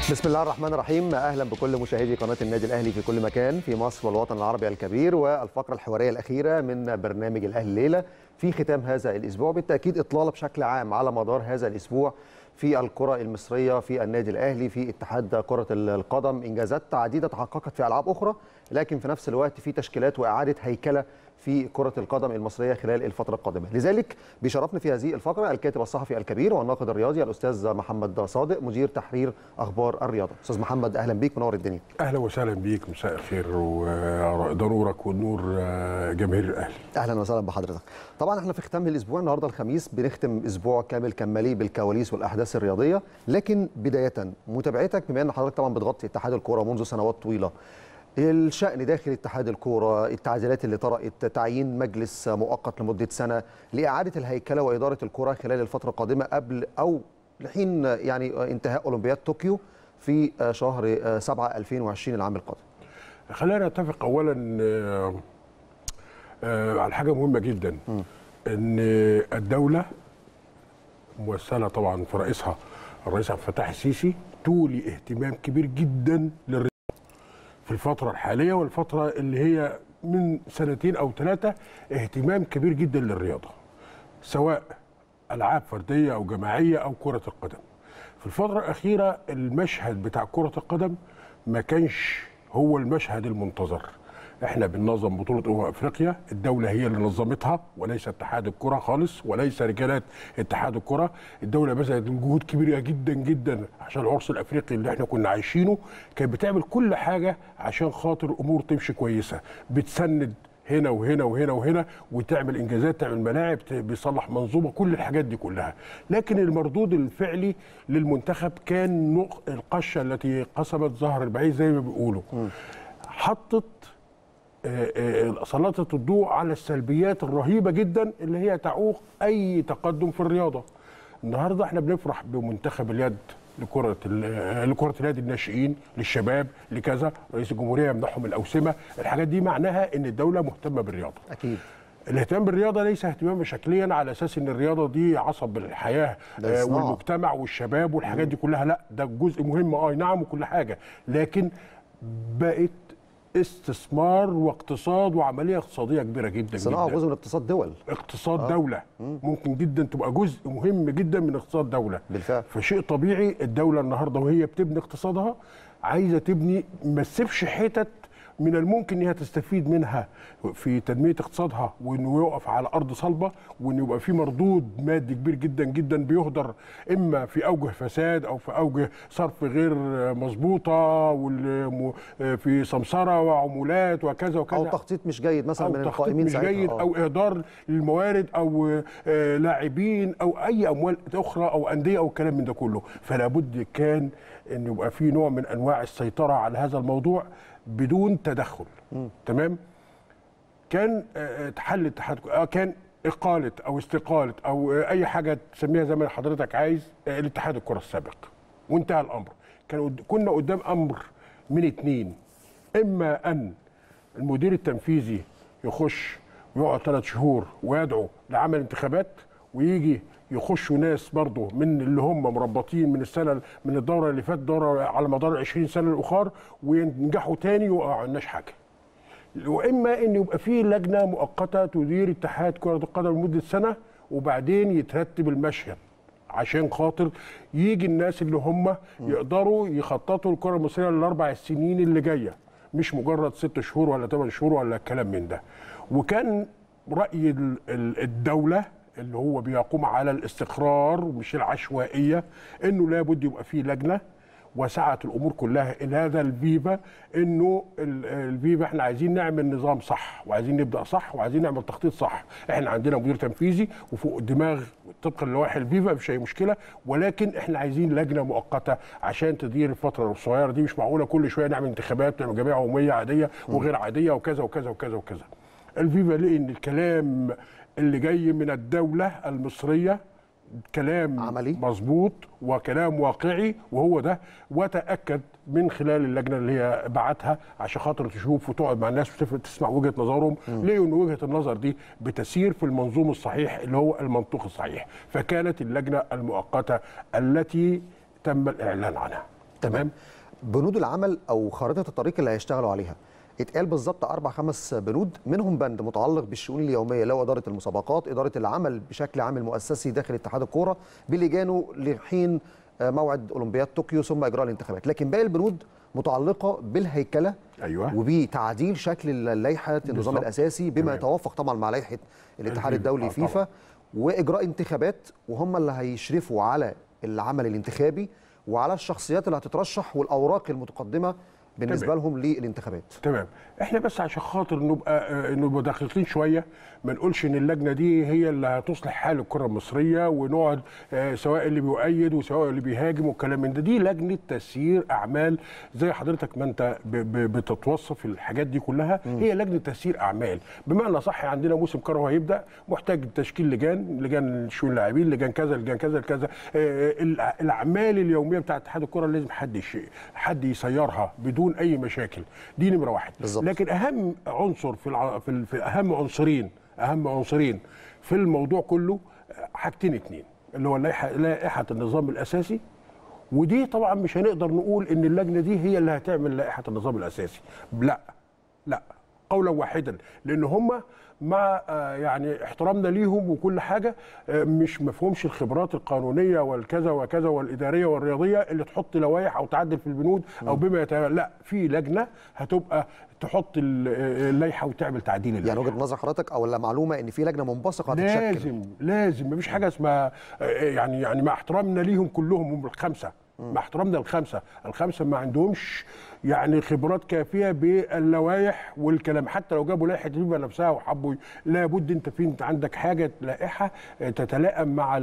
بسم الله الرحمن الرحيم اهلا بكل مشاهدي قناه النادي الاهلي في كل مكان في مصر والوطن العربي الكبير والفقره الحواريه الاخيره من برنامج الاهلي الليله في ختام هذا الاسبوع بالتاكيد اطلاله بشكل عام على مدار هذا الاسبوع في الكره المصريه في النادي الاهلي في اتحاد كره القدم انجازات عديده تحققت في العاب اخرى لكن في نفس الوقت في تشكيلات واعاده هيكله في كرة القدم المصرية خلال الفترة القادمة لذلك بيشرفنا في هذه الفقرة الكاتب الصحفي الكبير والناقد الرياضي الأستاذ محمد صادق مدير تحرير أخبار الرياضة أستاذ محمد أهلا بيك منور الدنيا اهلا وسهلا بيك مساء الخير وده نورك والنور جماهير الاهلي أهلا وسهلا بحضرتك طبعا احنا في ختام الأسبوع النهاردة الخميس بنختم أسبوع كامل كان مليء بالكواليس والأحداث الرياضية لكن بداية متابعتك بما أن حضرتك طبعا بتغطي اتحاد الكورة منذ سنوات طويلة الشأن داخل اتحاد الكورة التعديلات اللي طرأت تعيين مجلس مؤقت لمدة سنة لإعادة الهيكلة وإدارة الكرة خلال الفترة القادمة قبل أو لحين يعني انتهاء أولمبياد طوكيو في شهر 7 2020 العام القادم خلينا نتفق اولا آه، آه، على حاجه مهمه جدا ان الدوله ممثله طبعا في رئيسها الرئيس عبد الفتاح السيسي تولي اهتمام كبير جدا للرياضه في الفتره الحاليه والفتره اللي هي من سنتين او ثلاثه اهتمام كبير جدا للرياضه سواء العاب فرديه او جماعيه او كره القدم في الفتره الاخيره المشهد بتاع كره القدم ما كانش هو المشهد المنتظر احنا بننظم بطوله امم افريقيا الدوله هي اللي نظمتها وليس اتحاد الكره خالص وليس رجالات اتحاد الكره الدوله بذلت جهود كبيره جدا جدا عشان العرس الافريقي اللي احنا كنا عايشينه كانت بتعمل كل حاجه عشان خاطر الامور تمشي كويسه بتسند هنا وهنا وهنا وهنا وتعمل انجازات تعمل ملاعب ت- بيصلح منظومه كل الحاجات دي كلها لكن المردود الفعلي للمنتخب كان نق- القشه التي قسمت ظهر البعير زي ما بيقولوا حطت آه، آه، سلطت الضوء على السلبيات الرهيبه جدا اللي هي تعوق اي تقدم في الرياضه النهارده احنا بنفرح بمنتخب اليد لكرة ال- لكرة اليد الناشئين للشباب لكذا رئيس الجمهورية يمنحهم الأوسمة الحاجات دي معناها إن الدولة مهتمة بالرياضة أكيد الاهتمام بالرياضه ليس اهتماما شكليا على اساس ان الرياضه دي عصب الحياه ده آه، صناعة. والمجتمع والشباب والحاجات دي كلها لا ده جزء مهم اه نعم وكل حاجه لكن بقت استثمار واقتصاد وعمليه اقتصاديه كبيره جدا الصناعة جدا جزء من اقتصاد دول اقتصاد آه. دوله ممكن جدا تبقى جزء مهم جدا من اقتصاد دوله بالفعل. فشيء طبيعي الدوله النهارده وهي بتبني اقتصادها عايزه تبني ما تسيبش حتت من الممكن انها تستفيد منها في تنميه اقتصادها وانه يقف على ارض صلبه وانه يبقى في مردود مادي كبير جدا جدا بيهدر اما في اوجه فساد او في اوجه صرف غير مظبوطه والم- في سمسره وعمولات وكذا وكذا أو تخطيط مش جيد مثلا او من تخطيط القائمين مش ساعتها جيد آه. او اهدار للموارد او آه، لاعبين او اي اموال اخرى او انديه او كلام من ده كله فلا بد كان ان يبقى في نوع من انواع السيطره على هذا الموضوع بدون تدخل تمام كان آه، حل اتحاد آه، كان اقاله او استقاله او آه، اي حاجه تسميها زي ما حضرتك عايز آه، الاتحاد الكره السابق وانتهى الامر كان قد- كنا قدام امر من اتنين اما ان المدير التنفيذي يخش ويقعد ثلاث شهور ويدعو لعمل انتخابات ويجي يخشوا ناس برضه من اللي هم مربطين من السنه من الدوره اللي فاتت دوره على مدار ال 20 سنه الاخر وينجحوا تاني وما عملناش حاجه. واما ان يبقى في لجنه مؤقته تدير اتحاد كره القدم لمده سنه وبعدين يترتب المشهد عشان خاطر يجي الناس اللي هم يقدروا يخططوا الكره المصريه للاربع سنين اللي جايه مش مجرد ست شهور ولا ثمان شهور ولا الكلام من ده وكان راي ال- ال- الدوله اللي هو بيقوم على الاستقرار مش العشوائيه انه لابد يبقى في لجنه وسعت الامور كلها الى هذا الفيفا انه ال- الفيفا احنا عايزين نعمل نظام صح وعايزين نبدا صح وعايزين نعمل تخطيط صح احنا عندنا مدير تنفيذي وفوق الدماغ طبقا لوائح الفيفا مفيش اي مشكله ولكن احنا عايزين لجنه مؤقته عشان تدير الفتره الصغيره دي مش معقوله كل شويه نعمل انتخابات نعمل جمعيه عموميه عاديه وغير عاديه وكذا وكذا وكذا وكذا الفيفا لقي ان الكلام اللي جاي من الدوله المصريه كلام عملي. مظبوط وكلام واقعي وهو ده وتاكد من خلال اللجنه اللي هي بعتها عشان خاطر تشوف وتقعد مع الناس وتسمع وجهه نظرهم لقوا ان وجهه النظر دي بتسير في المنظوم الصحيح اللي هو المنطوق الصحيح فكانت اللجنه المؤقته التي تم الاعلان عنها تمام بنود العمل او خارطه الطريق اللي هيشتغلوا عليها اتقال بالظبط اربع خمس بنود منهم بند متعلق بالشؤون اليوميه اللي هو اداره المسابقات اداره العمل بشكل عام المؤسسي داخل اتحاد الكوره بلجانه لحين آه، موعد اولمبياد طوكيو ثم اجراء الانتخابات لكن باقي البنود متعلقه بالهيكله أيوة. وبتعديل شكل اللائحه النظام بالظبط. الاساسي بما تمام. يتوافق طبعا مع لائحه الاتحاد الفيفا. الدولي آه، فيفا واجراء انتخابات وهم اللي هيشرفوا على العمل الانتخابي وعلى الشخصيات اللي هتترشح والاوراق المتقدمه بالنسبه تمام. لهم للانتخابات تمام احنا بس عشان خاطر نبقى آه، نبقى دقيقين شويه ما نقولش ان اللجنه دي هي اللي هتصلح حال الكره المصريه ونقعد آه، سواء اللي بيؤيد وسواء اللي بيهاجم والكلام من ده دي لجنه تسيير اعمال زي حضرتك ما انت ب- ب- بتتوصف الحاجات دي كلها هي لجنه تسيير اعمال بمعنى صح عندنا موسم كروي هيبدا محتاج تشكيل لجان لجان شؤون اللاعبين لجان كذا لجان كذا كذا آه، الع- الاعمال اليوميه بتاعت اتحاد الكره لازم حد يش- حد يسيرها بدون اي مشاكل دي نمره واحد بالظبط. لكن اهم عنصر في, الع... في, ال... في اهم عنصرين اهم عنصرين في الموضوع كله حاجتين اتنين اللي هو لائحه لائحه النظام الاساسي ودي طبعا مش هنقدر نقول ان اللجنه دي هي اللي هتعمل لائحه النظام الاساسي لا لا قولا واحدا لان هم مع آه، يعني احترامنا ليهم وكل حاجه آه، مش مفهومش الخبرات القانونيه والكذا وكذا والاداريه والرياضيه اللي تحط لوائح او تعدل في البنود او بما يتبع لا في لجنه هتبقى تحط ال- آه، اللائحه وتعمل تعديل يعني اللائحه وجهه نظر حضرتك او ولا معلومه ان في لجنه منبثقه هتتشكل لازم لازم مفيش حاجه اسمها آه، يعني يعني مع احترامنا ليهم كلهم هم الخمسه مع احترامنا الخمسه الخمسه ما عندهمش يعني خبرات كافيه باللوائح والكلام حتى لو جابوا لائحه الفيفا نفسها وحبوا ي- لابد انت في انت عندك حاجه لائحه آه، تتلائم مع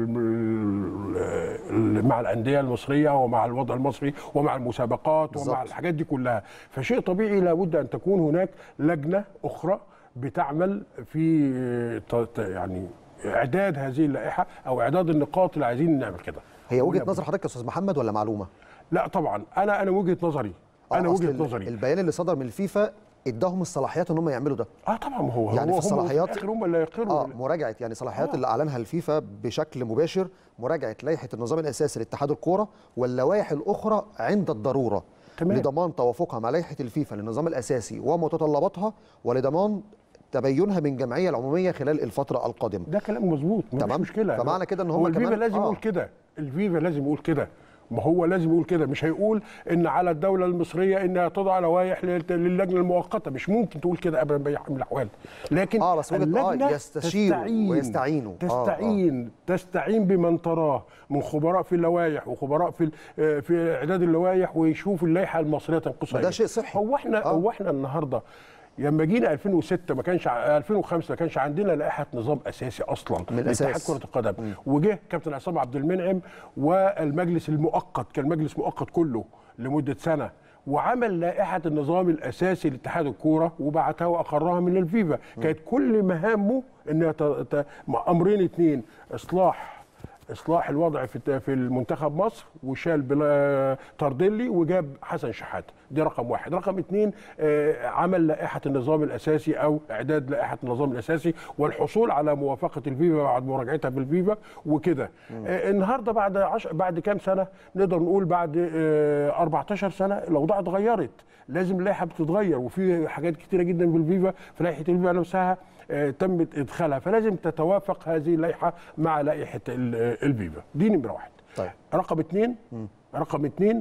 ال- ال- مع الانديه المصريه ومع الوضع المصري ومع المسابقات ومع بالظبط. الحاجات دي كلها فشيء طبيعي لابد ان تكون هناك لجنه اخرى بتعمل في ت- ت- يعني اعداد هذه اللائحه او اعداد النقاط اللي عايزين نعمل كده هي وجهه لابد. نظر حضرتك يا استاذ محمد ولا معلومه لا طبعا انا انا وجهه نظري آه، انا أصل وجهه ال- نظري البيان اللي صدر من الفيفا اداهم الصلاحيات ان هم يعملوا ده اه طبعا ما هو يعني هو في هم الصلاحيات- في الاخر هم اللي يقروا اه مراجعه يعني صلاحيات آه. اللي اعلنها الفيفا بشكل مباشر مراجعه لائحه النظام الاساسي لاتحاد الكوره واللوائح الاخرى عند الضروره تمام. لضمان توافقها مع لائحه الفيفا للنظام الاساسي ومتطلباتها ولضمان تبينها من الجمعيه العموميه خلال الفتره القادمه ده كلام مظبوط مفيش تمام. مشكله فمعنى كده إن هم هو الفيفا كمان- لازم آه. يقول كده الفيفا لازم يقول كده ما هو لازم يقول كده مش هيقول ان على الدوله المصريه انها تضع لوائح لل- للجنه المؤقته مش ممكن تقول كده ابدا باي حال من الاحوال لكن آه، بس وجهة- آه، اللجنة يستشيروا تستعين- ويستعينوا. آه، آه. تستعين تستعين بمن تراه من خبراء في اللوائح وخبراء في ال- آه، في اعداد اللوائح ويشوف اللائحه المصريه تنقصها ما ده إيه. شيء صحي. هو احنا آه. هو احنا النهارده لما جينا 2006 ما كانش ع- 2005 ما كانش عندنا لائحه نظام اساسي اصلا من الأساس. لاتحاد كره القدم وجه كابتن عصام عبد المنعم والمجلس المؤقت كان مجلس مؤقت كله لمده سنه وعمل لائحه النظام الاساسي لاتحاد الكوره وبعتها واقرها من الفيفا كانت كل مهامه ان ت- ت- امرين اثنين اصلاح اصلاح الوضع في الت- في المنتخب مصر وشال بلا تارديلي وجاب حسن شحاته دي رقم واحد رقم اثنين آه، عمل لائحه النظام الاساسي او اعداد لائحه النظام الاساسي والحصول على موافقه الفيفا بعد مراجعتها في الفيفا وكده آه، النهارده بعد عش... بعد كام سنه نقدر نقول بعد آه، 14 سنه الاوضاع اتغيرت لازم اللائحه بتتغير وفي حاجات كتيره جدا في الفيفا في لائحه الفيفا نفسها آه، تم ادخالها فلازم تتوافق هذه اللائحه مع لائحه ال- آه، الفيفا دي نمره واحد طيب. رقم اثنين رقم اثنين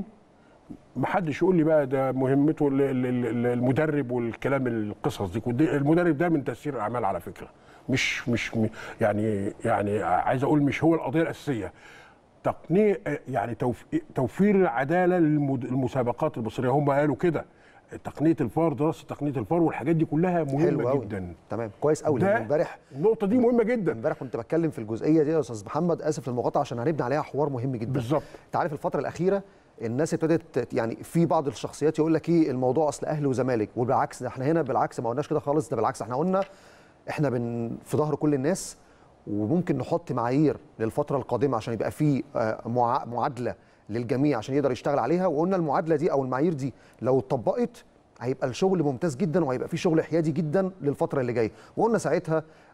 ما حدش يقول لي بقى ده مهمته ال- ال- ال- المدرب والكلام القصص دي ودي- المدرب ده من تسيير الاعمال على فكره مش مش م- يعني يعني عايز اقول مش هو القضيه الاساسيه تقنيع يعني توف- توفير العداله للمسابقات المصريه هم قالوا كده تقنيه الفار دراسه تقنيه الفار والحاجات دي كلها حلو مهمه قوي جدا تمام كويس قوي ده لان امبارح النقطه دي مهمه جدا امبارح كنت بتكلم في الجزئيه دي يا استاذ محمد اسف للمقاطعه عشان هنبني عليها حوار مهم جدا بالظبط. انت عارف الفتره الاخيره الناس ابتدت يعني في بعض الشخصيات يقول لك ايه الموضوع اصل اهلي وزمالك وبالعكس ده احنا هنا بالعكس ما قلناش كده خالص ده بالعكس احنا قلنا احنا بن في ظهر كل الناس وممكن نحط معايير للفتره القادمه عشان يبقى في آه، مع- معادله للجميع عشان يقدر يشتغل عليها وقلنا المعادله دي او المعايير دي لو اتطبقت هيبقى الشغل ممتاز جدا وهيبقى في شغل حيادي جدا للفتره اللي جايه وقلنا ساعتها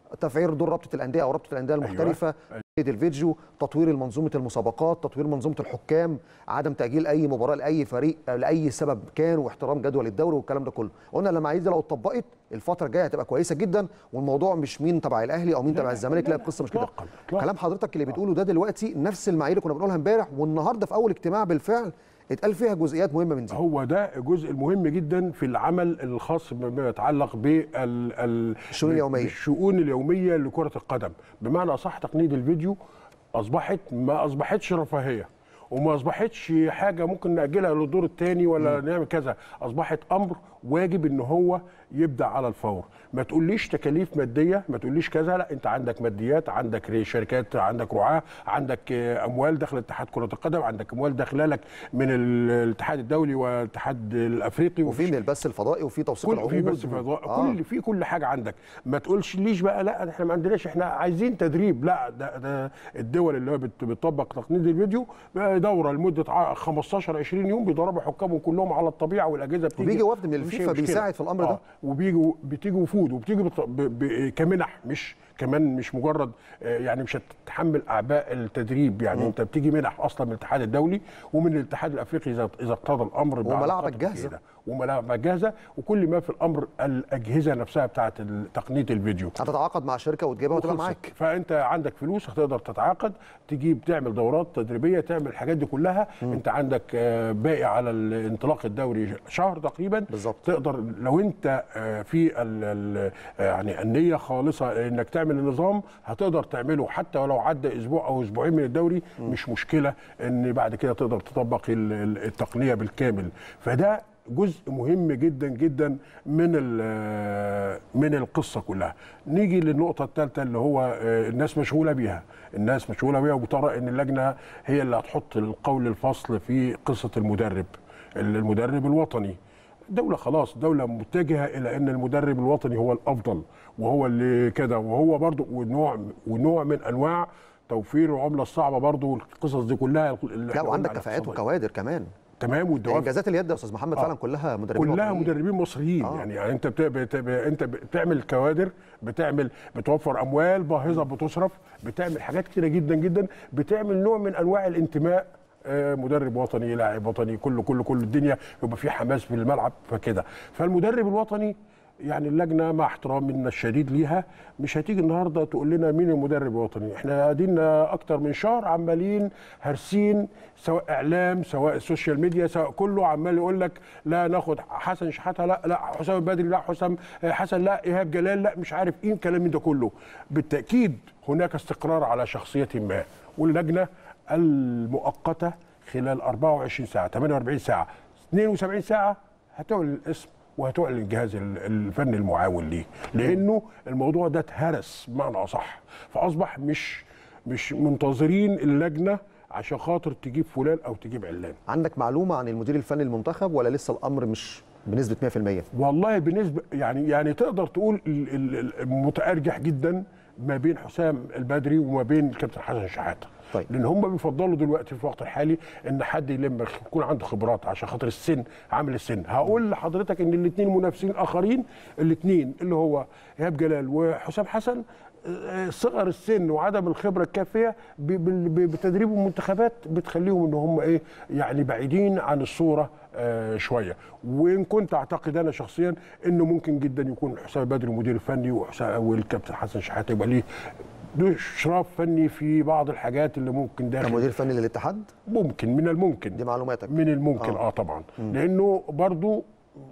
تفعيل دور رابطه الانديه او رابطه الانديه المحترفه تقييد الفيديو تطوير منظومه المسابقات تطوير منظومه الحكام عدم تاجيل اي مباراه لاي فريق لاي سبب كان واحترام جدول الدوري والكلام ده كله قلنا المواعيد دي لو اتطبقت الفتره الجايه هتبقى كويسه جدا والموضوع مش مين تبع الاهلي او مين تبع الزمالك لا القصه مش كده إطلاقاً، إطلاقاً. كلام حضرتك اللي بتقوله ده دلوقتي نفس المعايير اللي كنا بنقولها امبارح والنهارده في اول اجتماع بالفعل اتقال فيها جزئيات مهمه من دي هو ده الجزء المهم جدا في العمل الخاص بما يتعلق بال الشؤون اليومية. الشؤون اليوميه لكره القدم بمعنى اصح تقنيه الفيديو اصبحت ما اصبحتش رفاهيه وما اصبحتش حاجه ممكن ناجلها للدور الثاني ولا نعمل كذا اصبحت امر واجب ان هو يبدا على الفور ما تقوليش تكاليف ماديه ما تقوليش كذا لا انت عندك ماديات عندك ري- شركات عندك رعاه عندك آه، اموال داخل اتحاد كره القدم عندك اموال داخله لك من ال- الاتحاد الدولي والاتحاد الافريقي وفي من البث الفضائي وفي توثيق كل العقود في بس فضاء آه. كل في كل حاجه عندك ما تقولش ليش بقى لا ده احنا ما عندناش احنا عايزين تدريب لا ده, ده الدول اللي هو بت- بتطبق تقنيه الفيديو بقى دوره لمده ع- 15 20 يوم بيدربوا حكامهم كلهم على الطبيعه والاجهزه بتيجي وبيجي وفد من مفيش الفيفا مشكلة. بيساعد في الأمر ده. وبيجوا بتيجي وفود وبتيجي بط... ب... ب... كمنح مش كمان مش مجرد آه، يعني مش هتتحمل اعباء التدريب يعني انت بتيجي منح اصلا من الاتحاد الدولي ومن الاتحاد الافريقي اذا اذا اقتضى الامر وملاعبك بعلاقات جاهزة. كده. وملاعبك جاهزه وكل ما في الامر الاجهزه نفسها بتاعت تقنيه الفيديو هتتعاقد مع شركه وتجيبها وتبقى وخلصت. معاك فانت عندك فلوس هتقدر تتعاقد تجيب تعمل دورات تدريبيه تعمل الحاجات دي كلها م. انت عندك آه، باقي على الانطلاق الدوري شهر تقريبا بالظبط. تقدر لو انت آه، في ال ال يعني النيه خالصه انك تعمل النظام هتقدر تعمله حتى ولو عدى اسبوع او اسبوعين من الدوري م. مش مشكله ان بعد كده تقدر تطبق ال- ال- التقنيه بالكامل فده جزء مهم جدا جدا من ال- من القصه كلها نيجي للنقطه الثالثه اللي هو آه، الناس مشغوله بيها الناس مشغوله بيها وبترى ان اللجنه هي اللي هتحط القول الفصل في قصه المدرب المدرب الوطني دولة خلاص دولة متجهة إلى أن المدرب الوطني هو الأفضل وهو اللي كده وهو برضو ونوع ونوع من أنواع توفير العملة الصعبة برضو القصص دي كلها اللي لا إحنا وعندك قلنا كفاءات على وكوادر كمان تمام يعني والدوافع انجازات اليد يا استاذ محمد فعلا كلها مدربين كلها وطنيين. مدربين مصريين آه. آه. يعني, يعني انت بت... بت... ب... انت بتعمل كوادر بتعمل بتوفر اموال باهظه بتصرف بتعمل حاجات كتيره جدا جدا بتعمل نوع من انواع الانتماء آه، مدرب وطني لاعب وطني كله كله كل الدنيا يبقى في حماس في الملعب فكده فالمدرب الوطني يعني اللجنه مع احترامنا الشديد ليها مش هتيجي النهارده تقول لنا مين المدرب الوطني احنا قاعدين اكتر من شهر عمالين هارسين سواء اعلام سواء السوشيال ميديا سواء كله عمال يقول لك لا ناخد حسن شحاته لا لا حسام البدري لا حسام حسن لا ايهاب جلال لا مش عارف ايه الكلام من ده كله بالتاكيد هناك استقرار على شخصيه ما واللجنه المؤقته خلال 24 ساعه 48 ساعه 72 ساعه هتعلن الاسم وهتعلن الجهاز ال- الفني المعاون ليه لانه الموضوع ده اتهرس بمعنى اصح فاصبح مش مش منتظرين اللجنه عشان خاطر تجيب فلان او تجيب علان عندك معلومه عن المدير الفني المنتخب ولا لسه الامر مش بنسبه 100% والله بالنسبه يعني يعني تقدر تقول ال- ال- المتارجح جدا ما بين حسام البدري وما بين الكابتن حسن شحاته طيب. لان هم بيفضلوا دلوقتي في الوقت الحالي ان حد يلم يكون عنده خبرات عشان خاطر السن عامل السن هقول لحضرتك ان الاثنين منافسين اخرين الاثنين اللي هو ايهاب جلال وحسام حسن آه، صغر السن وعدم الخبره الكافيه ب- ب- ب- بتدريب المنتخبات بتخليهم ان هم ايه يعني بعيدين عن الصوره آه، شويه وان كنت اعتقد انا شخصيا انه ممكن جدا يكون حسام بدري المدير الفني وحسام والكابتن حسن شحاته يبقى ليه له اشراف فني في بعض الحاجات اللي ممكن داخل كمدير فني للاتحاد ممكن من الممكن دي معلوماتك من الممكن آه. اه, طبعا لانه برضو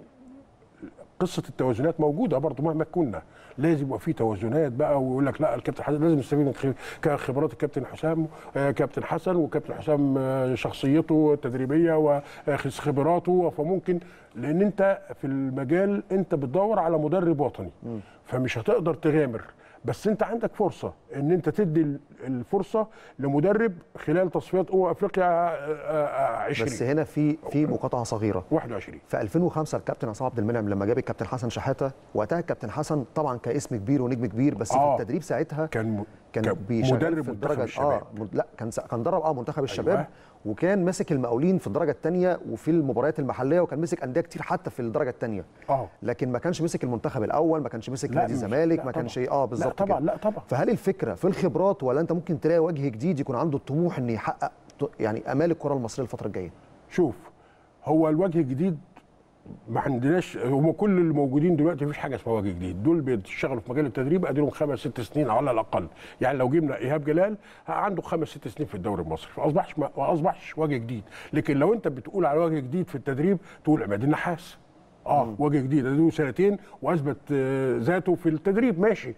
قصه التوازنات موجوده برضو مهما كنا لازم يبقى في توازنات بقى ويقول لك لا الكابتن حسن لازم نستفيد من خ- خبرات الكابتن حسام آه، كابتن حسن وكابتن حسام آه، شخصيته التدريبيه وخبراته فممكن لان انت في المجال انت بتدور على مدرب وطني فمش هتقدر تغامر بس انت عندك فرصه ان انت تدي ال- الفرصه لمدرب خلال تصفيات امم افريقيا آه، آه، 20 بس هنا في في مقاطعه صغيره 21 في 2005 الكابتن عصام عبد المنعم لما جاب الكابتن حسن شحاته وقتها الكابتن حسن طبعا كاسم كبير ونجم كبير بس آه. في التدريب ساعتها كان م... كان بيشغل مدرب في منتخب الدرجه الشباب اه م- لا كان س- كان درب اه منتخب الشباب أيوة. وكان ماسك المقاولين في الدرجه الثانيه وفي المباريات المحليه وكان مسك انديه كتير حتى في الدرجه الثانيه اه لكن ما كانش مسك المنتخب الاول ما كانش مسك لا، نادي مش- الزمالك لا ما طبعاً. كانش اه بالظبط لا طبعا كده. لا طبعا فهل الفكره في الخبرات ولا انت ممكن تلاقي وجه جديد يكون عنده الطموح ان يحقق ط- يعني امال الكره المصريه الفتره الجايه شوف هو الوجه الجديد ما عندناش هم كل اللي موجودين دلوقتي مفيش حاجه اسمها وجه جديد دول بيشتغلوا في مجال التدريب اديلهم خمس ست سنين على الاقل يعني لو جبنا ايهاب جلال عنده خمس ست سنين في الدوري المصري ما اصبحش ما اصبحش وجه جديد لكن لو انت بتقول على وجه جديد في التدريب تقول عماد النحاس اه وجه جديد اديله سنتين واثبت آه، ذاته في التدريب ماشي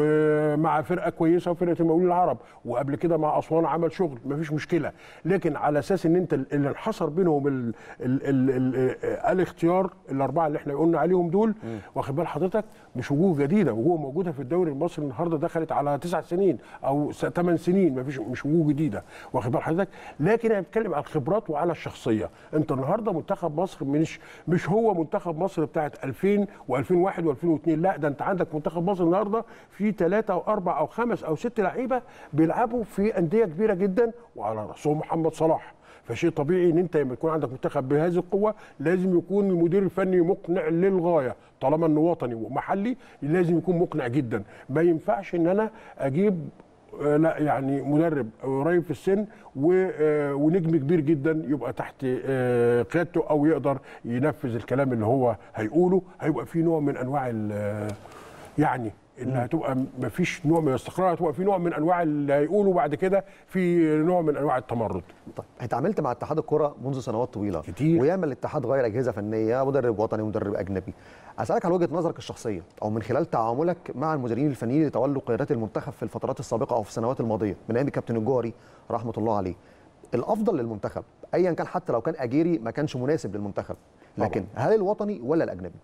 ومع فرقه كويسه وفرقه المقاولين العرب وقبل كده مع اسوان عمل شغل مفيش مشكله لكن على اساس ان انت اللي انحصر بينهم ال ال ال ال الاختيار الاربعه اللي احنا قلنا عليهم دول واخد بال حضرتك مش وجوه جديده وجوه موجوده في الدوري المصري النهارده دخلت على تسع سنين او ثمان سنين مفيش مش وجوه جديده واخد بال حضرتك لكن انا بتكلم على الخبرات وعلى الشخصيه انت النهارده منتخب مصر مش مش هو منتخب مصر بتاعت 2000 و2001 و2002 لا ده انت عندك منتخب مصر النهارده في ثلاثه او اربع او خمس او ست لعيبه بيلعبوا في انديه كبيره جدا وعلى راسهم محمد صلاح فشيء طبيعي ان انت لما يكون عندك منتخب بهذه القوه لازم يكون المدير الفني مقنع للغايه طالما انه وطني ومحلي لازم يكون مقنع جدا ما ينفعش ان انا اجيب آه، لا يعني مدرب قريب في السن و- آه، ونجم كبير جدا يبقى تحت آه، قيادته او يقدر ينفذ الكلام اللي هو هيقوله هيبقى في نوع من انواع ال- يعني اللي هتبقى ما فيش نوع من الاستقرار هتبقى في نوع من انواع اللي هيقوله بعد كده في نوع من انواع التمرد طيب اتعاملت مع اتحاد الكره منذ سنوات طويله كتير. وياما الاتحاد غير اجهزه فنيه مدرب وطني ومدرب اجنبي اسالك على وجهه نظرك الشخصيه او من خلال تعاملك مع المديرين الفنيين اللي تولوا قيادات المنتخب في الفترات السابقه او في السنوات الماضيه من ايام الكابتن الجوهري رحمه الله عليه الافضل للمنتخب ايا كان حتى لو كان اجيري ما كانش مناسب للمنتخب لكن هل الوطني ولا الاجنبي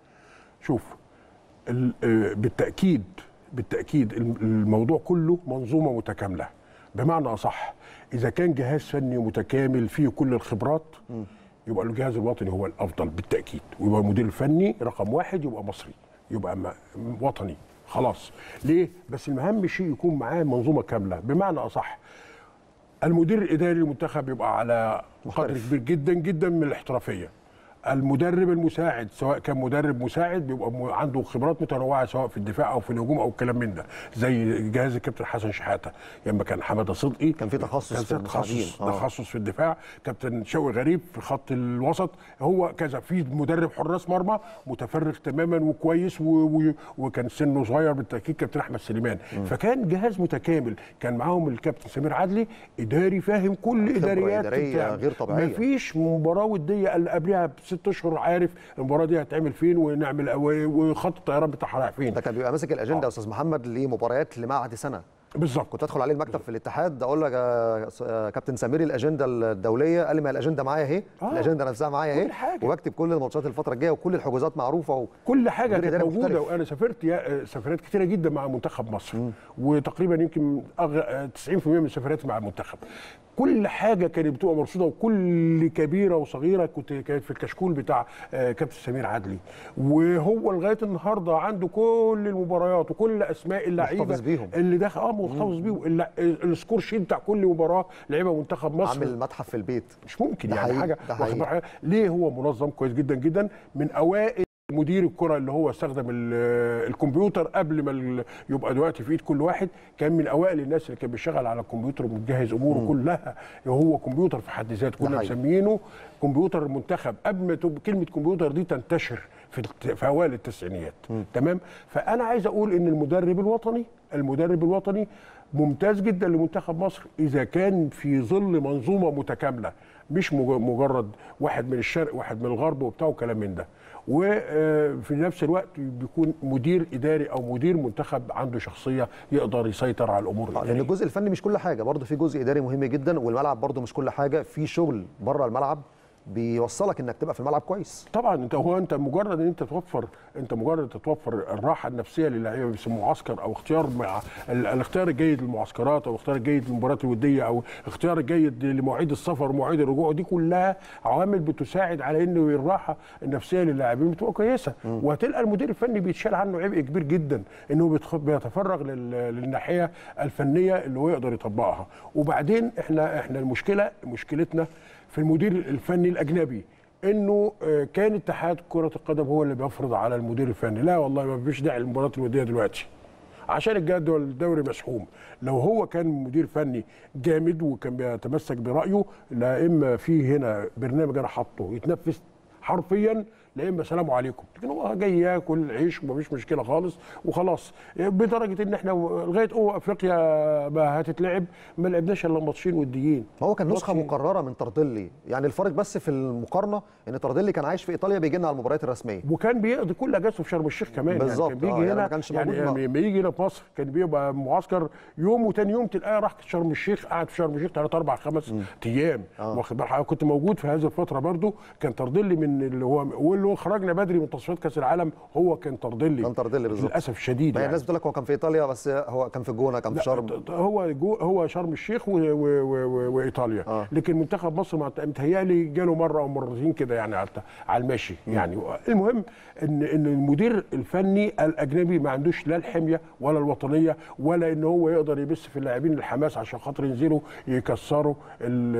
شوف ال- آه، بالتاكيد بالتاكيد الم- الموضوع كله منظومه متكامله بمعنى اصح اذا كان جهاز فني متكامل فيه كل الخبرات يبقى الجهاز الوطني هو الافضل بالتاكيد ويبقى المدير الفني رقم واحد يبقى مصري يبقى م- وطني خلاص ليه بس المهم شيء يكون معاه منظومه كامله بمعنى اصح المدير الاداري للمنتخب يبقى على قدر محترف. كبير جدا جدا من الاحترافيه المدرب المساعد سواء كان مدرب مساعد بيبقى م- عنده خبرات متنوعه سواء في الدفاع او في الهجوم او الكلام من ده زي جهاز الكابتن حسن شحاته لما كان حماده صدقي كان في تخصص كان في في تخصص المساعدين. آه. تخصص في الدفاع كابتن شوقي غريب في خط الوسط هو كذا في مدرب حراس مرمى متفرغ تماما وكويس و... و... وكان سنه صغير بالتاكيد كابتن احمد سليمان فكان جهاز متكامل كان معاهم الكابتن سمير عدلي اداري فاهم كل خبرة اداريات إدارية بتاع. غير طبيعية. مفيش مباراه وديه اللي قبلها بست اشهر عارف المباراه دي هتعمل فين ونعمل و- وخط الطيران بتاعها رايح فين ده كان بيبقى ماسك الاجنده يا استاذ محمد لمباريات لمعهد سنه بالظبط كنت ادخل عليه المكتب في الاتحاد اقول لك يا س- يا كابتن سمير الاجنده الدوليه قال لي ما الاجنده معايا اهي آه. الاجنده نفسها معايا اهي كل حاجة. وبكتب كل الماتشات الفتره الجايه وكل الحجوزات معروفه و... كل حاجه مدير كانت إداري موجوده محترف. وانا سافرت يا- سفرات كتيره جدا مع منتخب مصر وتقريبا يمكن أغ... 90% من سفراتي مع المنتخب كل حاجه كانت بتبقى مرصوده وكل كبيره وصغيره كنت كانت في الكشكول بتاع آه، كابتن سمير عدلي وهو لغايه النهارده عنده كل المباريات وكل اسماء اللعيبه محتفظ بيهم. اللي داخل اه محتفظ بيهم الل- السكور شيت بتاع كل مباراه لعيبه منتخب مصر عامل متحف في البيت مش ممكن ده يعني حقيقي، حاجه ده واخد حقيقي. بالك؟ ليه هو منظم كويس جدا جدا من اوائل مدير الكره اللي هو استخدم ال- الكمبيوتر قبل ما ال- يبقى دلوقتي في ايد كل واحد كان من اوائل الناس اللي كان بيشتغل على الكمبيوتر ومجهز اموره كلها هو كمبيوتر في حد ذاته كنا حقيقي. مسمينه كمبيوتر المنتخب قبل ما تب- كلمه كمبيوتر دي تنتشر في الت- في اوائل التسعينيات تمام فانا عايز اقول ان المدرب الوطني المدرب الوطني ممتاز جدا لمنتخب مصر اذا كان في ظل منظومه متكامله مش مج- مجرد واحد من الشرق واحد من الغرب وبتاع وكلام من ده وفي نفس الوقت بيكون مدير اداري او مدير منتخب عنده شخصيه يقدر يسيطر على الامور آه، لان الإدارية. الجزء الفني مش كل حاجه برضه في جزء اداري مهم جدا والملعب برضه مش كل حاجه في شغل بره الملعب بيوصلك انك تبقى في الملعب كويس طبعا انت هو انت مجرد ان انت توفر انت مجرد تتوفر الراحه النفسيه للاعيبه في معسكر او اختيار مع ال- الاختيار الجيد للمعسكرات او اختيار الجيد للمباريات الوديه او اختيار الجيد لمواعيد السفر ومواعيد الرجوع دي كلها عوامل بتساعد على انه الراحه النفسيه للاعبين بتبقى كويسه وهتلقى المدير الفني بيتشال عنه عبء كبير جدا انه بيتخ- بيتفرغ لل- للناحيه الفنيه اللي هو يقدر يطبقها وبعدين احنا احنا المشكله مشكلتنا في المدير الفني الاجنبي انه آه، كان اتحاد كره القدم هو اللي بيفرض على المدير الفني لا والله ما فيش داعي للمباريات الوديه دلوقتي عشان الجدول الدوري مسحوم لو هو كان مدير فني جامد وكان بيتمسك برايه لا اما في هنا برنامج انا حاطه يتنفذ حرفيا لا اما سلام عليكم لكن هو جاي ياكل عيش ومفيش مشكله خالص وخلاص بدرجه ان احنا لغايه هو افريقيا ما هتتلعب ما لعبناش الا ماتشين وديين ما هو كان نسخه ماتشين. مقرره من تردلي يعني الفرق بس في المقارنه ان تردلي كان عايش في ايطاليا بيجي لنا على المباريات الرسميه وكان بيقضي كل اجازته في شرم الشيخ كمان بالظبط، يعني كان آه، بيجي يعني هنا ما كانش يعني موجود لما يجي هنا في مصر كان بيبقى معسكر يوم وتاني يوم تلاقيه راح شرم الشيخ قعد في شرم الشيخ ثلاث اربع خمس ايام واخد بالك أنا كنت موجود في هذه الفتره برضو كان تردلي من اللي هو واللي هو خرجنا بدري من تصفيات كاس العالم هو كان تردلي كان تردلي بالظبط. للاسف الشديد ما هي يعني. الناس بتقول لك هو كان في ايطاليا بس هو كان في الجونه كان في شرم هو جو هو شرم الشيخ و و و و وايطاليا آه. آه. لكن منتخب مصر مع- متهيألي جاله مره او مرتين كده يعني على الت- على المشي يعني المهم ان ان المدير الفني الاجنبي ما عندوش لا الحميه ولا الوطنيه ولا ان هو يقدر يبث في اللاعبين الحماس عشان خاطر ينزلوا يكسروا ال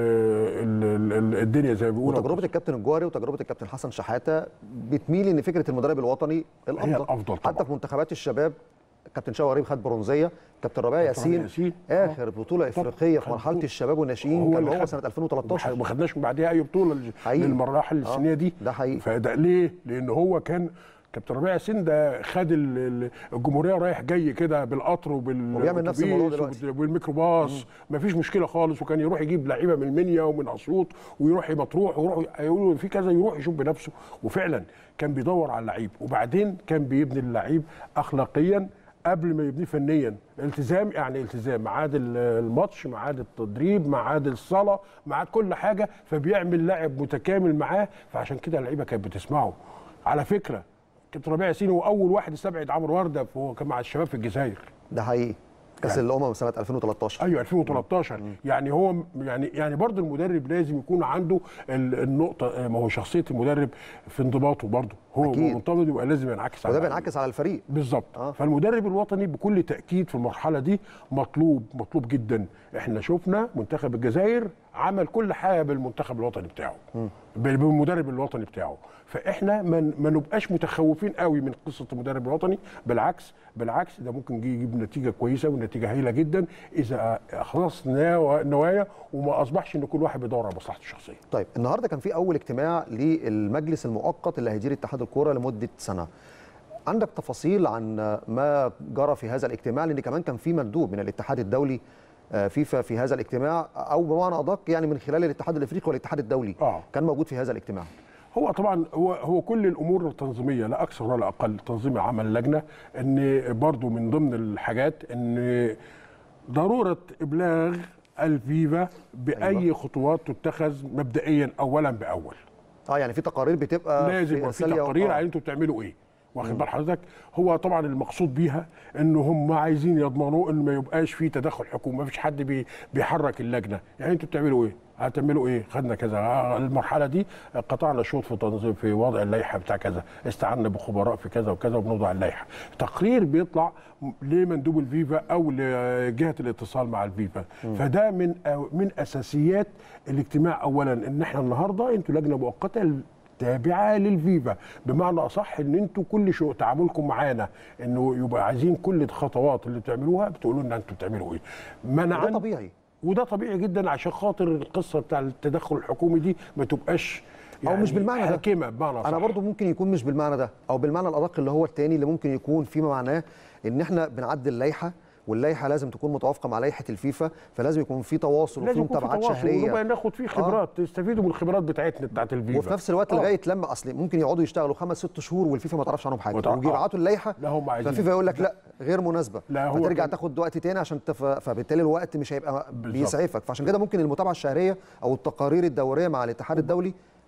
ال ال الدنيا زي ما بيقولوا وتجربه الكابتن الجوهري وتجربه الكابتن حسن شحاته بتميل ان فكره المدرب الوطني الافضل الأفضل طبعاً. حتى في منتخبات الشباب كابتن شوقي غريب خد برونزيه كابتن ربيع ياسين, ياسين. اخر بطوله افريقيه في خد مرحله بطولة. الشباب والناشئين هو كان اللي هو خد. سنه 2013 ما خدناش من بعدها اي بطوله لل- حقيقي. للمراحل آه، السنيه دي ده حقيقي. فده ليه؟ لان هو كان كابتن ربيع ياسين ده خد ال- ال- الجمهوريه رايح جاي كده بالقطر وبال وبيعمل نفس الموضوع دلوقتي. والميكروباص ما فيش مشكله خالص وكان يروح يجيب لعيبه من المنيا ومن اسيوط ويروح مطروح ويروح يقولوا في كذا يروح يشوف بنفسه وفعلا كان بيدور على اللعيب وبعدين كان بيبني اللعيب اخلاقيا قبل ما يبنيه فنيا التزام يعني التزام ميعاد ال- الماتش ميعاد التدريب ميعاد الصلاه ميعاد كل حاجه فبيعمل لاعب متكامل معاه فعشان كده اللعيبه كانت بتسمعه على فكره كابتن ربيع ياسين هو اول واحد استبعد عمرو ورده وهو كان مع الشباب في الجزائر ده حقيقي كاس يعني- الامم سنه 2013 ايوه 2013 يعني هو يعني يعني برضه المدرب لازم يكون عنده ال- النقطه ما هو شخصيه المدرب في انضباطه برضه هو أكيد. منضبط يبقى لازم ينعكس على وده اللعيبة. بينعكس على الفريق بالظبط آه. آه. فالمدرب الوطني بكل تاكيد في المرحله دي مطلوب مطلوب جدا احنا شفنا منتخب الجزائر عمل كل حاجه بالمنتخب الوطني بتاعه بال- بالمدرب الوطني بتاعه فاحنا ما ما نبقاش متخوفين قوي من قصه المدرب الوطني بالعكس بالعكس ده ممكن يجي- يجيب نتيجه كويسه ونتيجه هايله جدا اذا اخلص نوا- نوايا وما اصبحش ان كل واحد بيدور على مصلحته الشخصيه طيب النهارده كان في اول اجتماع للمجلس المؤقت اللي هيدير اتحاد الكوره لمده سنه عندك تفاصيل عن ما جرى في هذا الاجتماع لان كمان كان في مندوب من الاتحاد الدولي آه، فيفا في هذا الاجتماع او بمعنى ادق يعني من خلال الاتحاد الافريقي والاتحاد الدولي آه. كان موجود في هذا الاجتماع هو طبعا هو هو كل الامور التنظيميه لا اكثر ولا اقل تنظيم عمل لجنه ان برضو من ضمن الحاجات ان ضروره ابلاغ الفيفا باي أيوة. خطوات تتخذ مبدئيا اولا باول اه يعني في تقارير بتبقى لازم يبقى في رسالة- تقارير آه. على انتوا بتعملوا ايه واخد بال حضرتك هو طبعا المقصود بيها ان هم عايزين يضمنوا ان ما يبقاش في تدخل حكومي ما فيش حد بي بيحرك اللجنه يعني انتوا بتعملوا ايه هتعملوا ايه خدنا كذا آه، المرحله دي قطعنا شوط في تنظيم في وضع اللائحه بتاع كذا استعنا بخبراء في كذا وكذا وبنوضع اللائحه تقرير بيطلع لمندوب الفيفا او لجهه الاتصال مع الفيفا فده من من اساسيات الاجتماع اولا ان احنا النهارده انتوا لجنه مؤقته تابعه للفيفا بمعنى اصح ان انتوا كل شو تعاملكم معانا انه يبقى عايزين كل الخطوات اللي بتعملوها بتقولوا لنا انتوا بتعملوا ايه منعا ده طبيعي وده طبيعي جدا عشان خاطر القصه بتاع التدخل الحكومي دي ما تبقاش أو مش بالمعنى ده. حاكمه بمعنى انا صح. برضو ممكن يكون مش بالمعنى ده او بالمعنى الادق اللي هو التاني اللي ممكن يكون فيما معناه ان احنا بنعدل اللائحه واللائحه لازم تكون متوافقه مع لائحه الفيفا فلازم يكون في تواصل وفي لازم يكون في متابعات تواصل ونبقى شهريه ناخد فيه خبرات تستفيدوا من الخبرات بتاعتنا بتاعت الفيفا وفي نفس الوقت آه. لغايه لما اصل ممكن يقعدوا يشتغلوا خمس ست شهور والفيفا ما تعرفش عنهم حاجه وتع- ويجي يبعتوا اللائحه لا هم عايزين فالفيفا يقول لك لا غير مناسبه لا هو فترجع كان- تاخد وقت تاني عشان تف... فبالتالي الوقت مش هيبقى بالظبط. بيسعفك فعشان كده ممكن المتابعه الشهريه او التقارير الدوريه مع الاتحاد الدولي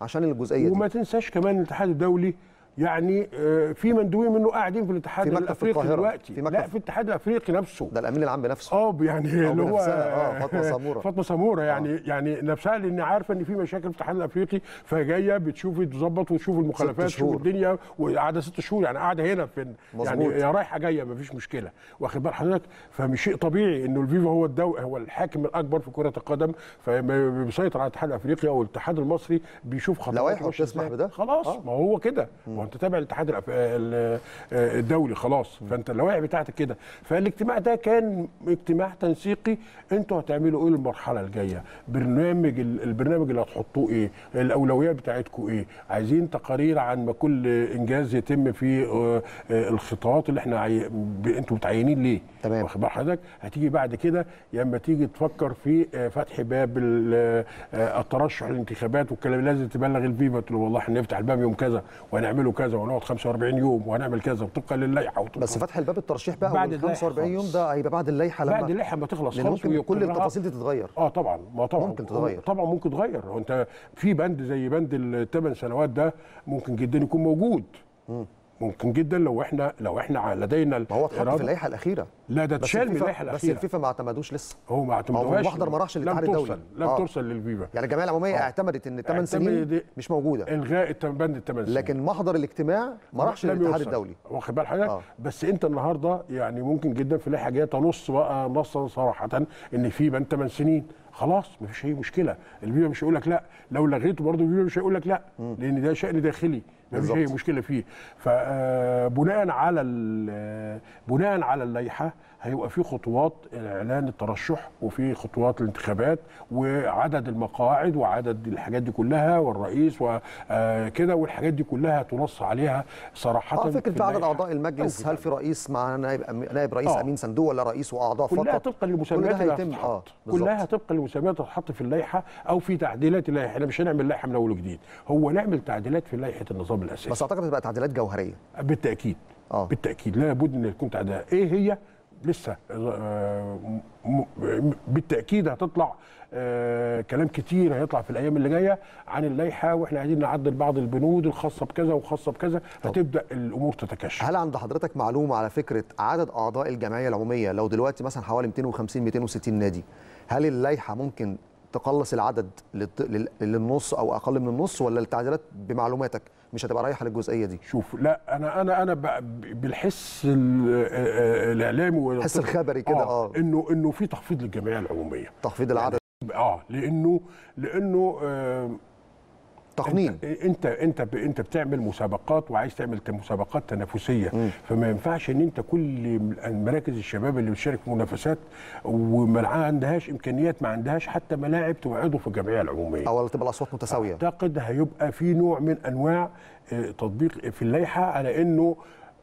عشان الجزئيه دي وما تنساش كمان الاتحاد الدولي يعني آه، في مندوبين منه قاعدين في الاتحاد في مكتب في الافريقي القاهرة. دلوقتي في مكتب لا في- في الاتحاد الافريقي نفسه ده الامين العام بنفسه اه يعني اللي هو بنفسها، آه، فاطمة سمورة. فاطمه سموره يعني يعني نفسها لان عارفه ان في مشاكل في الاتحاد الافريقي فجايه بتشوف تظبط وتشوف المخالفات ست شهور. تشوف الدنيا وقاعده ست شهور يعني قاعده هنا في يعني مظبوط. يا رايحه جايه مفيش مشكله واخد بال حضرتك فمش شيء طبيعي انه الفيفا هو الدو هو الحاكم الاكبر في كره القدم فبيسيطر على الاتحاد الافريقي او الاتحاد المصري بيشوف خطوات لوائحه ماشية بتسمح إزاي. بده؟ خلاص آه. ما هو كده ما هو انت تابع الاتحاد الأف- ال- الدولي خلاص فانت اللوائح بتاعتك كده فالاجتماع ده كان اجتماع تنسيقي انتوا هتعملوا ايه المرحله الجايه برنامج ال- البرنامج اللي هتحطوه ايه الاولويات بتاعتكم ايه عايزين تقارير عن ما كل انجاز يتم في آه، آه، الخطوات اللي احنا عي... ب- انتوا متعينين ليه تمام. واخد بال حضرتك هتيجي بعد كده يا اما تيجي تفكر في آه، فتح باب ال- آه، الترشح للانتخابات والكلام لازم تبلغ الفيفا تقول له والله احنا هنفتح الباب يوم كذا وهنعمله كذا ونقعد 45 يوم وهنعمل كذا وطبقا للائحه وطبقا بس فتح الباب الترشيح بقى بعد وال اللائحة 45 يوم خالص. ده هيبقى بعد اللائحه لما بعد اللائحه ما تخلص لان خالص ممكن كل ويقرها. التفاصيل دي تتغير اه طبعا ما طبعا ممكن تتغير. طبعا ممكن تتغير هو انت في بند زي بند الثمان سنوات ده ممكن جدا يكون موجود ممكن جدا لو احنا لو احنا لدينا ما هو اتحط في الإرادة. اللائحه الاخيره لا ده بس اتشال من الفيفا- اللائحه بس الاخيره الفيفا ما اعتمدوش لسه هو ما اعتمدوهاش المحضر ما راحش للاتحاد لم الدولي. ترسل لم آه. ترسل للفيفا يعني الجمعيه العموميه اعتمدت ان الثمان سنين اعتمدت- مش موجوده الغاء التم- بند الثمان سنين لكن محضر الاجتماع ما راحش لم للاتحاد يرسل. الدولي واخد بال حضرتك آه. بس انت النهارده يعني ممكن جدا في لائحه جايه تنص بقى نصا صراحه ان في بند 8 سنين خلاص مفيش اي مشكله الفيفا مش هيقول لك لا لو لغيته برضه الفيفا مش هيقول لك لا لان ده شان داخلي مفيش اي بالظبط. مشكله فيه فبناء على ال- بناء على اللائحه هيبقى في خطوات اعلان الترشح وفي خطوات الانتخابات وعدد المقاعد وعدد الحاجات دي كلها والرئيس وكده والحاجات دي كلها تنص عليها صراحه اه فكره في بقى عدد اللائحة. اعضاء المجلس أو هل في رئيس مع نائب أم- نائب رئيس آه. امين صندوق ولا رئيس واعضاء كلها فقط طبقا للمسميات كل اللي ده هيتم هتتحط اه كلها بالظبط. طبقا للمسميات اللي هتتحط في اللائحه او في تعديلات اللائحه احنا مش هنعمل لائحه من اول وجديد هو نعمل تعديلات في لائحه النظام الاساسي بس اعتقد هتبقى تعديلات جوهريه بالتاكيد آه. بالتاكيد لابد ان يكون تعديلات ايه هي لسه آه، م- م- بالتاكيد هتطلع آه كلام كتير هيطلع في الايام اللي جايه عن اللائحه واحنا عايزين نعدل بعض البنود الخاصه بكذا وخاصه بكذا هتبدا الامور تتكشف هل عند حضرتك معلومه على فكره عدد اعضاء الجمعيه العموميه لو دلوقتي مثلا حوالي 250 260 نادي هل اللائحه ممكن تقلص العدد للط- لل- للنص او اقل من النص ولا التعديلات بمعلوماتك مش هتبقى رايحه للجزئيه دي شوف لا انا انا انا ب- بالحس ال- آه، آه، الاعلامي الحس الخبري كده، آه. انه انه في تخفيض للجمعيه العموميه تخفيض العدد اه لانه لانه آه تقنين انت انت ب- انت بتعمل مسابقات وعايز تعمل ت- مسابقات تنافسيه فما ينفعش ان انت كل مراكز الشباب اللي بتشارك في منافسات وما عندهاش امكانيات ما عندهاش حتى ملاعب توعده في الجمعيه العموميه او تبقى الاصوات متساويه اعتقد هيبقى في نوع من انواع آه، تطبيق في اللائحه على انه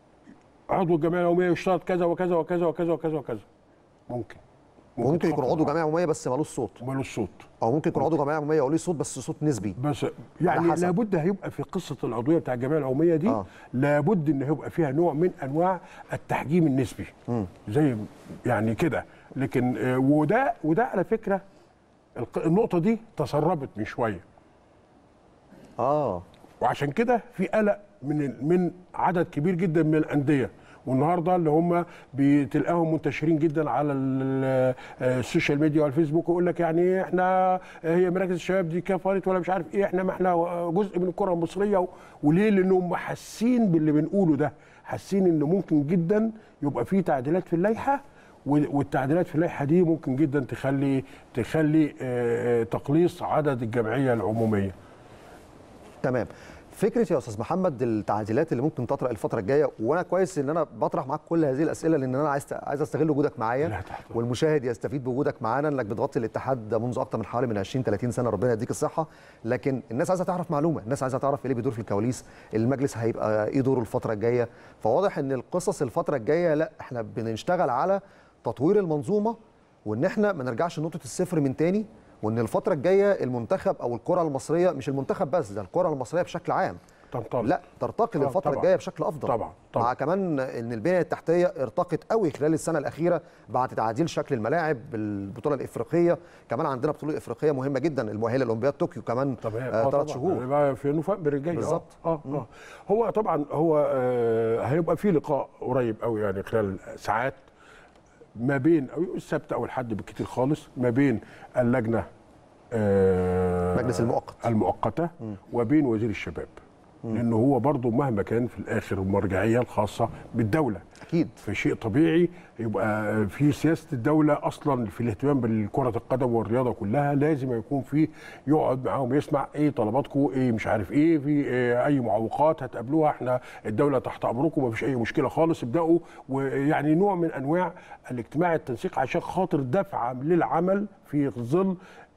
عضو الجمعيه العموميه يشترط كذا وكذا وكذا وكذا وكذا وكذا ممكن ممكن يكون تخفض عضو معاه. جمعيه عموميه بس مالوش صوت ومالوش صوت او ممكن يكون عضو جمعيه عموميه وليه صوت بس صوت نسبي بس على يعني حسب. لابد هيبقى في قصه العضويه بتاع الجمعيه العموميه دي آه. آه. لابد ان هيبقى فيها نوع من انواع التحجيم النسبي زي يعني كده لكن آه، وده وده على فكره الق- النقطه دي تسربت من شويه اه وعشان كده في قلق من ال- من عدد كبير جدا من الانديه والنهارده اللي هم بتلاقيهم منتشرين جدا على ال- آه، السوشيال ميديا والفيسبوك ويقول لك يعني إيه احنا آه، هي مراكز الشباب دي كفرت ولا مش عارف ايه احنا ما احنا جزء من الكره المصريه و- وليه لانهم حاسين باللي بنقوله ده حاسين ان ممكن جدا يبقى في تعديلات في اللائحه و- والتعديلات في اللائحه دي ممكن جدا تخلي تخلي آه، آه، تقليص عدد الجمعيه العموميه تمام فكره يا استاذ محمد التعديلات اللي ممكن تطرق الفتره الجايه وانا كويس ان انا بطرح معاك كل هذه الاسئله لان انا عايز عايز استغل وجودك لا معايا تحت. والمشاهد يستفيد بوجودك معانا انك بتغطي الاتحاد منذ اكتر من حوالي من 20 30 سنه ربنا يديك الصحه لكن الناس عايزه تعرف معلومه الناس عايزه تعرف ايه اللي بيدور في الكواليس المجلس هيبقى ايه دوره الفتره الجايه فواضح ان القصص الفتره الجايه لا احنا بنشتغل على تطوير المنظومه وان احنا ما نرجعش لنقطه الصفر من تاني وان الفتره الجايه المنتخب او الكره المصريه مش المنتخب بس ده الكره المصريه بشكل عام تنطلق. لا ترتقي آه، للفتره طبعاً. الجايه بشكل افضل طبعاً، طبعاً. مع كمان ان البنيه التحتيه ارتقت قوي خلال السنه الاخيره بعد تعديل شكل الملاعب بالبطوله الافريقيه كمان عندنا بطوله افريقيه مهمه جدا المؤهله لاولمبياد طوكيو كمان طب هي- آه آه ثلاث طبعاً. شهور هيبقى في نوفمبر الجاي آه. بالظبط. اه اه هو طبعا هو آه هيبقى في لقاء قريب قوي يعني خلال ساعات ما بين او السبت او الحد بالكتير خالص ما بين اللجنه آه مجلس المؤقت. المؤقته وبين وزير الشباب لانه هو برضه مهما كان في الاخر المرجعيه الخاصه بالدوله اكيد فشيء طبيعي يبقى في سياسه الدوله اصلا في الاهتمام بالكره القدم والرياضه كلها لازم يكون في يقعد معاهم يسمع ايه طلباتكم ايه مش عارف ايه في إيه اي معوقات هتقابلوها احنا الدوله تحت امركم مفيش اي مشكله خالص ابداوا ويعني نوع من انواع الاجتماع التنسيق عشان خاطر دفعه للعمل في ظل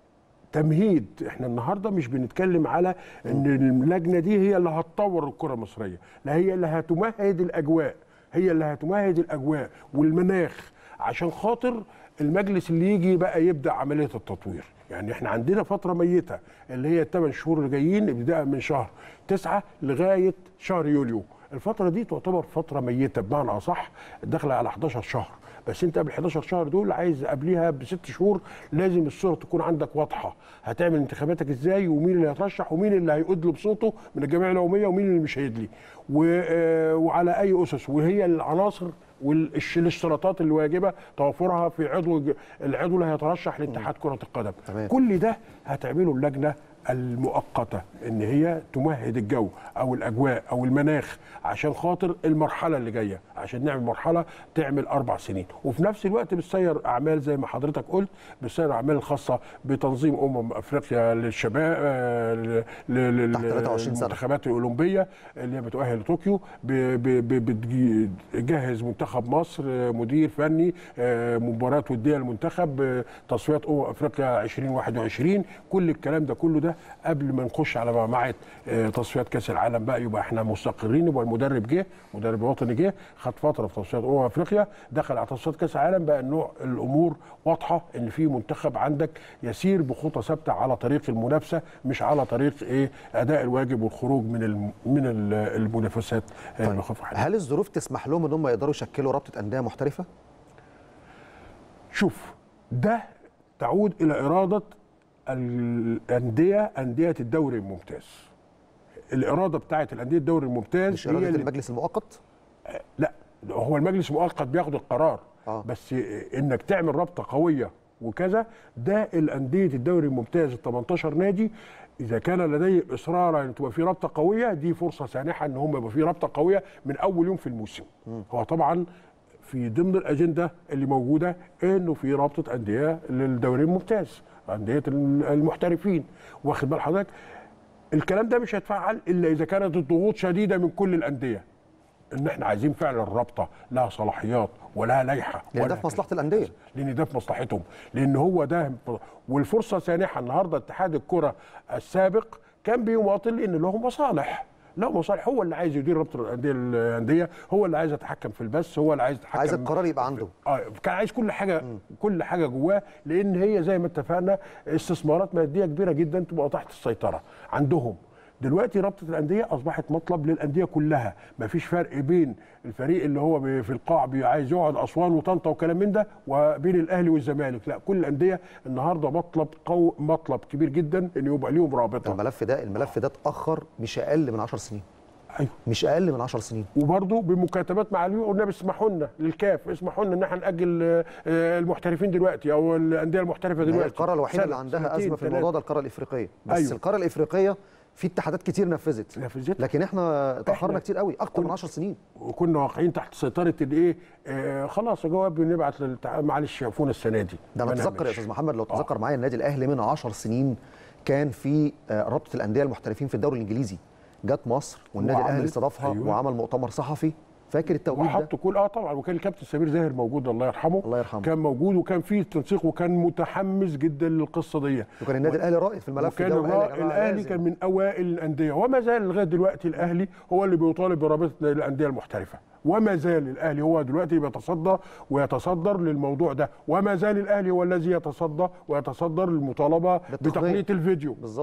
تمهيد احنا النهارده مش بنتكلم على ان اللجنه دي هي اللي هتطور الكره المصريه لا هي اللي هتمهد الاجواء هي اللي هتمهد الاجواء والمناخ عشان خاطر المجلس اللي يجي بقى يبدا عمليه التطوير يعني احنا عندنا فتره ميته اللي هي الثمان شهور اللي جايين ابتداء من شهر تسعة لغايه شهر يوليو الفتره دي تعتبر فتره ميته بمعنى اصح داخله على 11 شهر بس انت قبل 11 شهر دول عايز قبليها بست شهور لازم الصوره تكون عندك واضحه هتعمل انتخاباتك ازاي ومين اللي هيترشح ومين اللي هيدلي بصوته من الجمعيه العموميه ومين اللي مش هيدلي و- آه، وعلى اي اسس وهي العناصر والاشتراطات اللي واجبه توفرها في عضو العضو اللي هيترشح لاتحاد كره القدم تمام. كل ده هتعمله اللجنه المؤقته ان هي تمهد الجو او الاجواء او المناخ عشان خاطر المرحله اللي جايه عشان نعمل مرحله تعمل اربع سنين وفي نفس الوقت بتسير اعمال زي ما حضرتك قلت بتسير اعمال الخاصه بتنظيم امم افريقيا للشباب آه، ل- ل- ل- تحت 23 سنة. المنتخبات الاولمبيه اللي هي بتؤهل لطوكيو ب- ب- ب- بتجهز منتخب مصر آه، مدير فني آه، مباراه وديه للمنتخب آه، تصفيات امم افريقيا 2021 كل الكلام ده كله ده قبل ما نخش على معمعه آه، تصفيات كاس العالم بقى يبقى احنا مستقرين يبقى المدرب جه مدرب وطني جه خد فتره في تصفيات امم افريقيا دخل على تصفيات كاس العالم بقى النوع الامور واضحه ان في منتخب عندك يسير بخطى ثابته على طريق المنافسه مش على طريق ايه اداء الواجب والخروج من الم- من ال- المنافسات آه، طيب. بخوف عليه. هل الظروف تسمح لهم ان هم يقدروا يشكلوا رابطه انديه محترفه شوف ده تعود الى اراده الانديه انديه الدوري الممتاز الاراده بتاعت الانديه الدوري الممتاز مش هي اراده اللي المجلس المؤقت لا هو المجلس المؤقت بياخد القرار آه. بس انك تعمل رابطه قويه وكذا ده الانديه الدوري الممتاز ال 18 نادي اذا كان لديه اصرار ان تبقى في رابطه قويه دي فرصه سانحه ان هم يبقى في رابطه قويه من اول يوم في الموسم هو طبعا في ضمن الاجنده اللي موجوده انه في رابطه انديه للدوري الممتاز انديه المحترفين واخد بال حضرتك الكلام ده مش هيتفعل الا اذا كانت الضغوط شديده من كل الانديه ان احنا عايزين فعلا رابطه لها صلاحيات ولها لائحه لان ده ولها في مصلحه الانديه لان ده في مصلحتهم لان هو ده والفرصه سانحه النهارده اتحاد الكره السابق كان بيماطل ان له مصالح له مصالح هو اللي عايز يدير رابطه الانديه الانديه هو اللي عايز يتحكم في البث هو اللي عايز يتحكم عايز القرار يبقى عنده اه كان عايز كل حاجه كل حاجه جواه لان هي زي ما اتفقنا استثمارات ماديه كبيره جدا تبقى تحت السيطره عندهم دلوقتي رابطه الانديه اصبحت مطلب للانديه كلها مفيش فرق بين الفريق اللي هو بي- في القاع بي- عايز يقعد اسوان وطنطا وكلام من ده وبين الاهلي والزمالك لا كل الانديه النهارده مطلب قو مطلب كبير جدا ان يبقى ليهم رابطه الملف ده الملف ده اتاخر مش اقل من 10 سنين ايوه مش اقل من 10 سنين وبرضه بمكاتبات مع اليو قلنا اسمحوا لنا للكاف اسمحوا لنا ان احنا ناجل آه، آه، المحترفين دلوقتي او الانديه المحترفه هي دلوقتي القاره الوحيده سنة، اللي عندها سنتين، ازمه في ثلاثة. الموضوع ده القاره الافريقيه بس أيوة. القاره الافريقيه في اتحادات كتير نفذت نفذت. لكن احنا اتاخرنا إحنا- كتير قوي اكتر من 10 سنين وكنا واقعين تحت سيطره الايه آه خلاص يا جواب بنبعت للتع... معلش يعفونا السنه دي ده انا ما اتذكر يا نعملش. استاذ محمد لو تتذكر معايا النادي الاهلي من 10 سنين كان في آه، رابطه الانديه المحترفين في الدوري الانجليزي جت مصر والنادي وعمل- الاهلي استضافها أيوة. وعمل مؤتمر صحفي فاكر التوقيت ده وحطوا كل اه طبعا وكان الكابتن سمير زاهر موجود الله يرحمه الله يرحمه. كان موجود وكان في تنسيق وكان متحمس جدا للقصه دي وكان النادي الاهلي رائد في الملف وكان ده وقال يا الرا- جماعة الاهلي لازم. كان من اوائل الانديه وما زال لغايه دلوقتي الاهلي هو اللي بيطالب برابطه الانديه المحترفه وما زال الاهلي هو دلوقتي بيتصدى ويتصدر للموضوع ده وما زال الاهلي هو الذي يتصدى ويتصدر للمطالبه بالتقنية. بتقنيه الفيديو بالظبط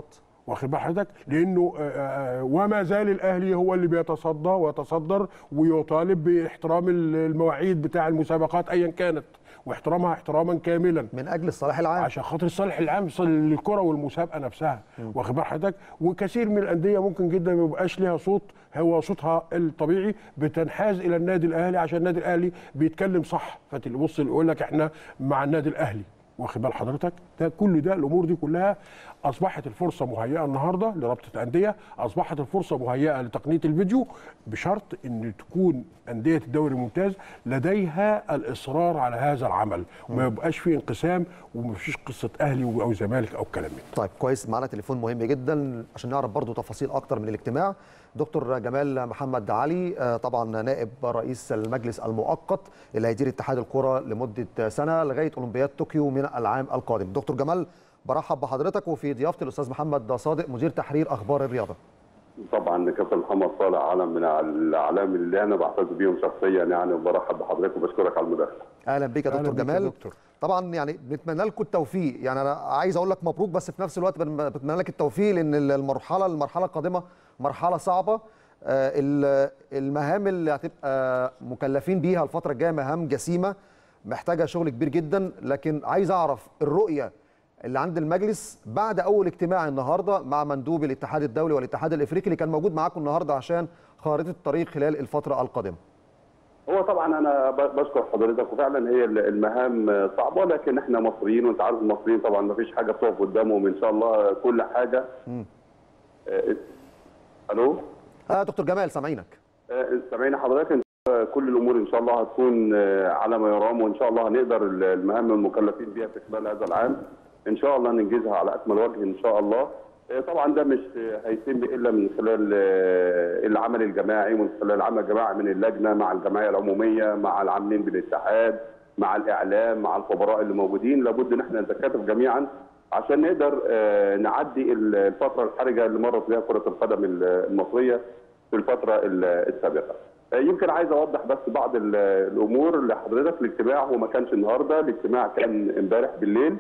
واخد بال حضرتك لانه آه، آه، وما زال الاهلي هو اللي بيتصدى ويتصدر ويطالب باحترام المواعيد بتاع المسابقات ايا كانت واحترامها احتراما كاملا من اجل الصلاح العام عشان خاطر الصالح العام للكره والمسابقه نفسها واخد بال حضرتك وكثير من الانديه ممكن جدا ما يبقاش ليها صوت هو صوتها الطبيعي بتنحاز الى النادي الاهلي عشان النادي الاهلي بيتكلم صح فتل بص يقول لك احنا مع النادي الاهلي واخد بال حضرتك ده كل ده الامور دي كلها اصبحت الفرصه مهيئه النهارده لرابطه الانديه اصبحت الفرصه مهيئه لتقنيه الفيديو بشرط ان تكون انديه الدوري الممتاز لديها الاصرار على هذا العمل وما يبقاش في انقسام وما فيش قصه اهلي او زمالك او كلام من ده. طيب كويس معانا تليفون مهم جدا عشان نعرف برضو تفاصيل اكتر من الاجتماع دكتور جمال محمد علي آه، طبعا نائب رئيس المجلس المؤقت اللي هيدير اتحاد الكره لمده سنه لغايه اولمبياد طوكيو من العام القادم دكتور جمال برحب بحضرتك وفي ضيافتي الاستاذ محمد صادق مدير تحرير اخبار الرياضه طبعا كابتن محمد صالح علم من الاعلام اللي انا بعتز بيهم شخصيا يعني وبرحب بحضرتك وبشكرك على المداخله. اهلا بك يا أهلاً دكتور بيك يا جمال دكتور. طبعا يعني بنتمنى لكم التوفيق يعني انا عايز اقول لك مبروك بس في نفس الوقت بن- بتمنى لك التوفيق لان المرحله المرحله القادمه مرحله صعبه آه، ال- المهام اللي هتبقى مكلفين بيها الفتره الجايه مهام جسيمه محتاجه شغل كبير جدا لكن عايز اعرف الرؤيه اللي عند المجلس بعد اول اجتماع النهارده مع مندوب الاتحاد الدولي والاتحاد الافريقي اللي كان موجود معاكم النهارده عشان خارطه الطريق خلال الفتره القادمه هو طبعا انا ب- بشكر حضرتك وفعلا هي المهام صعبه لكن احنا مصريين وانت عارف المصريين طبعا ما فيش حاجه بتقف قدامهم ان شاء الله كل حاجه. آه، الو اه دكتور جمال سامعينك آه، سامعين حضرتك إن شاء الله كل الامور ان شاء الله هتكون آه، على ما يرام وان شاء الله هنقدر المهام المكلفين بها في خلال هذا العام ان شاء الله ننجزها على اكمل وجه ان شاء الله آه، طبعا ده مش آه، هيتم الا من خلال آه، العمل الجماعي ومن خلال العمل الجماعي من اللجنه مع الجمعيه العموميه مع العاملين بالاتحاد مع الاعلام مع الخبراء اللي موجودين لابد ان احنا نتكاتف جميعا عشان نقدر آه، نعدي الفتره الحرجه اللي مرت بها كره القدم المصريه في الفتره ال- السابقه. آه، يمكن عايز اوضح بس بعض ال- الامور لحضرتك الاجتماع هو ما كانش النهارده الاجتماع كان امبارح بالليل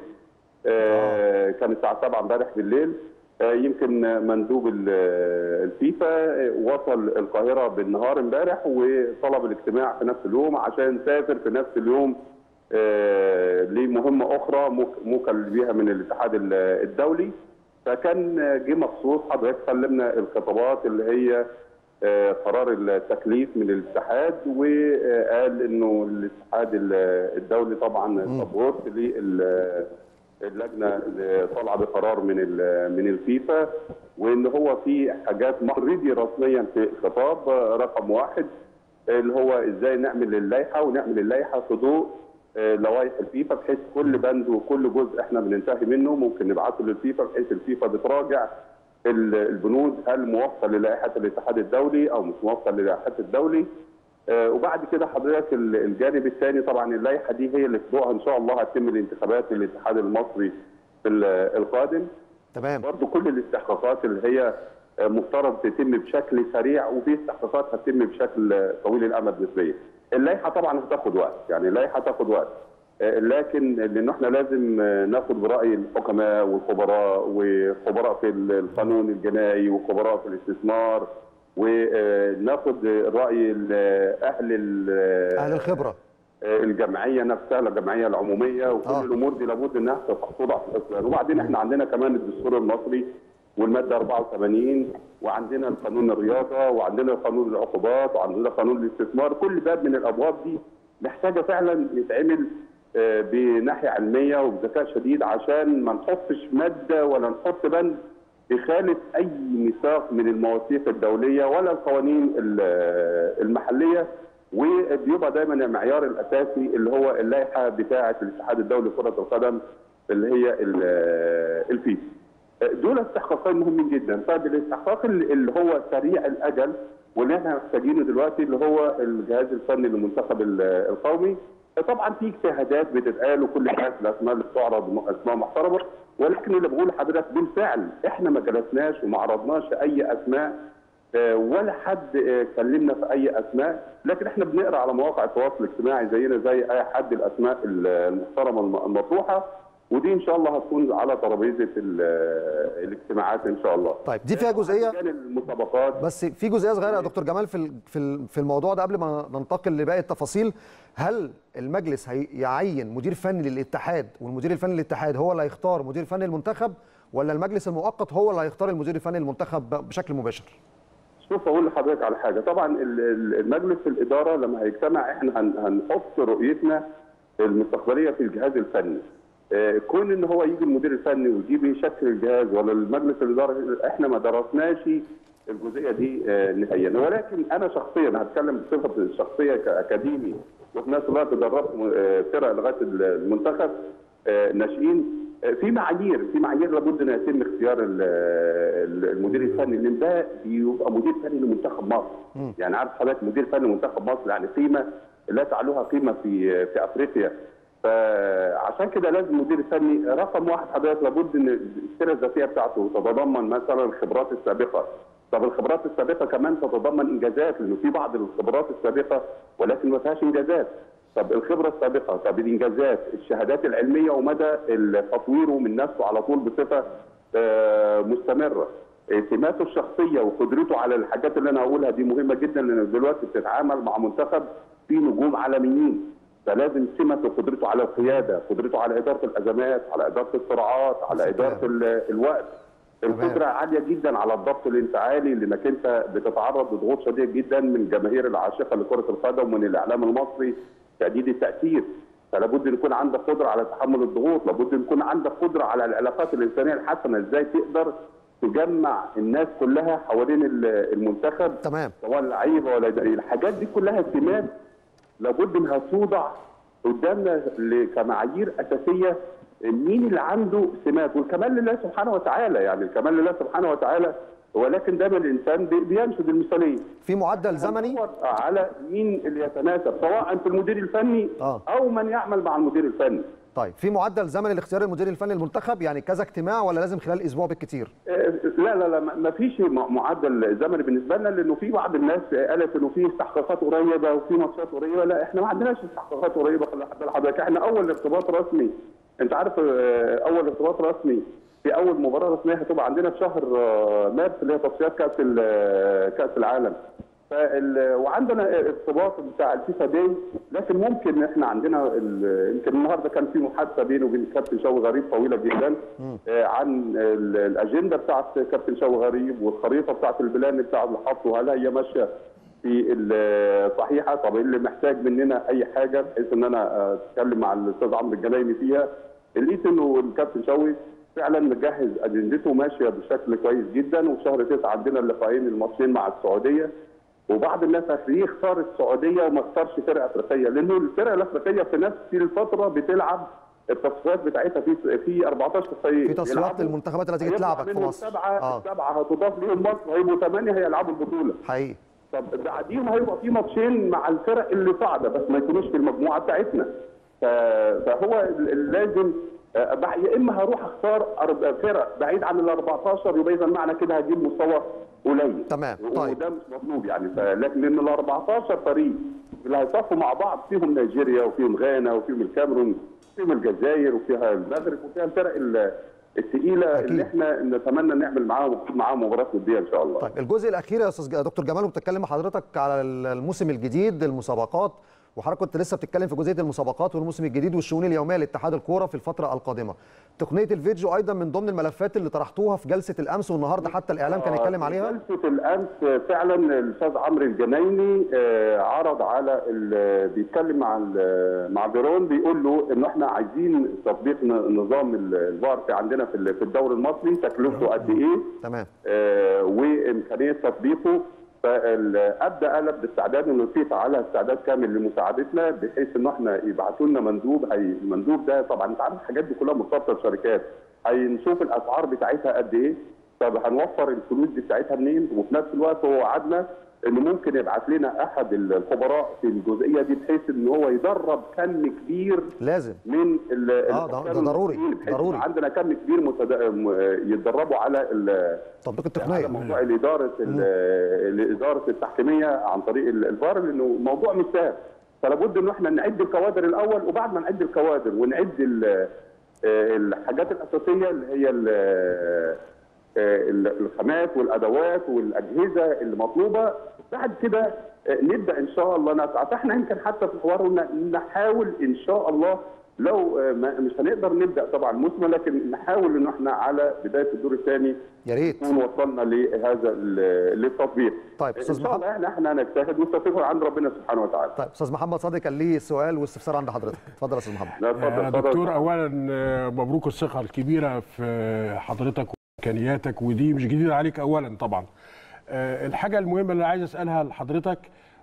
آه، كان الساعه 7 امبارح بالليل آه، يمكن مندوب ال- الفيفا آه، وصل القاهره بالنهار امبارح وطلب الاجتماع في نفس اليوم عشان سافر في نفس اليوم آه، لمهمه اخرى مك- مكلف بيها من الاتحاد ال- الدولي فكان جه مخصوص حضرتك سلمنا الخطابات اللي هي آه، قرار التكليف من الاتحاد وقال انه الاتحاد ال- الدولي طبعا سبورت للجنه اللي طالعه بقرار من ال- من الفيفا وان هو في حاجات اوريدي رسميا في الخطاب آه، رقم واحد اللي هو ازاي نعمل اللائحه ونعمل اللائحه في ضوء آه، لوائح الفيفا بحيث كل بند وكل جزء احنا بننتهي منه ممكن نبعته للفيفا بحيث الفيفا بتراجع ال- البنود هل موفق للائحه الاتحاد الدولي او مش موفق للائحه الدولي آه، وبعد كده حضرتك ال- الجانب الثاني طبعا اللائحه دي هي اللي في ضوءها ان شاء الله هتتم الانتخابات للاتحاد المصري في ال- القادم تمام برضو كل الاستحقاقات اللي هي آه، مفترض تتم بشكل سريع وفي استحقاقات هتتم بشكل آه، طويل الامد نسبيا. اللائحه طبعا هتاخد وقت، يعني اللائحه هتاخد وقت. آه، لكن لان احنا لازم آه، ناخد براي الحكماء والخبراء وخبراء في القانون الجنائي وخبراء في الاستثمار وناخد راي ال- اهل ال- اهل الخبره الجمعيه نفسها الجمعيه العموميه وكل آه. آه. الامور دي لابد انها توضع في الاطار وبعدين احنا عندنا كمان الدستور المصري والماده 84 وعندنا القانون الرياضه وعندنا قانون العقوبات وعندنا قانون الاستثمار كل باب من الابواب دي محتاجه فعلا يتعمل آه، بناحيه علميه وبذكاء شديد عشان ما نحطش ماده ولا نحط بند يخالف اي ميثاق من المواثيق الدوليه ولا القوانين ال- المحليه وبيبقى دايما المعيار الاساسي اللي هو اللائحه بتاعه الاتحاد الدولي لكره القدم اللي هي ال- الفيفا. دول استحقاقين مهمين جدا، طيب الاستحقاق اللي اللي هو سريع الاجل واللي احنا محتاجينه دلوقتي اللي هو الجهاز الفني للمنتخب ال- القومي طبعا في اجتهادات بتتقال وكل الناس الاسماء اللي بتعرض اسماء محترمه ولكن اللي بقول لحضرتك بالفعل احنا ما جلسناش وما عرضناش اي اسماء آه، ولا حد آه، كلمنا في اي اسماء لكن احنا بنقرا على مواقع التواصل الاجتماعي زينا زي اي حد الاسماء المحترمه الم- المطروحه ودي ان شاء الله هتكون على ترابيزه ال- الاجتماعات ان شاء الله طيب دي فيها جزئيه كان المسابقات بس في جزئيه صغيره يا دكتور جمال في ال- في ال- في الموضوع ده قبل ما ننتقل لباقي التفاصيل هل المجلس هيعين مدير فني للاتحاد والمدير الفني للاتحاد هو اللي هيختار مدير فني المنتخب ولا المجلس المؤقت هو اللي هيختار المدير الفني للمنتخب ب- بشكل مباشر؟ شوف اقول لحضرتك على حاجه طبعا ال- ال- المجلس الاداره لما هيجتمع احنا هن- هنحط رؤيتنا المستقبليه في الجهاز الفني آه، كون ان هو يجي المدير الفني ويجيب يشكل الجهاز ولا المجلس الاداره احنا ما درسناش الجزئيه دي آه، نهائيا ولكن انا شخصيا هتكلم بصفه الشخصيه كاكاديمي وفي نفس الوقت دربت آه، فرق لغايه المنتخب آه، ناشئين آه، في معايير في معايير لابد ان يتم اختيار ال- ال- المدير الفني لان ده بيبقى مدير فني لمنتخب مصر يعني عارف حضرتك مدير فني لمنتخب مصر يعني قيمه لا تعلوها قيمه في في افريقيا فعشان كده لازم المدير الفني رقم واحد حضرتك لابد ان السيره الذاتيه بتاعته تتضمن مثلا الخبرات السابقه طب الخبرات السابقه كمان تتضمن انجازات لانه في بعض الخبرات السابقه ولكن ما فيهاش انجازات طب الخبره السابقه طب الانجازات الشهادات العلميه ومدى تطويره من نفسه على طول بصفه آه، مستمره سماته الشخصيه وقدرته على الحاجات اللي انا هقولها دي مهمه جدا لان دلوقتي بتتعامل مع منتخب فيه نجوم عالميين فلازم سمته وقدرته على القياده، قدرته على اداره الازمات، على اداره الصراعات، على اداره ال- الوقت. القدره عاليه جدا على الضبط الانفعالي لانك انت بتتعرض لضغوط شديده جدا من الجماهير العاشقه لكره القدم ومن الاعلام المصري شديد التاثير. فلا بد ان يكون عندك قدره على تحمل الضغوط، لابد ان يكون عندك قدره على العلاقات الانسانيه الحسنه، ازاي تقدر تجمع الناس كلها حوالين ال- المنتخب تمام سواء لعيبه ولا الحاجات دي كلها سمات لابد انها توضع قدامنا ل- كمعايير اساسيه مين اللي عنده سمات والكمال لله سبحانه وتعالى يعني الكمال لله سبحانه وتعالى ولكن دايما الانسان بي- بينشد المثاليه في معدل زمني ندور على مين اللي يتناسب سواء في المدير الفني آه. او من يعمل مع المدير الفني طيب في معدل زمني لاختيار المدير الفني للمنتخب يعني كذا اجتماع ولا لازم خلال اسبوع بالكتير؟ آه، لا لا لا ما- ما فيش م- معدل زمني بالنسبه لنا لانه في بعض الناس قالت انه في استحقاقات قريبه وفي ماتشات قريبه لا احنا ما عندناش استحقاقات قريبه خلي بال حضرتك احنا اول ارتباط رسمي انت عارف آه، اول ارتباط رسمي في اول مباراه رسميه هتبقى عندنا في شهر آه، مارس اللي هي تصفيات كاس ال- آه، كاس العالم فال... وعندنا ارتباط بتاع الفيفا داي لكن ممكن احنا عندنا ال... يمكن النهارده كان في محادثه بينه وبين الكابتن شوقي غريب طويله جدا آه، عن ال... الاجنده بتاعت كابتن شوقي غريب والخريطه بتاعت البلان بتاع اللي حاطه هل هي ماشيه في الصحيحه طب إيه اللي محتاج مننا اي حاجه بحيث ان انا آه، اتكلم مع الاستاذ عمرو الجنايني فيها لقيت انه الكابتن شوقي فعلا مجهز اجندته ماشيه بشكل كويس جدا وفي شهر تسعه عندنا اللقاءين الماتشين مع السعوديه وبعض الناس ليه اختار السعوديه وما اختارش فرقه افريقيه لانه الفرقه الافريقيه في نفس الفتره بتلعب التصفيات بتاعتها في في 14 تصفيات في تصفيات للمنتخبات التي تيجي هيطلع تلعبك في منهم مصر سبعه اه السبعه هتضاف ليهم مصر هيبقوا ثمانيه هيلعبوا البطوله حقيقي طب بعديهم هيبقى في ماتشين مع الفرق اللي صاعده بس ما يكونوش في المجموعه بتاعتنا ف- فهو ال- ال- لازم آه، بع- يا اما هروح اختار أرب- فرق بعيد عن ال 14 يبقى اذا معنى كده هجيب مستوى قليل تمام، طيب. وده مش مطلوب يعني ف- لكن ان ال 14 فريق اللي هيصفوا مع بعض فيهم نيجيريا وفيهم غانا وفيهم الكاميرون وفيهم الجزائر وفيها المغرب وفيها الفرق ال- الثقيله أكيد. اللي احنا نتمنى نعمل معاهم معاهم مباراه وديه ان شاء الله طيب الجزء الاخير يا استاذ ج- دكتور جمال وبتتكلم مع حضرتك على الموسم الجديد المسابقات وحضرتك كنت لسه بتتكلم في جزئيه المسابقات والموسم الجديد والشؤون اليوميه لاتحاد الكوره في الفتره القادمه. تقنيه الفيديو ايضا من ضمن الملفات اللي طرحتوها في جلسه الامس والنهارده حتى الاعلام كان يتكلم عليها. جلسه الامس فعلا الاستاذ عمرو الجنايني آه، عرض على ال- بيتكلم مع ال- مع بيرون بيقول له ان احنا عايزين تطبيق ن- نظام ال- الفار في عندنا في ال- في الدوري المصري تكلفته قد ايه تمام آه، وامكانيه تطبيقه فابدا قلب باستعداد انه الفيفا على استعداد كامل لمساعدتنا بحيث ان احنا يبعتوا لنا مندوب هي المندوب ده طبعا انت عارف الحاجات دي كلها مرتبطه بشركات هنشوف الاسعار بتاعتها قد ايه طب هنوفر الفلوس دي بتاعتها منين وفي نفس الوقت هو وعدنا انه ممكن يبعت لنا احد الخبراء في الجزئيه دي بحيث ان هو يدرب كم كبير لازم من ال- آه، ده- الحكام ده ضروري، المصريين، بحيث ضروري. يبقى عندنا كم كبير متد... م- يتدربوا على ال- تطبيق على التقنيه موضوع الاداره ال- الاداره التحكيميه عن طريق ال- الفار لانه موضوع مش سهل فلا بد ان احنا نعد الكوادر الاول وبعد ما نعد الكوادر ونعد ال- آه، الحاجات الاساسيه اللي هي ال- آه، ال- الخامات والادوات والاجهزه اللي مطلوبه بعد كده آه، نبدا ان شاء الله نسعى فاحنا يمكن حتى في الحوار قلنا نحاول ان شاء الله لو آه، ما- مش هنقدر نبدا طبعا موسم لكن نحاول ان احنا على بدايه الدور الثاني يا ريت نكون وصلنا لهذا ال- للتطبيق طيب، ان أستاذ شاء محمد. الله احنا احنا هنجتهد والتوفيق عند ربنا سبحانه وتعالى طيب استاذ محمد صادق كان ليه سؤال واستفسار عند حضرتك اتفضل يا استاذ محمد لا، اتفضل يا اتفضل. دكتور اولا آه، مبروك الثقه الكبيره في حضرتك وامكانياتك ودي مش جديده عليك اولا طبعا آه، الحاجه المهمه اللي عايز اسالها لحضرتك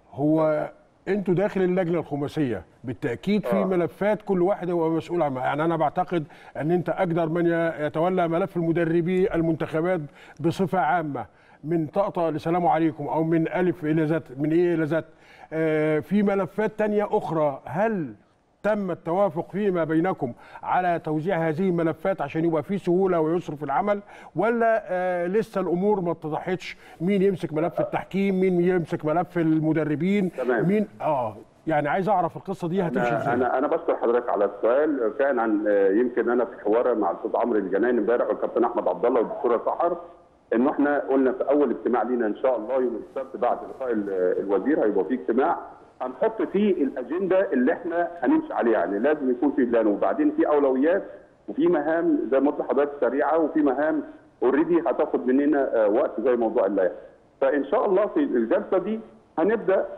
هو انتوا داخل اللجنه الخماسيه بالتاكيد في ملفات كل واحد هو مسؤول عنها يعني انا بعتقد ان انت اقدر من ي- يتولى ملف المدربي المنتخبات بصفه عامه من طقطقه لسلام عليكم او من الف الى زت من ايه الى زت آه، في ملفات تانية اخرى هل تم التوافق فيما بينكم على توزيع هذه الملفات عشان يبقى في سهوله ويسر في العمل ولا آه لسه الامور ما اتضحتش مين يمسك ملف التحكيم مين يمسك ملف المدربين تمام. مين اه يعني عايز اعرف القصه دي هتمشي انا ازاي انا انا بشكر حضرتك على السؤال فعلا آه، يمكن انا في حوار مع الاستاذ عمرو الجناني امبارح والكابتن احمد عبد الله والدكتوره سحر انه احنا قلنا في اول اجتماع لينا ان شاء الله يوم السبت بعد لقاء ال- الوزير هيبقى في اجتماع هنحط فيه الاجنده اللي احنا هنمشي عليها يعني لازم يكون في بلان وبعدين في اولويات وفي مهام زي ما قلت لحضرتك سريعه وفي مهام اوريدي هتاخد مننا آه، وقت زي موضوع اللائحه فان شاء الله في الجلسه دي هنبدا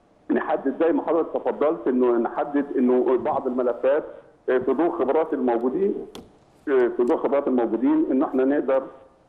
نحدد زي ما حضرتك تفضلت انه نحدد انه بعض الملفات آه، في ضوء خبرات الموجودين آه، في ضوء خبرات الموجودين ان احنا نقدر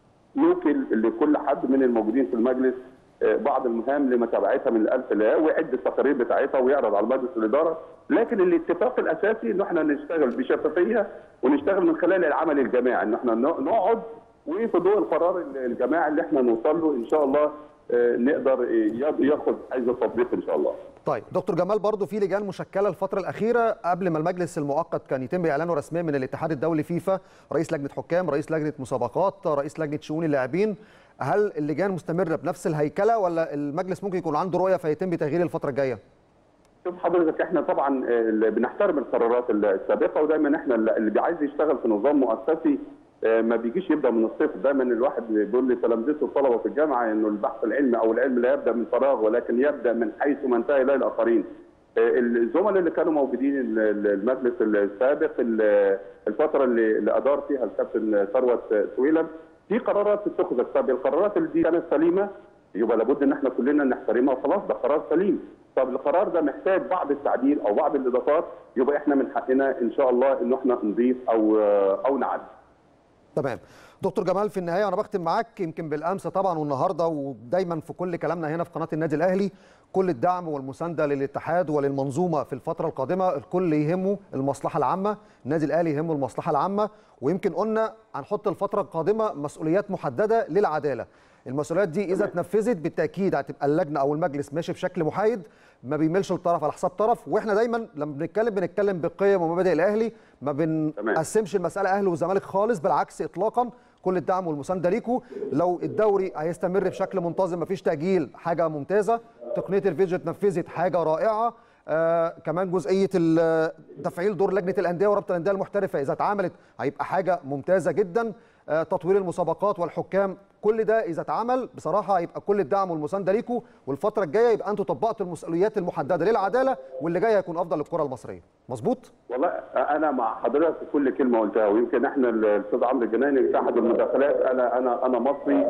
نوكل لكل حد من الموجودين في المجلس آه، بعض المهام لمتابعتها من الالف لا ويعد التقارير بتاعتها ويعرض على مجلس الاداره لكن الاتفاق الاساسي ان احنا نشتغل بشفافيه ونشتغل من خلال العمل الجماعي ان احنا نقعد وفي ضوء القرار الجماعي اللي احنا نوصل له ان شاء الله آه، نقدر آه، ياخد حيز التطبيق ان شاء الله. طيب دكتور جمال برضو في لجان مشكله الفتره الاخيره قبل ما المجلس المؤقت كان يتم اعلانه رسميا من الاتحاد الدولي فيفا رئيس لجنه حكام رئيس لجنه مسابقات رئيس لجنه شؤون اللاعبين هل اللجان مستمره بنفس الهيكله ولا المجلس ممكن يكون عنده رؤيه فيتم تغيير الفتره الجايه شوف حضرتك احنا طبعا آه، اللي بنحترم القرارات السابقه ودايما احنا اللي عايز يشتغل في نظام مؤسسي آه، ما بيجيش يبدا من الصفر دايما الواحد بيقول لتلامذته الطلبه في الجامعه انه البحث العلمي او العلم لا يبدا من فراغ ولكن يبدا من حيث ما انتهى اليه الاخرين. آه، الزملاء اللي كانوا موجودين ال- ال- المجلس السابق ال- الفتره اللي اللي ادار فيها الكابتن ثروت سويلم في قرارات اتخذت طب القرارات اللي دي كانت سليمه يبقى لابد ان احنا كلنا نحترمها وخلاص ده قرار سليم طب القرار ده محتاج بعض التعديل او بعض الاضافات يبقى احنا من حقنا ان شاء الله ان احنا نضيف او او نعدل تمام دكتور جمال في النهايه وانا بختم معاك يمكن بالامس طبعا والنهارده ودايما في كل كلامنا هنا في قناه النادي الاهلي كل الدعم والمسانده للاتحاد وللمنظومه في الفتره القادمه الكل يهمه المصلحه العامه النادي الاهلي يهمه المصلحه العامه ويمكن قلنا هنحط الفتره القادمه مسؤوليات محدده للعداله المسؤوليات دي اذا اتنفذت بالتاكيد هتبقى اللجنه او المجلس ماشي بشكل محايد ما بيميلش لطرف على حساب طرف واحنا دايما لما بنتكلم بنتكلم بقيم ومبادئ الاهلي ما بنقسمش المساله اهلي وزمالك خالص بالعكس اطلاقا كل الدعم والمسانده ليكم لو الدوري هيستمر بشكل منتظم مفيش تاجيل حاجه ممتازه تقنيه الفيديو اتنفذت حاجه رائعه آه كمان جزئيه ال- تفعيل دور لجنه الانديه ورابطه الانديه المحترفه اذا اتعملت هيبقى حاجه ممتازه جدا آه تطوير المسابقات والحكام كل ده اذا اتعمل بصراحه هيبقى كل الدعم والمسانده ليكم والفتره الجايه يبقى انتوا طبقتوا المسؤوليات المحدده للعداله واللي جاي هيكون افضل للكره المصريه مظبوط والله انا مع حضرتك في كل كلمه قلتها ويمكن احنا الاستاذ عمرو الجناني في احد المداخلات انا انا انا مصري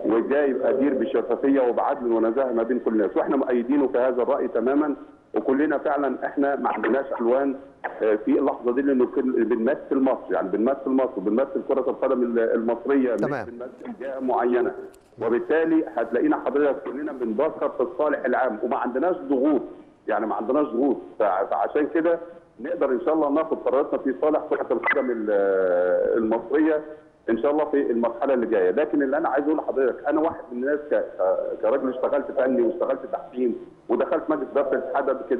وجاي ادير بشفافيه وبعدل ونزاهه ما بين كل الناس واحنا مؤيدينه في هذا الراي تماما وكلنا فعلا احنا ما عندناش الوان آه، في اللحظه دي لانه كل- بنمثل مصر يعني بنمثل مصر وبنمثل كره القدم المصريه تمام. مش بنمثل جهه معينه وبالتالي هتلاقينا حضرتك كلنا بنبصر في الصالح العام وما عندناش ضغوط يعني ما عندناش ضغوط فع- فعشان كده نقدر ان شاء الله ناخد قراراتنا في صالح كره القدم ال- المصريه ان شاء الله في المرحله اللي جايه لكن اللي انا عايز اقول لحضرتك انا واحد من الناس ك- ك- كراجل اشتغلت فني واشتغلت تحكيم ودخلت مجلس اداره الاتحاد قبل كده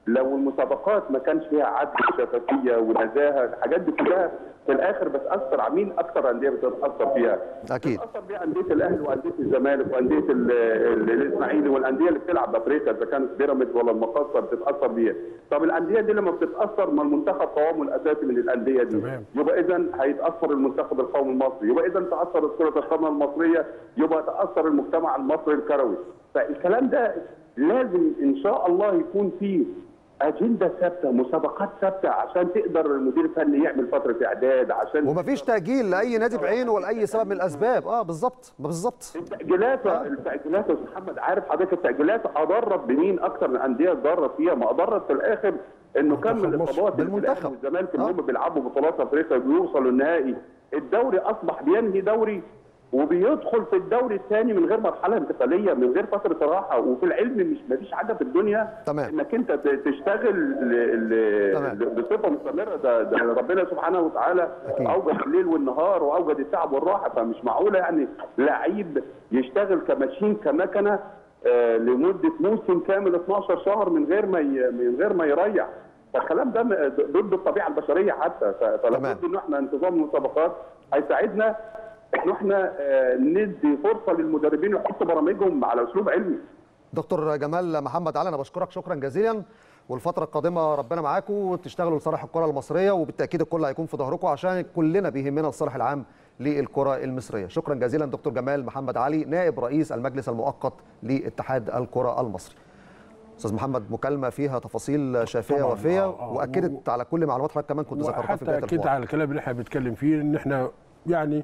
لو المسابقات ما كانش فيها عدل وشفافيه ونزاهه الحاجات دي كلها في الاخر بتاثر على مين اكثر انديه بتتاثر فيها أكيد. بتتاثر بيها انديه الاهلي وانديه الزمالك وانديه ال- ال- الاسماعيلي والانديه اللي بتلعب بافريقيا اذا كانت بيراميدز ولا المقاصه بتتاثر بيها طب الانديه دي لما بتتاثر ما المنتخب قوامه الاساسي من الانديه دي تمام. يبقى اذا هيتاثر المنتخب القومي المصري يبقى اذا تاثر كره القدم المصريه يبقى تاثر المجتمع المصري الكروي فالكلام ده لازم ان شاء الله يكون فيه اجنده ثابته مسابقات ثابته عشان تقدر المدير الفني يعمل فتره اعداد عشان ومفيش تاجيل لاي نادي بعينه ولا اي سبب من الاسباب اه بالظبط بالظبط التأجيلات التأجيلات يا أستاذ محمد عارف حضرتك التأجيلات أضرت بمين أكثر من أندية اتضرت فيها ما أضرت في الآخر إنه كم من منتخب مصر. الإصابات اللي في بالمنتخب. الأهلي والزمالك اللي آه. هم بيلعبوا بطولات أفريقيا وبيوصلوا النهائي الدوري أصبح بينهي دوري وبيدخل في الدوري الثاني من غير مرحله انتقاليه من غير فتره راحه وفي العلم مش مفيش حاجه في الدنيا تمام. انك انت ت- تشتغل ل... ل... تمام. ل- بصفه مستمره ده, ده ربنا سبحانه وتعالى أكيد. اوجد الليل والنهار واوجد التعب والراحه فمش معقوله يعني لعيب يشتغل كماشين كمكنه آه، لمده موسم كامل 12 شهر من غير ما ي... من غير ما يريح فالكلام ده م- ضد الطبيعه البشريه حتى ف- فلا تمام. بد ان احنا انتظام المسابقات هيساعدنا ان احنا آه، ندي فرصه للمدربين يحطوا برامجهم على اسلوب علمي دكتور جمال محمد علي انا بشكرك شكرا جزيلا والفتره القادمه ربنا معاكم وتشتغلوا لصالح الكره المصريه وبالتاكيد الكل هيكون في ظهركم عشان كلنا بيهمنا الصالح العام للكره المصريه شكرا جزيلا دكتور جمال محمد علي نائب رئيس المجلس المؤقت لاتحاد الكره المصري استاذ محمد مكالمه فيها تفاصيل شافيه طبعاً، وفيه آه، آه. واكدت على كل معلومات حضرتك كمان كنت ذكرتها في وحتى بدايه اكيد الحوار على الكلام اللي احنا بنتكلم فيه ان احنا يعني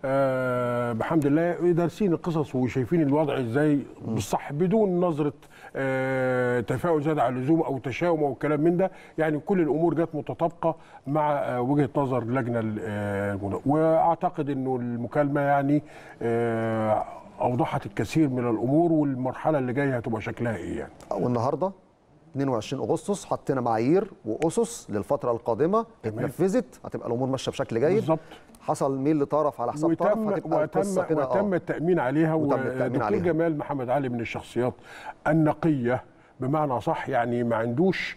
آه بحمد الله دارسين القصص وشايفين الوضع ازاي بالصح بدون نظره آه تفاؤل زاد على اللزوم او تشاؤم او كلام من ده يعني كل الامور جت متطابقه مع آه وجهه نظر اللجنه ال- آه المنا- واعتقد انه المكالمه يعني آه اوضحت الكثير من الامور والمرحله اللي جايه هتبقى شكلها ايه يعني والنهارده 22 اغسطس حطينا معايير واسس للفتره القادمه اتنفذت هتبقى الامور ماشيه بشكل جيد بالظبط. حصل ميل لطرف على حساب طرف وتم هتبقى وتم القصه كده وتم اه التامين عليها وتم التأمين ودكتور عليها. جمال محمد علي من الشخصيات النقيه بمعنى صح يعني ما عندوش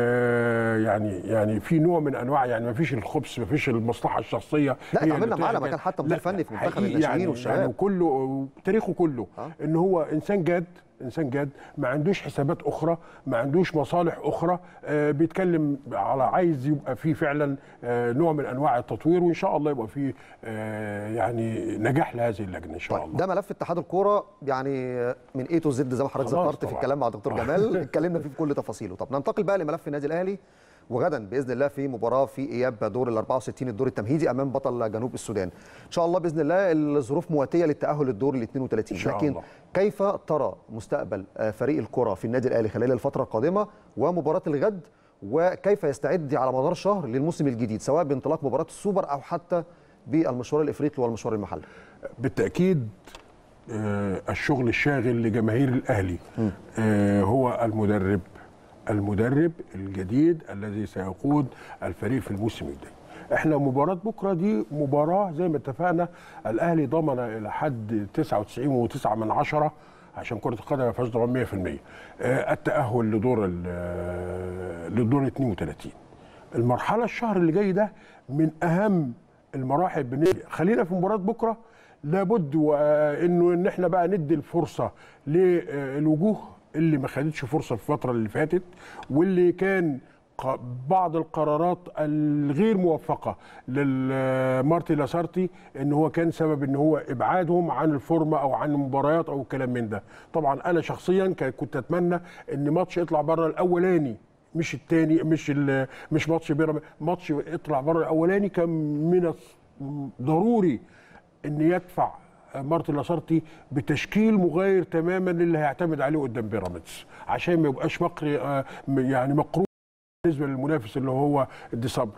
آه يعني يعني في نوع من انواع يعني ما فيش الخبث ما فيش المصلحه الشخصيه لا، هي اتعاملنا اللي معاه لما تحكم. كان حتى مدير لا، فني في منتخب حقيقي الناشئين يعني والشباب. يعني كله تاريخه كله آه. ان هو انسان جاد انسان جاد ما عندوش حسابات اخرى ما عندوش مصالح اخرى آه بيتكلم على عايز يبقى فيه فعلا آه نوع من انواع التطوير وان شاء الله يبقى فيه آه يعني نجاح لهذه اللجنه ان شاء الله ده ملف اتحاد الكوره يعني من اي تو زد زي ما حضرتك خلاص ذكرت في طبعاً. الكلام مع دكتور جمال اتكلمنا فيه بكل تفاصيله طب ننتقل بقى لملف النادي الاهلي وغدا باذن الله في مباراه في اياب دور ال 64 الدور التمهيدي امام بطل جنوب السودان ان شاء الله باذن الله الظروف مواتيه للتاهل للدور ال 32 إن شاء لكن الله. كيف ترى مستقبل آه، فريق الكره في النادي الاهلي خلال الفتره القادمه ومباراه الغد وكيف يستعد على مدار شهر للموسم الجديد سواء بانطلاق مباراه السوبر او حتى بالمشوار الافريقي والمشوار المحلي بالتاكيد آه، الشغل الشاغل لجماهير الاهلي آه، هو المدرب المدرب الجديد الذي سيقود الفريق في الموسم الجاي احنا مباراة بكرة دي مباراة زي ما اتفقنا الاهلي ضمن الى حد 99.9 من عشرة عشان كرة القدم ما فيهاش ضمان 100% آه، التأهل لدور ال- آه، للدور 32 المرحلة الشهر اللي جاي ده من أهم المراحل بالنسبة خلينا في مباراة بكرة لابد وانه ان احنا بقى ندي الفرصه للوجوه اللي ما خدتش فرصه في الفتره اللي فاتت واللي كان ق- بعض القرارات الغير موفقه للمارتي لاسارتي ان هو كان سبب ان هو ابعادهم عن الفورمه او عن المباريات او الكلام من ده طبعا انا شخصيا ك- كنت اتمنى ان ماتش يطلع بره الاولاني مش الثاني مش ال- مش ماتش بيراميدز ماتش يطلع بره الاولاني كان من الص- ضروري ان يدفع مارتن لاسارتي بتشكيل مغاير تماما للي هيعتمد عليه قدام بيراميدز عشان ما يبقاش مقري آه، يعني مقروب بالنسبه للمنافس اللي هو دي صبر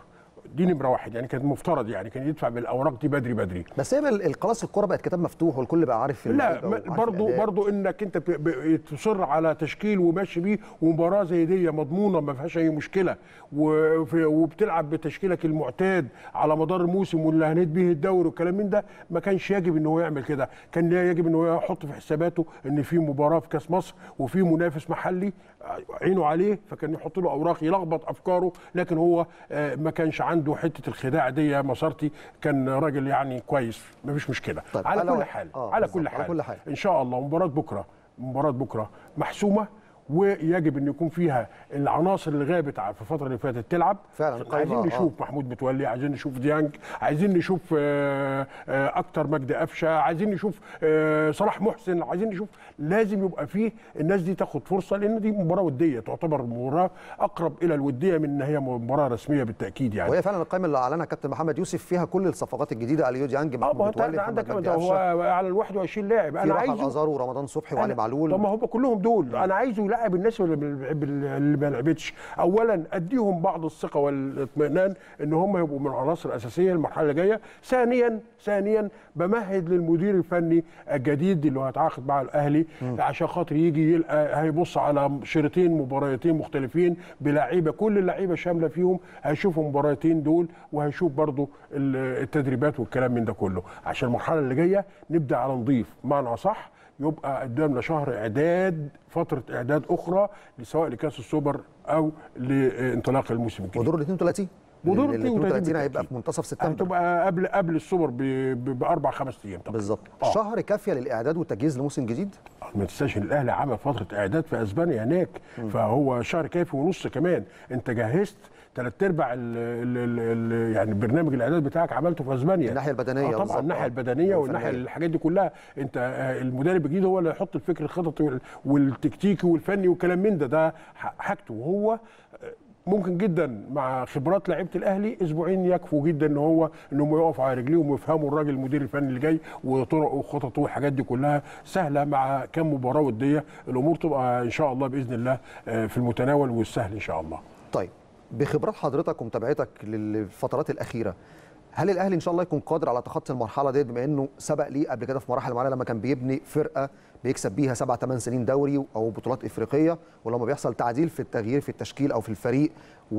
دي نمره واحد يعني كان مفترض يعني كان يدفع بالاوراق دي بدري بدري بس هي ال- خلاص الكوره بقت كتاب مفتوح والكل بقى عارف لا اللعيبة ما- وعارف برضو الأداء. برضو انك انت ب- ب- تصر على تشكيل وماشي بيه ومباراه زي دي مضمونه ما فيهاش اي مشكله وفي- وبتلعب بتشكيلك المعتاد على مدار الموسم واللي هنيت بيه الدوري والكلام من ده ما كانش يجب ان هو يعمل كده كان يجب ان هو يحط في حساباته ان في مباراه في كاس مصر وفي منافس محلي عينه عليه فكان يحط له اوراق يلخبط افكاره لكن هو آه، ما كانش عنده حته الخداع دي يا مسارتي كان راجل يعني كويس ما فيش مشكله طيب، على على- كل حال آه، على بالظبط، كل على حال كل حال. ان شاء الله مباراه بكره مباراه بكره محسومه ويجب ان يكون فيها العناصر اللي غابت ع- في الفتره اللي فاتت تلعب فعلا، قايمة، عايزين آه. نشوف محمود متولي عايزين نشوف ديانج عايزين نشوف آه، آه، اكتر مجدي قفشه عايزين نشوف آه، صلاح محسن عايزين نشوف لازم يبقى فيه الناس دي تاخد فرصه لان دي مباراه وديه تعتبر مباراه اقرب الى الوديه من ان هي مباراه رسميه بالتاكيد يعني وهي فعلا القائمه اللي اعلنها كابتن محمد يوسف فيها كل الصفقات الجديده اليو ديانج اه ما محمود هو انت متولي عندك محمد مجدي هو قفشه على ال 21 لاعب في انا راحه عايزه الازارو ورمضان صبحي وعلي أنا- معلول طب ما هم كلهم دول انا عايزه يلعب الناس اللي بال- بال- اللي ما لعبتش اولا اديهم بعض الثقه والاطمئنان ان هم يبقوا من العناصر الاساسيه المرحله اللي جايه ثانيا ثانيا بمهد للمدير الفني الجديد اللي هو هيتعاقد مع الاهلي عشان خاطر يجي يلقى هيبص على شريطين مباراتين مختلفين بلعيبه كل اللعيبه شامله فيهم هيشوفوا المباراتين دول وهيشوف برضو ال- التدريبات والكلام من ده كله عشان المرحله اللي جايه نبدا على نضيف معنى صح يبقى قدامنا شهر اعداد فتره اعداد اخرى سواء لكاس السوبر او لانطلاق الموسم الجديد ودور ال 32 ودور ال 32 32 هيبقى بالتأكيد. في منتصف سبتمبر هتبقى قبل قبل السوبر ب- ب- باربع خمس ايام طبعا بالظبط آه. شهر كافيه للاعداد والتجهيز لموسم جديد ما تنساش ان الاهلي عمل فتره اعداد في اسبانيا هناك فهو شهر كافي ونص كمان انت جهزت ثلاث ارباع ال ال ال ال يعني برنامج الاعداد بتاعك عملته في اسبانيا الناحية البدنية آه طبعا بالظبط، الناحيه آه. البدنيه والناحيه والفنية. الحاجات دي كلها انت آه، المدرب الجديد هو اللي هيحط الفكر الخططي وال- والتكتيكي والفني والكلام من ده ده ح- حاجته وهو آه، ممكن جدا مع خبرات لعيبه الاهلي اسبوعين يكفوا جدا ان هو ان هم يقفوا على رجليهم ويفهموا الراجل المدير الفني اللي جاي وطرقه وخططه والحاجات دي كلها سهله مع كم مباراه وديه الامور تبقى ان شاء الله باذن الله آه، في المتناول والسهل ان شاء الله طيب بخبرات حضرتك ومتابعتك للفترات الاخيره هل الاهلي ان شاء الله يكون قادر على تخطي المرحله ديت بما انه سبق ليه قبل كده في مراحل معينه لما كان بيبني فرقه بيكسب بيها سبع ثمان سنين دوري او بطولات افريقيه ولما بيحصل تعديل في التغيير في التشكيل او في الفريق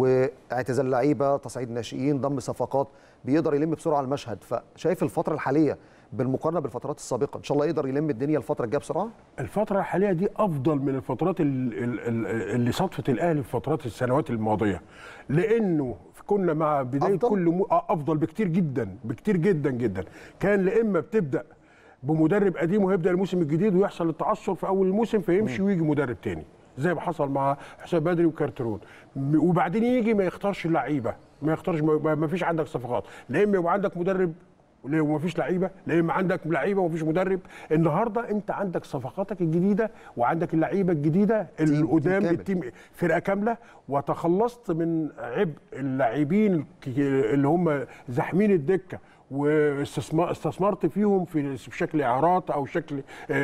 واعتزال لعيبه تصعيد ناشئين ضم صفقات بيقدر يلم بسرعه المشهد فشايف الفتره الحاليه بالمقارنه بالفترات السابقه ان شاء الله يقدر يلم الدنيا الفتره الجايه بسرعه الفترة الحالية دي أفضل من الفترات ال- ال- ال- اللي صدفت الأهلي في فترات السنوات الماضية لأنه كنا مع بداية أفضل؟ كل م... آه، أفضل بكتير جدا بكتير جدا جدا كان لإما بتبدأ بمدرب قديم وهيبدأ الموسم الجديد ويحصل التعثر في أول الموسم فيمشي ويجي مدرب تاني زي ما حصل مع حسام بدري وكارترون م- وبعدين يجي ما يختارش اللعيبة ما يختارش ما ما فيش عندك صفقات لا إما يبقى عندك مدرب ليه ومفيش لعيبه ليه ما عندك لعيبه ومفيش مدرب النهارده انت عندك صفقاتك الجديده وعندك اللعيبه الجديده القدام كامل. التيم فرقه كامله وتخلصت من عبء اللاعبين ك- اللي هم زاحمين الدكه واستثمرت فيهم في شكل اعارات او شكل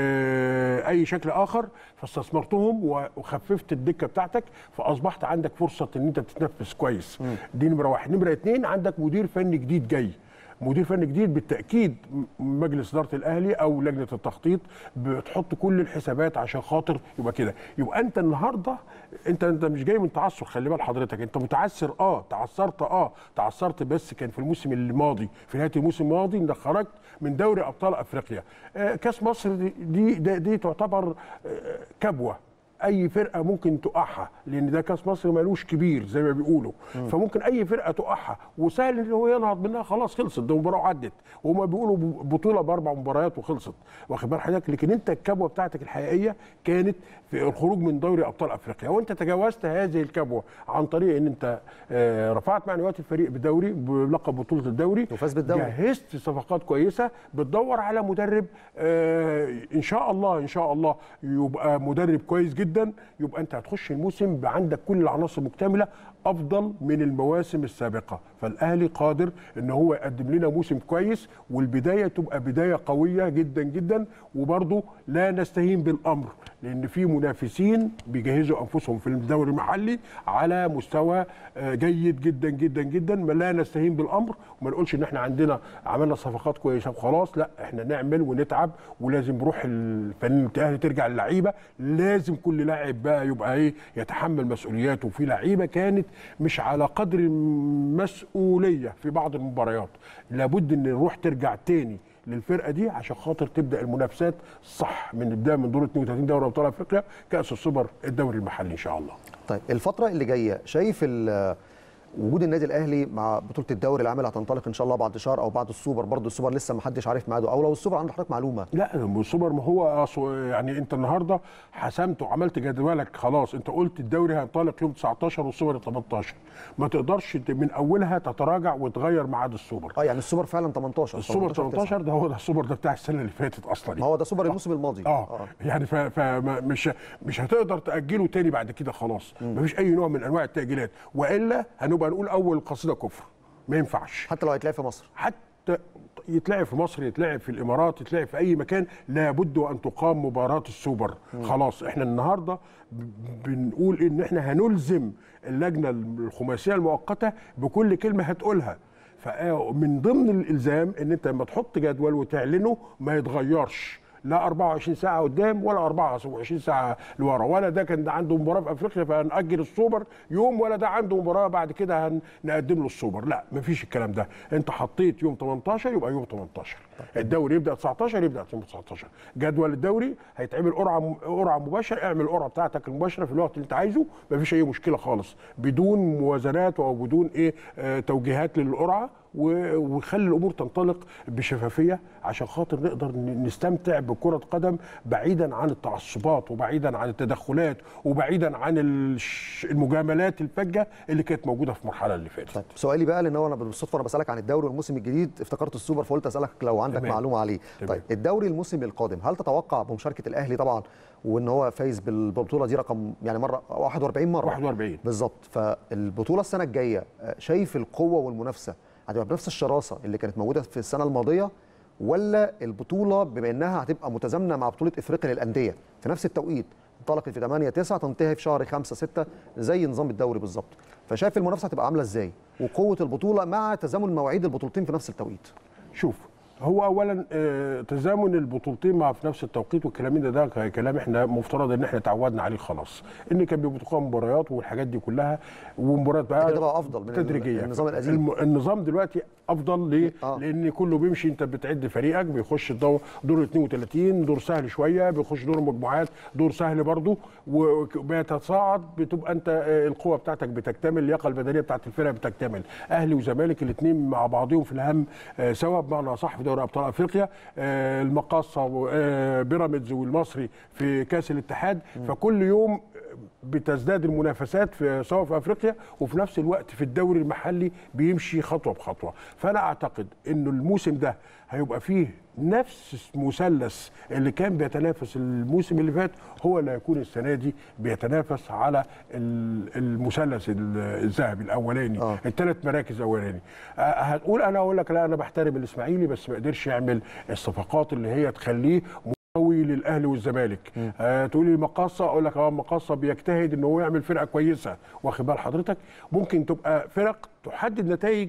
آه، اي شكل اخر فاستثمرتهم وخففت الدكه بتاعتك فاصبحت عندك فرصه ان انت تتنفس كويس دي نمره واحد نمره اتنين عندك مدير فني جديد جاي مدير فني جديد بالتاكيد م- مجلس اداره الاهلي او لجنه التخطيط بتحط كل الحسابات عشان خاطر يبقى كده يبقى انت النهارده انت انت مش جاي من تعثر خلي بال حضرتك انت متعثر اه تعثرت اه تعثرت بس كان في الموسم الماضي في نهايه الموسم الماضي انك خرجت من دوري ابطال افريقيا آه كاس مصر دي دي, دي, دي تعتبر آه كبوه اي فرقه ممكن تقعها لان ده كاس مصر مالوش كبير زي ما بيقولوا فممكن اي فرقه تقعها وسهل ان هو ينهض منها خلاص خلصت ده مباراه وعدت وهما بيقولوا ب- بطوله باربع مباريات وخلصت واخد بال حضرتك لكن انت الكبوه بتاعتك الحقيقيه كانت في الخروج من دوري ابطال افريقيا وانت تجاوزت هذه الكبوه عن طريق ان انت آه، رفعت معنويات الفريق بدوري بلقب بطوله الدوري وفاز بالدوري. جهزت صفقات كويسه بتدور على مدرب آه ان شاء الله ان شاء الله يبقى مدرب كويس جدا يبقى انت هتخش الموسم عندك كل العناصر مكتمله افضل من المواسم السابقه فالاهلي قادر ان هو يقدم لنا موسم كويس والبدايه تبقى بدايه قويه جدا جدا وبرضه لا نستهين بالامر لان في منافسين بيجهزوا انفسهم في الدوري المحلي على مستوى آه، جيد جدا جدا جدا ما لا نستهين بالامر وما نقولش ان احنا عندنا عملنا صفقات كويسه وخلاص لا احنا نعمل ونتعب ولازم روح الفنان الاهلي ترجع للعيبه لازم كل لاعب بقى يبقى ايه يتحمل مسؤولياته وفي لعيبه كانت مش على قدر المسؤوليه في بعض المباريات لابد ان الروح ترجع تاني للفرقه دي عشان خاطر تبدا المنافسات صح من البدايه من دور 32 دوري ابطال افريقيا كاس السوبر الدوري المحلي ان شاء الله طيب الفترة اللي جاية شايف ال- وجود النادي الاهلي مع بطولة الدوري العام هتنطلق ان شاء الله بعد شهر او بعد السوبر برضه السوبر لسه ما حدش عارف ميعاده او لو السوبر عند حضرتك معلومة لا السوبر ما هو أصو- يعني انت النهارده حسمت وعملت جدولك خلاص انت قلت الدوري هينطلق يوم 19 والسوبر 18 ما تقدرش ت- من اولها تتراجع وتغير ميعاد السوبر اه يعني السوبر فعلا 18 السوبر 18 18 ده هو ده السوبر ده بتاع السنه اللي فاتت اصلا ما هو ده سوبر الموسم الماضي اه يعني فمش مش هتقدر تاجله تاني بعد كده خلاص مفيش اي نوع من انواع التاجيلات والا هنبقى نقول اول قصيده كفر ما ينفعش حتى لو هيتلعب في مصر حتى يتلعب في مصر يتلعب في الامارات يتلعب في اي مكان لابد وان تقام مباراه السوبر خلاص احنا النهارده ب- بنقول ان احنا هنلزم اللجنه الخماسيه المؤقته بكل كلمه هتقولها فمن ضمن الالزام ان انت لما تحط جدول وتعلنه ما يتغيرش لا 24 ساعه قدام ولا 24 ساعه لورا ولا ده كان ده عنده مباراه في افريقيا فهنأجل السوبر يوم ولا ده عنده مباراه بعد كده هنقدم له السوبر لا مفيش الكلام ده انت حطيت يوم 18 يبقى يوم 18 الدوري يبدا 19 يبدا يوم 19 جدول الدوري هيتعمل قرعه قرعه مباشره اعمل القرعه بتاعتك المباشره في الوقت اللي انت عايزه مفيش اي مشكله خالص بدون موازنات او بدون ايه آه توجيهات للقرعه و- وخلي الامور تنطلق بشفافيه عشان خاطر نقدر ن- نستمتع بكره قدم بعيدا عن التعصبات وبعيدا عن التدخلات وبعيدا عن الش- المجاملات الفجه اللي كانت موجوده في المرحله اللي فاتت طيب سؤالي بقى لان هو انا بالصدفه انا بسالك عن الدوري والموسم الجديد افتكرت السوبر فقلت اسالك لو عندك تمام. معلومه عليه تمام. طيب الدوري الموسم القادم هل تتوقع بمشاركه الاهلي طبعا وان هو فايز بال- بالبطوله دي رقم يعني مره 41 مره 41 بالظبط فالبطوله السنه الجايه آه، شايف القوه والمنافسه هتبقى بنفس الشراسه اللي كانت موجوده في السنه الماضيه ولا البطوله بما انها هتبقى متزامنه مع بطوله افريقيا للانديه في نفس التوقيت انطلقت في 8 9 تنتهي في شهر 5 6 زي نظام الدوري بالظبط فشايف المنافسه هتبقى عامله ازاي وقوه البطوله مع تزامن مواعيد البطولتين في نفس التوقيت شوف هو اولا آه، تزامن البطولتين مع في نفس التوقيت والكلام ده ده كلام احنا مفترض ان احنا تعودنا عليه خلاص ان كان بيبقى تقام مباريات والحاجات دي كلها ومباريات بقى كده بقى أفضل من تدريجيه النظام القديم. الم- النظام دلوقتي افضل ليه؟ آه. لان كله بيمشي انت بتعد فريقك بيخش الدور دور 32 دور سهل شويه بيخش دور مجموعات دور سهل برضه وبيتصاعد بتبقى انت آه، القوه بتاعتك بتكتمل اللياقه البدنيه بتاعت الفرقه بتكتمل اهلي وزمالك الاثنين مع بعضهم في الهم آه، سوا بمعنى صح في دوري ابطال افريقيا آه، المقاصه وبيراميدز والمصري في كاس الاتحاد فكل يوم بتزداد المنافسات في سواء في افريقيا وفي نفس الوقت في الدوري المحلي بيمشي خطوه بخطوه فانا اعتقد انه الموسم ده هيبقى فيه نفس مثلث اللي كان بيتنافس الموسم اللي فات هو اللي هيكون السنه دي بيتنافس على ال- المثلث ال- الذهبي الاولاني آه. الثلاث مراكز الاولاني أه، هتقول انا اقول لك لا انا بحترم الاسماعيلي بس ما قدرش يعمل الصفقات اللي هي تخليه قوي للاهلي والزمالك آه تقول لي مقاصه اقول لك اه مقاصه بيجتهد ان هو يعمل فرقه كويسه واخد بال حضرتك ممكن تبقى فرق تحدد نتائج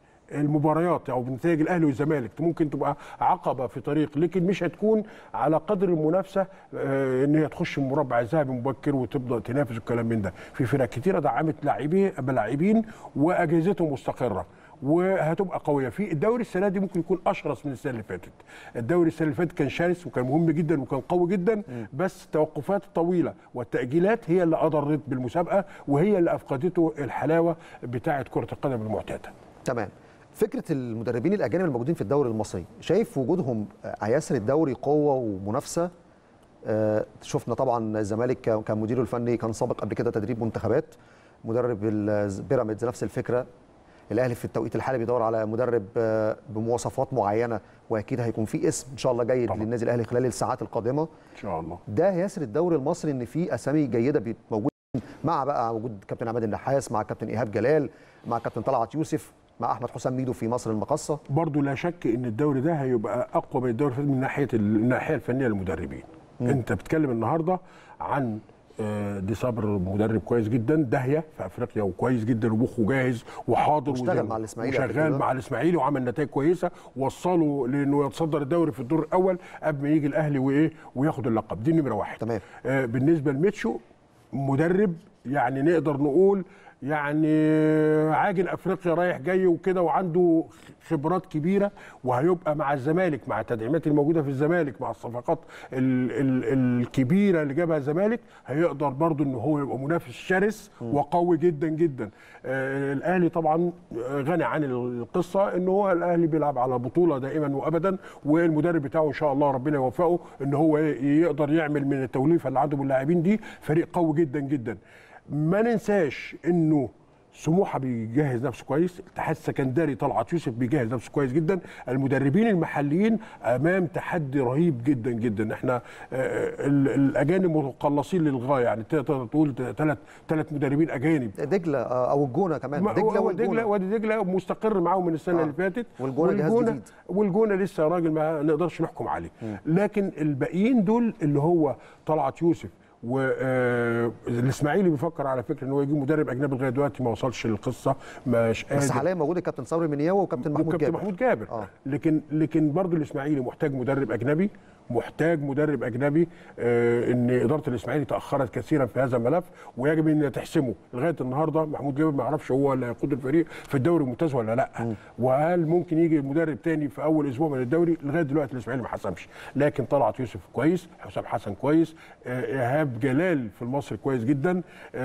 المباريات او نتائج الاهلي والزمالك ممكن تبقى عقبه في طريق لكن مش هتكون على قدر المنافسه آه، ان هي تخش المربع الذهبي مبكر وتبدا تنافس الكلام من ده في فرق كتيره دعمت لاعبين بلاعبين واجهزتهم مستقره وهتبقى قويه في الدوري السنه دي ممكن يكون اشرس من السنه اللي فاتت الدوري السنه اللي فاتت كان شرس وكان مهم جدا وكان قوي جدا بس التوقفات الطويله والتاجيلات هي اللي اضرت بالمسابقه وهي اللي افقدته الحلاوه بتاعه كره القدم المعتاده تمام فكره المدربين الاجانب الموجودين في الدوري المصري شايف وجودهم آه، هيسر الدوري قوه ومنافسه آه، شفنا طبعا الزمالك ك- كان مديره الفني كان سابق قبل كده تدريب منتخبات مدرب ال- بيراميدز نفس الفكره الاهلي في التوقيت الحالي بيدور على مدرب آه، بمواصفات معينه واكيد هيكون في اسم ان شاء الله جيد طبعا. للنادي الاهلي خلال الساعات القادمه ان شاء الله ده هيسر الدوري المصري ان في اسامي جيده بت- موجوده مع بقى وجود كابتن عماد النحاس مع كابتن ايهاب جلال مع كابتن طلعت يوسف مع احمد حسام ميدو في مصر المقصه برضو لا شك ان الدوري ده هيبقى اقوى من الدوري اللي فات من ناحيه الناحيه الفنيه للمدربين انت بتتكلم النهارده عن آه، دي صبر مدرب كويس جدا داهيه في افريقيا وكويس جدا ومخه جاهز وحاضر واشتغل وزي- مع الإسماعيلي قبل وشغال كده. مع الاسماعيلي وعمل نتائج كويسه وصله لانه يتصدر الدوري في الدور الاول قبل ما يجي الاهلي وايه وياخد اللقب دي نمره واحد تمام. آه، بالنسبه لميتشو مدرب يعني نقدر نقول يعني عاجل افريقيا رايح جاي وكده وعنده خبرات كبيره وهيبقى مع الزمالك مع التدعيمات الموجوده في الزمالك مع الصفقات ال ال الكبيره اللي جابها الزمالك هيقدر برضه ان هو يبقى منافس شرس وقوي جدا جدا آه الاهلي طبعا غني عن القصه ان هو الاهلي بيلعب على بطوله دائما وابدا والمدرب بتاعه ان شاء الله ربنا يوفقه ان هو يقدر يعمل من التوليفه اللي عنده باللاعبين دي فريق قوي جدا جدا ما ننساش انه سموحه بيجهز نفسه كويس الاتحاد السكندري طلعت يوسف بيجهز نفسه كويس جدا المدربين المحليين امام تحدي رهيب جدا جدا احنا آه، ال- الاجانب مقلصين للغايه يعني تقدر تقول ثلاث ثلاث مدربين اجانب دجله آه، او الجونه كمان ما- دجله هو دجله والجونه وادي دجله مستقر معاهم من السنه آه. اللي فاتت والجونة جهاز جديد. والجونه لسه راجل ما نقدرش نحكم عليه لكن الباقيين دول اللي هو طلعت يوسف والاسماعيلي بيفكر على فكره ان هو يجيب مدرب اجنبي لغايه دلوقتي ما وصلش للقصه مش بس قادر حاليا موجود الكابتن صبري منياوي وكابتن محمود وكابتن جابر محمود جابر آه. لكن لكن برضه الاسماعيلي محتاج مدرب اجنبي محتاج مدرب اجنبي آه ان اداره الاسماعيلي تاخرت كثيرا في هذا الملف ويجب ان تحسمه لغايه النهارده محمود جابر ما يعرفش هو اللي هيقود الفريق في الدوري الممتاز ولا لا وهل ممكن يجي مدرب تاني في اول اسبوع من الدوري لغايه دلوقتي الاسماعيلي ما حسمش لكن طلعت يوسف كويس حسام حسن كويس آه ايهاب جلال في المصري كويس جدا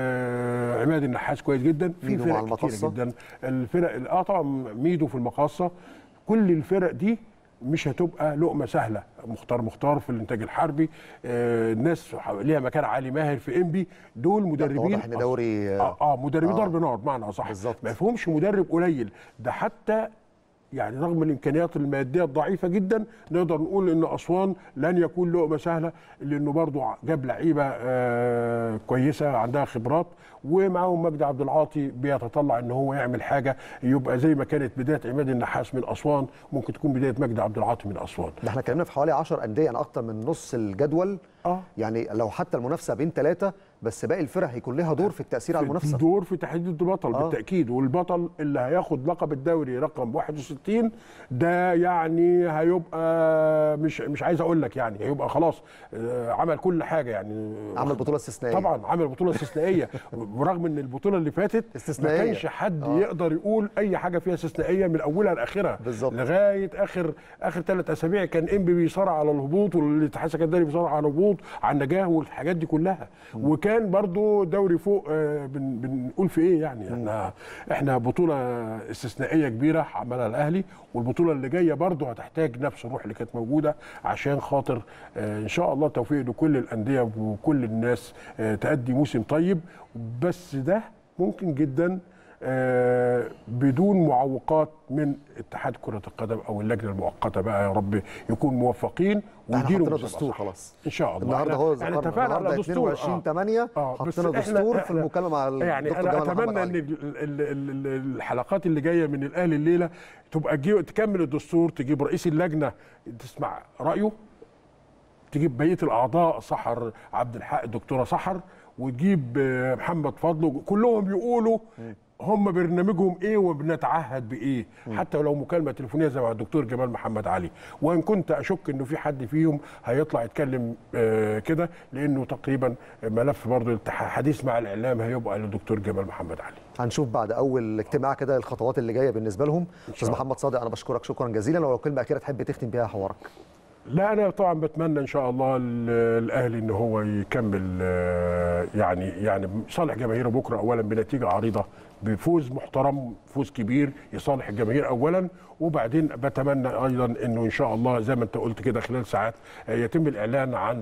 آه عماد النحاس كويس جدا في ميدو مع فرق كتير المقصة. جدا الفرق اه طبعا ميدو في المقاصه كل الفرق دي مش هتبقى لقمه سهله مختار مختار في الانتاج الحربي آه الناس ليها مكان علي ماهر في انبي دول مدربين واضح ان دوري اه, آه مدربين آه. ضرب نار بمعنى اصح بالظبط. ما يفهمش مدرب قليل ده حتى يعني رغم الامكانيات الماديه الضعيفه جدا نقدر نقول ان اسوان لن يكون لقمه سهله لانه برضه جاب لعيبه آه كويسه عندها خبرات ومعاهم مجدي عبد العاطي بيتطلع ان هو يعمل حاجه يبقى زي ما كانت بدايه عماد النحاس من اسوان ممكن تكون بدايه مجدي عبد العاطي من اسوان ده احنا اتكلمنا في حوالي 10 انديه يعني اكتر من نص الجدول اه يعني لو حتى المنافسه بين ثلاثه بس باقي الفرق هيكون لها دور في التاثير على في المنافسه دور في تحديد البطل آه. آه. بالتاكيد والبطل اللي هياخد لقب الدوري رقم 61 ده يعني هيبقى مش مش عايز اقول لك يعني هيبقى خلاص آه، عمل كل حاجه يعني عمل بطوله استثنائيه طبعا عمل بطوله استثنائيه ورغم ان البطوله اللي فاتت استثنائية. ما كانش حد آه. آه. يقدر يقول اي حاجه فيها استثنائيه من اولها لاخرها بالظبط. لغايه اخر اخر ثلاث اسابيع كان انبي بيصارع على الهبوط والاتحاد السكندري بيصارع على الهبوط على النجاح والحاجات دي كلها وكان برضو دوري فوق آه، بن بنقول في ايه يعني احنا احنا بطوله استثنائيه كبيره عملها الاهلي والبطوله اللي جايه برضو هتحتاج نفس الروح اللي كانت موجوده عشان خاطر آه، ان شاء الله توفيق لكل الانديه وكل الناس آه، تأدي موسم طيب بس ده ممكن جدا آه، بدون معوقات من اتحاد كرة القدم او اللجنة المؤقتة بقى يا رب يكون موفقين احنا ويديروا حطينا مسابقة دستور صح. خلاص ان شاء الله النهارده إحنا- هو احنا ذكرنا اتفقنا على النهارده دستور 22 آه. 8 آه، بس حطينا إحنا- دستور في إحنا- المكالمه مع يعني الدكتور انا جمال محمد اتمنى ان علي. ال- ال- ال- ال- الحلقات اللي جايه من الاهلي الليله تبقى تجي- تكمل الدستور تجيب رئيس اللجنه تسمع رايه تجيب بقيه الاعضاء سحر عبد الحق الدكتوره سحر وتجيب آه، محمد فضل كلهم يقولوا هم برنامجهم ايه وبنتعهد بايه حتى لو مكالمه تليفونيه زي مع الدكتور جمال محمد علي وان كنت اشك انه في حد فيهم هيطلع يتكلم آه، كده لانه تقريبا ملف برضه الحديث مع الاعلام هيبقى للدكتور جمال محمد علي هنشوف بعد اول اجتماع كده الخطوات اللي جايه بالنسبه لهم استاذ الله. محمد صادق انا بشكرك شكرا جزيلا ولو كلمه اخيره تحب تختم بيها حوارك لا انا طبعا بتمنى ان شاء الله ال- الاهلي ان هو يكمل آه، يعني يعني صالح جماهيره بكره اولا بنتيجه عريضه بفوز محترم فوز كبير يصالح الجماهير اولا وبعدين بتمنى ايضا انه ان شاء الله زي ما انت قلت كده خلال ساعات آه، يتم الاعلان عن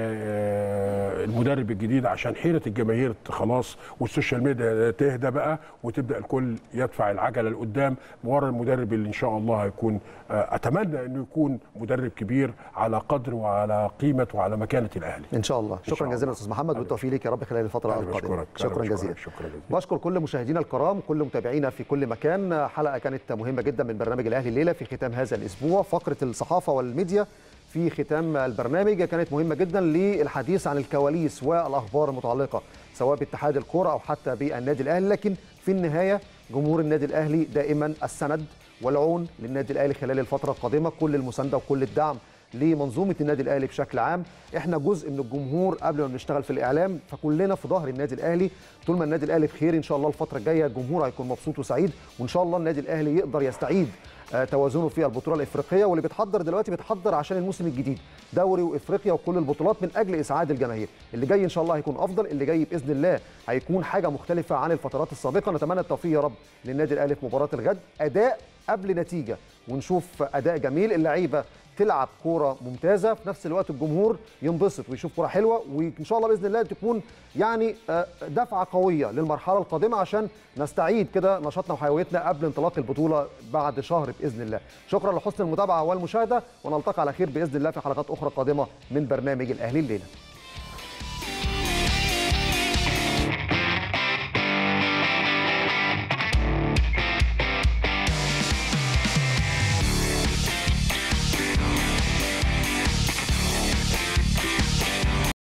آه، المدرب الجديد عشان حيره الجماهير خلاص والسوشيال ميديا تهدى بقى وتبدا الكل يدفع العجله لقدام ورا المدرب اللي ان شاء الله هيكون آه، اتمنى انه يكون مدرب كبير الجماهير على قدر وعلى قيمه وعلى مكانه الاهلي ان شاء الله شكرا شاء جزيلا الله. استاذ محمد والتوفيق ليك يا رب خلال الفتره أنا القادمه بشكرك. أنا شكرا بشكرك. جزيلا شكرا جزيلا. بشكر كل مشاهدينا الكرام كل متابعينا في كل مكان حلقه كانت مهمه جدا من برنامج الاهلي الليله في ختام هذا الاسبوع فقره الصحافه والميديا في ختام البرنامج كانت مهمه جدا للحديث عن الكواليس والاخبار المتعلقه سواء باتحاد الكره او حتى بالنادي الاهلي لكن في النهايه جمهور النادي الاهلي دائما السند والعون للنادي الاهلي خلال الفتره القادمه كل المسانده وكل الدعم لمنظومه النادي الاهلي بشكل عام احنا جزء من الجمهور قبل ما بنشتغل في الاعلام فكلنا في ظهر النادي الاهلي طول ما النادي الاهلي بخير ان شاء الله الفتره الجايه الجمهور هيكون مبسوط وسعيد وان شاء الله النادي الاهلي يقدر يستعيد آه، توازنه في البطوله الافريقيه واللي بيتحضر دلوقتي بيتحضر عشان الموسم الجديد دوري وافريقيا وكل البطولات من اجل اسعاد الجماهير اللي جاي ان شاء الله هيكون افضل اللي جاي باذن الله هيكون حاجه مختلفه عن الفترات السابقه نتمنى التوفيق يا رب للنادي الاهلي في مباراه الغد اداء قبل نتيجه ونشوف اداء جميل اللعيبه تلعب كوره ممتازه في نفس الوقت الجمهور ينبسط ويشوف كوره حلوه وان شاء الله باذن الله تكون يعني آه، دفعه قويه للمرحله القادمه عشان نستعيد كده نشاطنا وحيويتنا قبل انطلاق البطوله بعد شهر باذن الله شكرا لحسن المتابعه والمشاهده ونلتقي على خير باذن الله في حلقات اخرى قادمه من برنامج الاهلي الليله